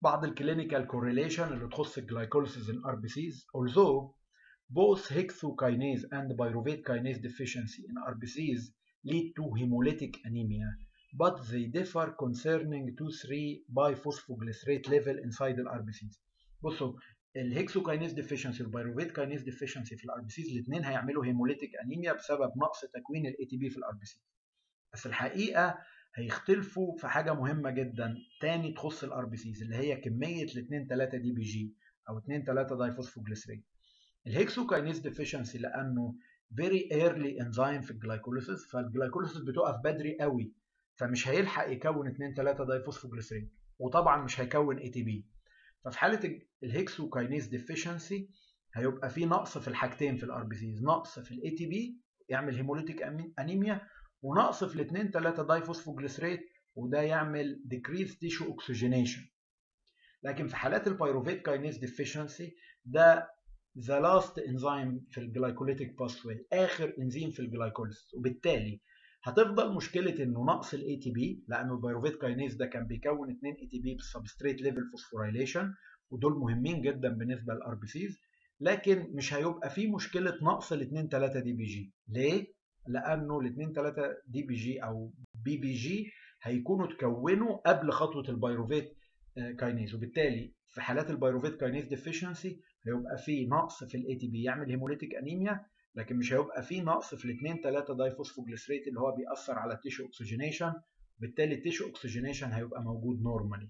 بعض الكلينيكال كورليشن اللي تخص الجلايكوليسيس ان ار بي سيز although both hexokinase and pyruvate kinase deficiency in RBCs lead to hemolytic anemia but they differ concerning 2,3 biphosphoglysrate level inside the RBCs بصوا الهكسوكاينيز ديفيشنسي والبيروفيت كاينيز ديفيشنسي في الار بي سيز الاثنين هيعملوا هيموليتيك انيميا بسبب نقص تكوين الاي تي بي في الار بي سيز بس الحقيقه هيختلفوا في حاجه مهمه جدا تاني تخص الار بي سيز اللي هي كميه ال 2 3 دي بي جي او 2 3 دايفوسفوجليسريت الهكسوكاينيز ديفيشنسي لانه فيري ايرلي انزيم في الجلايكوليسيس فالجلايكوليسيس بتقف بدري قوي فمش هيلحق يكون 2 3 دايفوسفوجليسريت وطبعا مش هيكون اي تي بي ففي حاله الهكسوكاينيز ديفيشنسي هيبقى في نقص في الحاجتين في الار بي سيز نقص في الاي تي بي يعمل هيموليتيك انيميا ونقص في الاثنين 3 دايفوسفوجليسريت وده يعمل ديكريز تيشو اوكسجينيشن لكن في حالات البيروفيت كاينيز ديفيشنسي ده ذا لاست انزيم في الجلايكوليتيك باثوي اخر انزيم في الجلايكوليسيس وبالتالي هتفضل مشكله انه نقص الاي تي بي لانه البيروفيت كاينيز ده كان بيكون 2 اي تي بي بالسبستريت ليفل فوسفوريليشن ودول مهمين جدا بالنسبه للار بي سيز لكن مش هيبقى في مشكله نقص ال 2 3 دي بي جي ليه؟ لانه ال 2 3 دي بي جي او بي بي جي هيكونوا اتكونوا قبل خطوه البيروفيت كاينيز وبالتالي في حالات البيروفيت كاينيز ديفيشنسي هيبقى في نقص في الاي تي بي يعمل هيموليتيك انيميا لكن مش هيبقى في نقص في الاثنين 3 دايفوسفوجليسريت اللي هو بيأثر على التيشو اوكسجينيشن بالتالي التيشو اوكسجينيشن هيبقى موجود نورمالي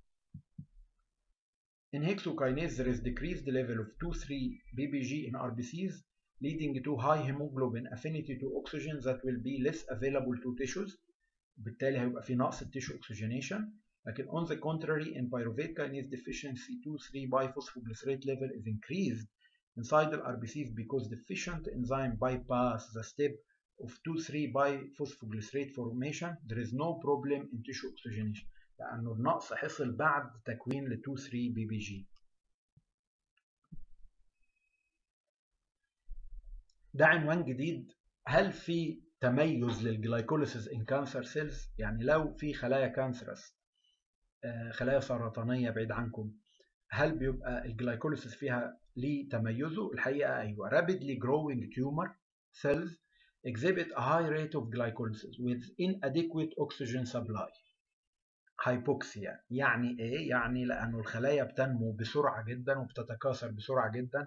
In hexokinase there is decreased level of 2,3 BBG in RBCs leading to high hemoglobin affinity to oxygen that will be less available to tissues بالتالي هيبقى في نقص التيشو اوكسجينيشن لكن on the contrary in pyruvate kinase deficiency 2,3 biphosphoglysrate level is increased inside the RBCs because deficient enzyme bypass the step of 2,3 biphosphoglysrate formation there is no problem in tissue oxygenation لأنه النقص حصل بعد تكوين ل 2,3 بي بي جي ده عنوان جديد هل في تميز للجلايكوليسيس ان كانسر سيلز يعني لو في خلايا كانسرس خلايا سرطانيه بعيد عنكم هل بيبقى الجلايكوليسيس فيها ليه تميزه الحقيقه ايوه rapidly growing tumor cells exhibit a high rate of glycolysis with inadequate oxygen supply hypoxia يعني ايه يعني لانه الخلايا بتنمو بسرعه جدا وبتتكاثر بسرعه جدا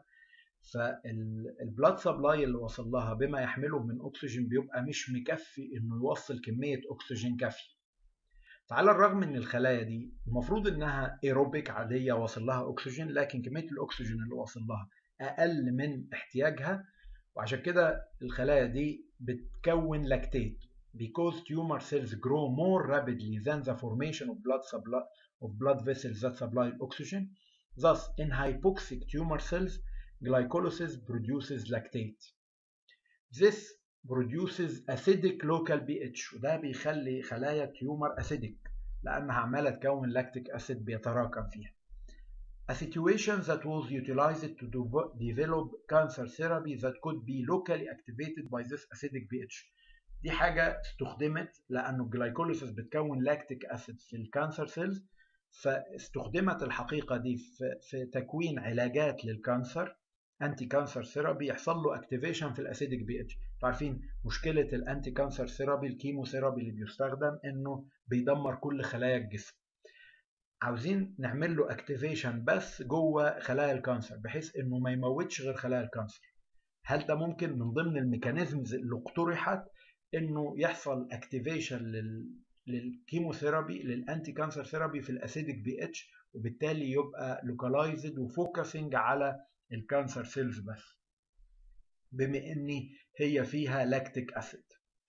فالبلاد سبلاي اللي وصل لها بما يحمله من اكسجين بيبقى مش مكفي انه يوصل كميه اكسجين كافيه فعلى الرغم ان الخلايا دي المفروض انها ايروبيك عاديه واصل لها اكسجين لكن كميه الاكسجين اللي واصل لها اقل من احتياجها وعشان كده الخلايا دي بتكون لاكتيت because tumor cells grow more rapidly than the formation of blood supply of blood vessels that supply oxygen thus in hypoxic tumor cells glycolysis produces lactate. This produces acidic local pH وده بيخلي خلايا التيومر acidic لأنها عمالة تكون لاكتيك أسيد بيتراكم فيها. A situation that was utilized to develop cancer therapy that could be locally activated by this acidic pH. دي حاجة استخدمت لأنه الجلايكوليسيس بتكون لاكتيك أسيد في الكانسر سيلز فاستخدمت الحقيقة دي في, في تكوين علاجات للكانسر انتي كانسر ثيرابي يحصل له اكتيفيشن في الاسيديك بي اتش عارفين مشكله الانتي كانسر ثيرابي الكيمو ثيرابي اللي بيستخدم انه بيدمر كل خلايا الجسم عاوزين نعمل له اكتيفيشن بس جوه خلايا الكانسر بحيث انه ما يموتش غير خلايا الكانسر هل ده ممكن من ضمن الميكانيزمز اللي اقترحت انه يحصل اكتيفيشن لل للكيموثيرابي للانتي كانسر ثيرابي في الاسيديك بي اتش وبالتالي يبقى لوكالايزد وفوكسنج على الكانسر سيلز بس بما ان هي فيها لاكتيك اسيد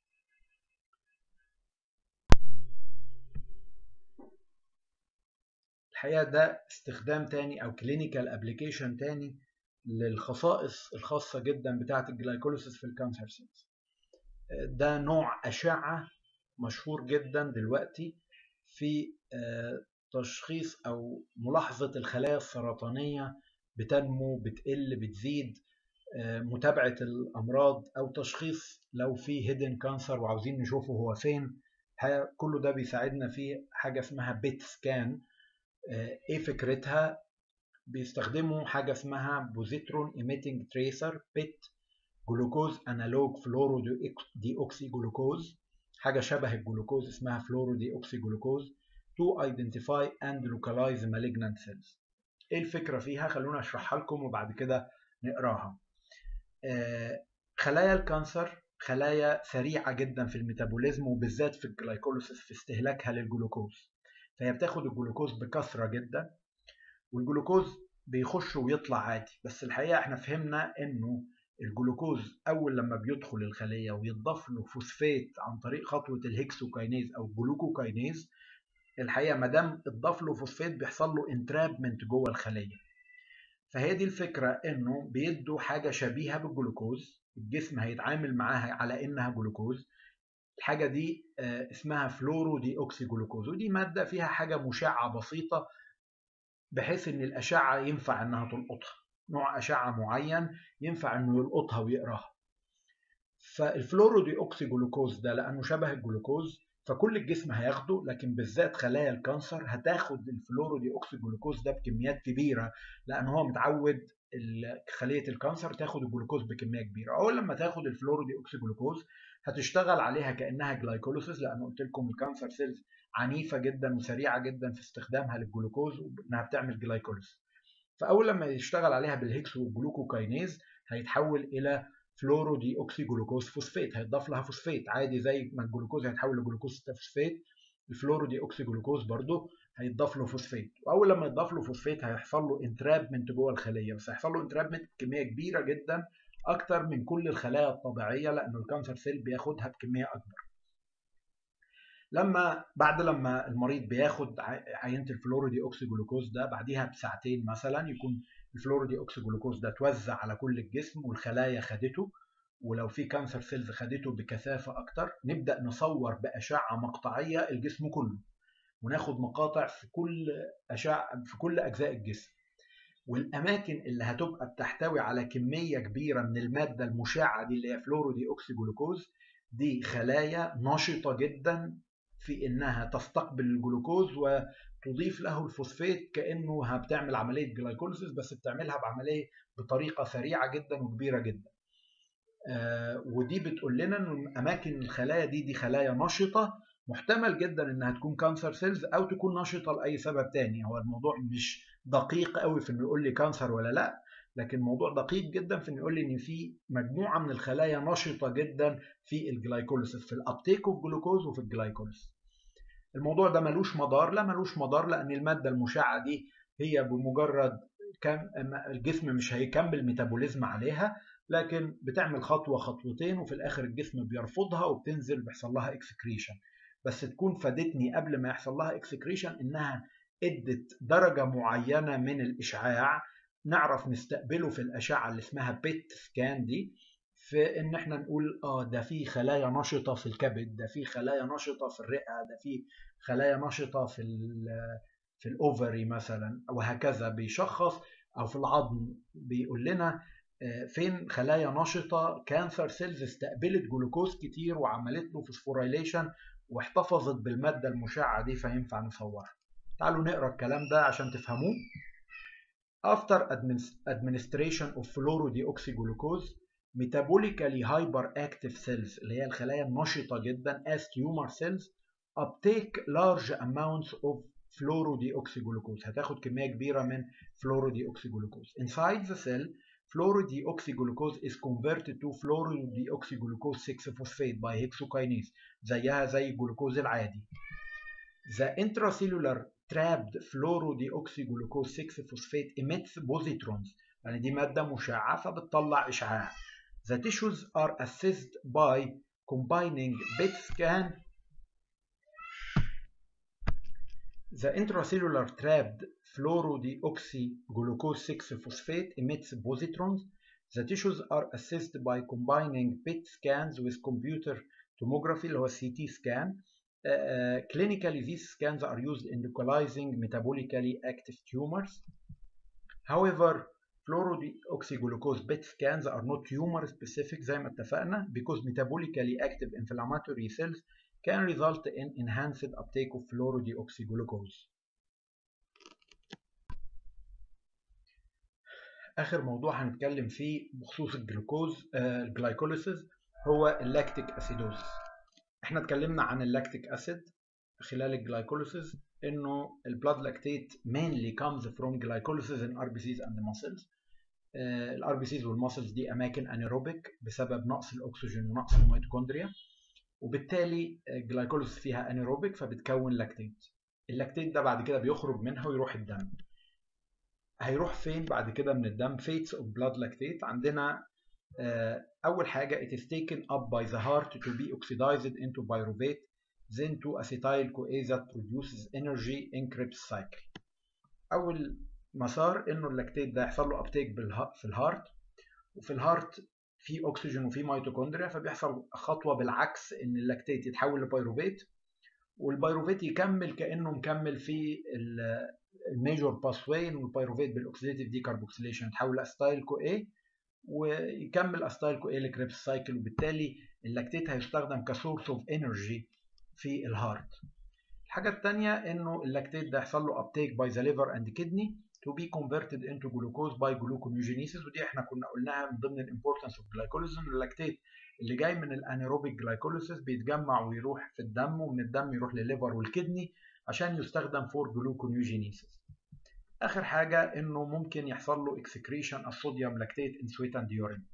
الحقيقه ده استخدام تاني او كلينيكال ابلكيشن تاني للخصائص الخاصه جدا بتاعه الجلايكوليسيس في الكانسر سيلز ده نوع اشعه مشهور جدا دلوقتي في تشخيص او ملاحظه الخلايا السرطانيه بتنمو بتقل بتزيد متابعة الأمراض أو تشخيص لو في هيدن كانسر وعاوزين نشوفه هو فين كله ده بيساعدنا في حاجة اسمها بيت سكان ايه فكرتها بيستخدموا حاجه اسمها بوزيترون ايميتنج تريسر بيت جلوكوز انالوج فلورو دي اوكسي جلوكوز حاجه شبه الجلوكوز اسمها فلورو دي اوكسي جلوكوز to identify and localize malignant cells ايه الفكره فيها خلونا اشرحها لكم وبعد كده نقراها آه خلايا الكانسر خلايا سريعه جدا في الميتابوليزم وبالذات في الجلايكوليسيس في استهلاكها للجلوكوز فهي بتاخد الجلوكوز بكثره جدا والجلوكوز بيخش ويطلع عادي بس الحقيقه احنا فهمنا انه الجلوكوز اول لما بيدخل الخليه ويتضاف له فوسفات عن طريق خطوه الهكسوكاينيز او الجلوكوكاينيز الحقيقه ما دام اتضاف له فوسفات بيحصل له انترابمنت جوه الخليه فهي دي الفكره انه بيدوا حاجه شبيهه بالجلوكوز الجسم هيتعامل معاها على انها جلوكوز الحاجه دي اسمها فلورو دي اوكسي جلوكوز ودي ماده فيها حاجه مشعه بسيطه بحيث ان الاشعه ينفع انها تلقطها نوع اشعه معين ينفع انه يلقطها ويقراها فالفلورو دي اوكسي جلوكوز ده لانه شبه الجلوكوز فكل الجسم هياخده لكن بالذات خلايا الكانسر هتاخد الفلورو دي اوكسي جلوكوز ده بكميات كبيره لان هو متعود خليه الكانسر تاخد الجلوكوز بكميه كبيره اول لما تاخد الفلورو دي اوكسي جلوكوز هتشتغل عليها كانها جلايكوليسيس لان قلت لكم الكانسر سيلز عنيفه جدا وسريعه جدا في استخدامها للجلوكوز وانها بتعمل جلايكوليسيس فاول لما يشتغل عليها بالهكس والجلوكوكاينيز هيتحول الى فلورو دي اوكسي جلوكوز فوسفات هيتضاف لها فوسفات عادي زي ما الجلوكوز هيتحول لجلوكوز فوسفات الفلورو دي اوكسي جلوكوز برضه هيتضاف له فوسفات واول لما يتضاف له فوسفات هيحصل له انترابمنت جوه الخليه بس هيحصل له انترابمنت بكميه كبيره جدا اكتر من كل الخلايا الطبيعيه لانه الكانسر سيل بياخدها بكميه اكبر لما بعد لما المريض بياخد عينه الفلورو دي اوكسي جلوكوز ده بعديها بساعتين مثلا يكون الفلورو دي اوكسي جلوكوز ده توزع على كل الجسم والخلايا خدته ولو في كانسر سيلز خدته بكثافه اكتر نبدا نصور باشعه مقطعيه الجسم كله وناخد مقاطع في كل اشعه في كل اجزاء الجسم والاماكن اللي هتبقى بتحتوي على كميه كبيره من الماده المشعه دي اللي هي فلورو دي اوكسي جلوكوز دي خلايا نشطه جدا في انها تستقبل الجلوكوز وتضيف له الفوسفات كانه بتعمل عمليه جلايكوليسيس بس بتعملها بعمليه بطريقه سريعه جدا وكبيره جدا آه ودي بتقول لنا ان اماكن الخلايا دي دي خلايا نشطه محتمل جدا انها تكون كانسر سيلز او تكون نشطه لاي سبب تاني هو الموضوع مش دقيق قوي في انه يقول لي كانسر ولا لا لكن موضوع دقيق جدا في انه يقول لي ان في مجموعه من الخلايا نشطه جدا في الجلايكوليسيس في الابتيك اوف جلوكوز وفي الجلايكوليسيس الموضوع ده ملوش مدار لا ملوش مدار لان الماده المشعه دي هي بمجرد كم الجسم مش هيكمل ميتابوليزم عليها لكن بتعمل خطوه خطوتين وفي الاخر الجسم بيرفضها وبتنزل بيحصل لها اكسكريشن بس تكون فادتني قبل ما يحصل لها اكسكريشن انها ادت درجه معينه من الاشعاع نعرف نستقبله في الاشعه اللي اسمها بيت سكان دي في ان احنا نقول اه ده في خلايا نشطه في الكبد ده في خلايا نشطه في الرئه ده في خلايا نشطه في في الاوفري مثلا وهكذا بيشخص او في العظم بيقول لنا فين خلايا نشطه كانسر سيلز استقبلت جلوكوز كتير وعملت له فوسفوريليشن واحتفظت بالماده المشعه دي فينفع نصورها تعالوا نقرا الكلام ده عشان تفهموه After administration of fluorodeoxyglucose metabolically hyperactive cells اللي هي الخلايا النشطة جدا as tumor cells uptake large amounts of fluorodeoxyglucose هتاخد كمية كبيرة من fluorodeoxyglucose inside the cell fluorodeoxyglucose is converted to fluorodeoxyglucose 6-phosphate by hexokinase زيها زي الجلوكوز العادي The intracellular trapped fluorodeoxyglucose 6-phosphate emits positrons يعني دي مادة مشعة فبتطلع إشعاع The tissues are assessed by combining PET scan The intracellular trapped fluorodeoxyglucose 6-phosphate emits positrons. The tissues are assessed by combining PET scans with computer tomography اللي هو CT scan. Uh, uh, clinically, these scans are used in localizing metabolically active tumors. However, fluorodeoxyglucose PET scans are not tumor specific زي ما اتفقنا because metabolically active inflammatory cells can result in enhanced uptake of fluorodeoxyglucose. اخر موضوع هنتكلم فيه بخصوص الجلوكوز آه، الجلايكوليسيس هو اللاكتيك اسيدوز احنا اتكلمنا عن اللاكتيك اسيد خلال الجلايكوليسيس انه البلاد لاكتيت mainly comes from glycolysis in RBCs and muscles الار بي سيز والماسلز دي اماكن انيروبيك بسبب نقص الاكسجين ونقص الميتوكوندريا وبالتالي الجلايكوليسيس فيها انيروبيك فبتكون لاكتيت اللاكتيت ده بعد كده بيخرج منها ويروح الدم هيروح فين بعد كده من الدم fates of blood lactate عندنا أول حاجة it is taken up by the heart to be oxidized into pyruvate then to acetyl CoA that produces energy in Krebs cycle أول مسار إنه اللاكتيت ده يحصل له أبتيك في الهارت وفي الهارت في أكسجين وفي ميتوكوندريا فبيحصل خطوة بالعكس إن اللاكتيت يتحول لبيروفيت والبيروفيت يكمل كأنه مكمل في الميجور باثوي والبيروفيت بالاكسيديتيف دي كاربوكسيليشن يتحول لاستايل كو اي ويكمل استايل كو اي لكريبس سايكل وبالتالي اللاكتيت هيستخدم كسورس اوف انرجي في الهارت الحاجه الثانيه انه اللاكتيت ده يحصل له ابتيك باي ذا ليفر اند كدني to be converted into glucose by gluconeogenesis ودي احنا كنا قلناها من ضمن الامبورتنس اوف جلايكوليسيس اللاكتيت اللي جاي من الانيروبيك جلايكوليسيس بيتجمع ويروح في الدم ومن الدم يروح للليفر والكدني عشان يستخدم فور جلوكونيوجينيسيس اخر حاجه انه ممكن يحصل له اكسكريشن الصوديوم لاكتيت ان سويت اند يورين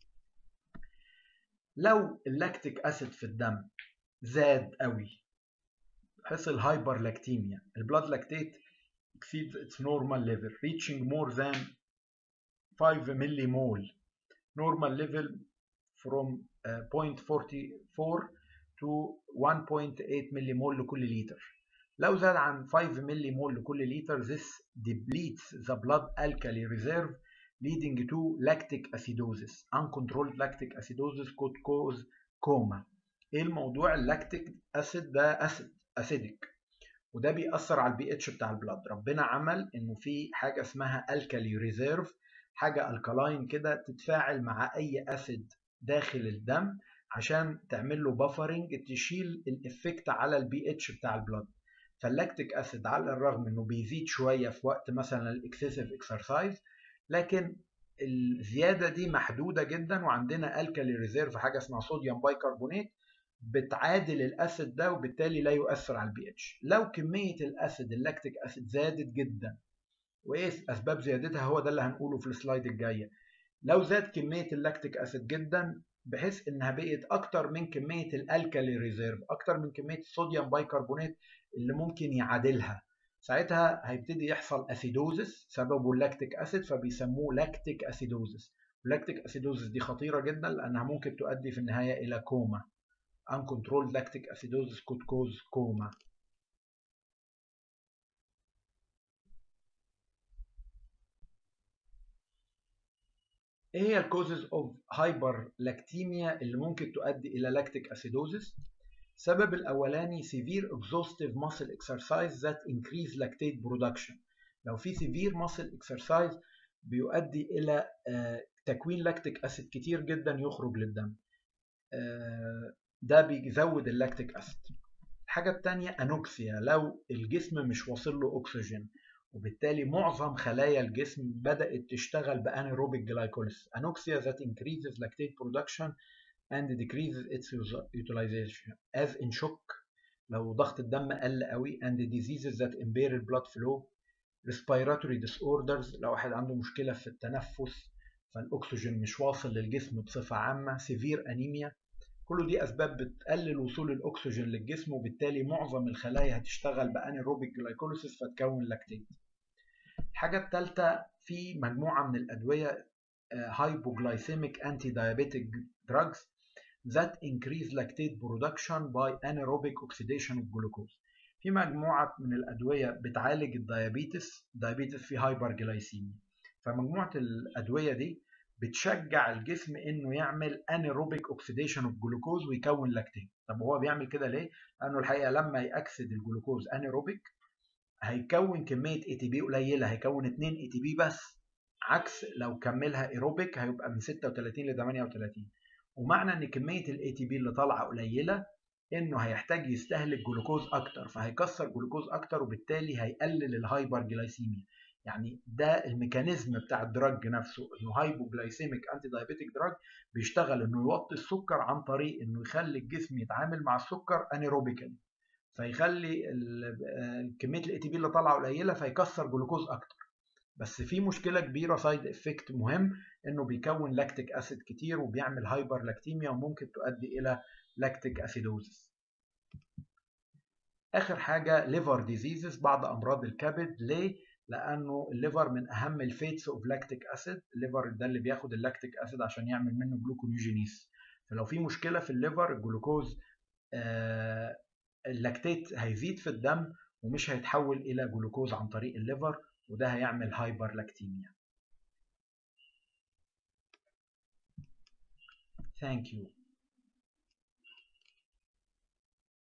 لو اللاكتيك اسيد في الدم زاد قوي حصل هايبر لاكتيميا البلاد لاكتيت exceeds its normal level reaching more than 5 millimole normal level from uh, 0.44 to 1.8 millimole لكل لتر لو زاد عن 5 ملي مول لكل لتر this depletes the blood alkali reserve leading to lactic acidosis uncontrolled lactic acidosis could cause coma ايه الموضوع اللاكتيك اسيد ده اسيد اسيدك وده بيأثر على البي اتش بتاع البلاد ربنا عمل انه في حاجه اسمها الكالي ريزيرف حاجه الكالاين كده تتفاعل مع اي اسيد داخل الدم عشان تعمل له بافرنج تشيل الافكت على البي اتش بتاع البلاد فاللاكتيك اسيد على الرغم انه بيزيد شويه في وقت مثلا الاكسسيف اكسرسايز لكن الزياده دي محدوده جدا وعندنا الكالي ريزيرف حاجه اسمها صوديوم بايكربونات بتعادل الاسيد ده وبالتالي لا يؤثر على البي اتش لو كميه الاسيد اللاكتيك اسيد زادت جدا وايه اسباب زيادتها هو ده اللي هنقوله في السلايد الجايه لو زاد كميه اللاكتيك اسيد جدا بحيث انها بقت اكتر من كميه الالكالي ريزيرف اكتر من كميه الصوديوم بايكربونات اللي ممكن يعادلها ساعتها هيبتدي يحصل اسيدوزس سببه اللاكتيك اسيد فبيسموه لاكتيك اسيدوزس اللاكتيك اسيدوزس دي خطيره جدا لانها ممكن تؤدي في النهايه الى كوما uncontrolled lactic acidosis could cause coma ايه هي الكوزز اوف هايبر لاكتيميا اللي ممكن تؤدي الى لاكتيك اسيدوزس السبب الاولاني severe exhaustive muscle exercise that increase lactate production لو في severe muscle exercise بيؤدي الى تكوين لاكتيك اسيد كتير جدا يخرج للدم ده بيزود اللاكتيك اسيد الحاجه الثانيه انوكسيا لو الجسم مش واصل له اكسجين وبالتالي معظم خلايا الجسم بدأت تشتغل بانيروبيك جلايكوليس انوكسيا that increases lactate production and decreases its utilization as in shock لو ضغط الدم قل قوي and diseases that impair blood flow respiratory disorders لو واحد عنده مشكلة في التنفس فالأكسجين مش واصل للجسم بصفة عامة severe anemia كل دي أسباب بتقلل وصول الأكسجين للجسم وبالتالي معظم الخلايا هتشتغل بانيروبيك جلايكوليسيس فتكون لاكتيت الحاجة الثالثة في مجموعة من الأدوية hypoglycemic anti-diabetic drugs that increase lactate production by anaerobic oxidation of glucose في مجموعة من الأدوية بتعالج الديابيتس ديابيتس في هايبرجلايسيميا فمجموعة الأدوية دي بتشجع الجسم انه يعمل انيروبيك اوكسيديشن اوف جلوكوز ويكون لاكتين طب هو بيعمل كده ليه لانه الحقيقه لما ياكسد الجلوكوز انيروبيك هيكون كميه اي تي بي قليله هيكون 2 اي تي بي بس عكس لو كملها ايروبيك هيبقى من 36 ل 38 ومعنى ان كميه الاي تي بي اللي طالعه قليله انه هيحتاج يستهلك جلوكوز اكتر فهيكسر جلوكوز اكتر وبالتالي هيقلل الهايبر جلايسيميا يعني ده الميكانيزم بتاع الدراج نفسه انه هايبوجلايسيميك انتي دايابيتيك دراج بيشتغل انه يوطي السكر عن طريق انه يخلي الجسم يتعامل مع السكر انيروبيكالي فيخلي كميه الاي تي بي اللي طالعه قليله فيكسر جلوكوز اكتر بس في مشكله كبيره سايد افكت مهم انه بيكون لاكتيك اسيد كتير وبيعمل هايبر لاكتيميا وممكن تؤدي الى لاكتيك اسيدوزس اخر حاجه ليفر ديزيزز بعض امراض الكبد ليه لانه الليفر من اهم الفيتس اوف لاكتيك اسيد الليفر ده اللي بياخد اللاكتيك اسيد عشان يعمل منه جلوكونيوجينيس فلو في مشكله في الليفر الجلوكوز آه اللاكتيت هيزيد في الدم ومش هيتحول الى جلوكوز عن طريق الليفر وده هيعمل هايبر لاكتيميا Thank you.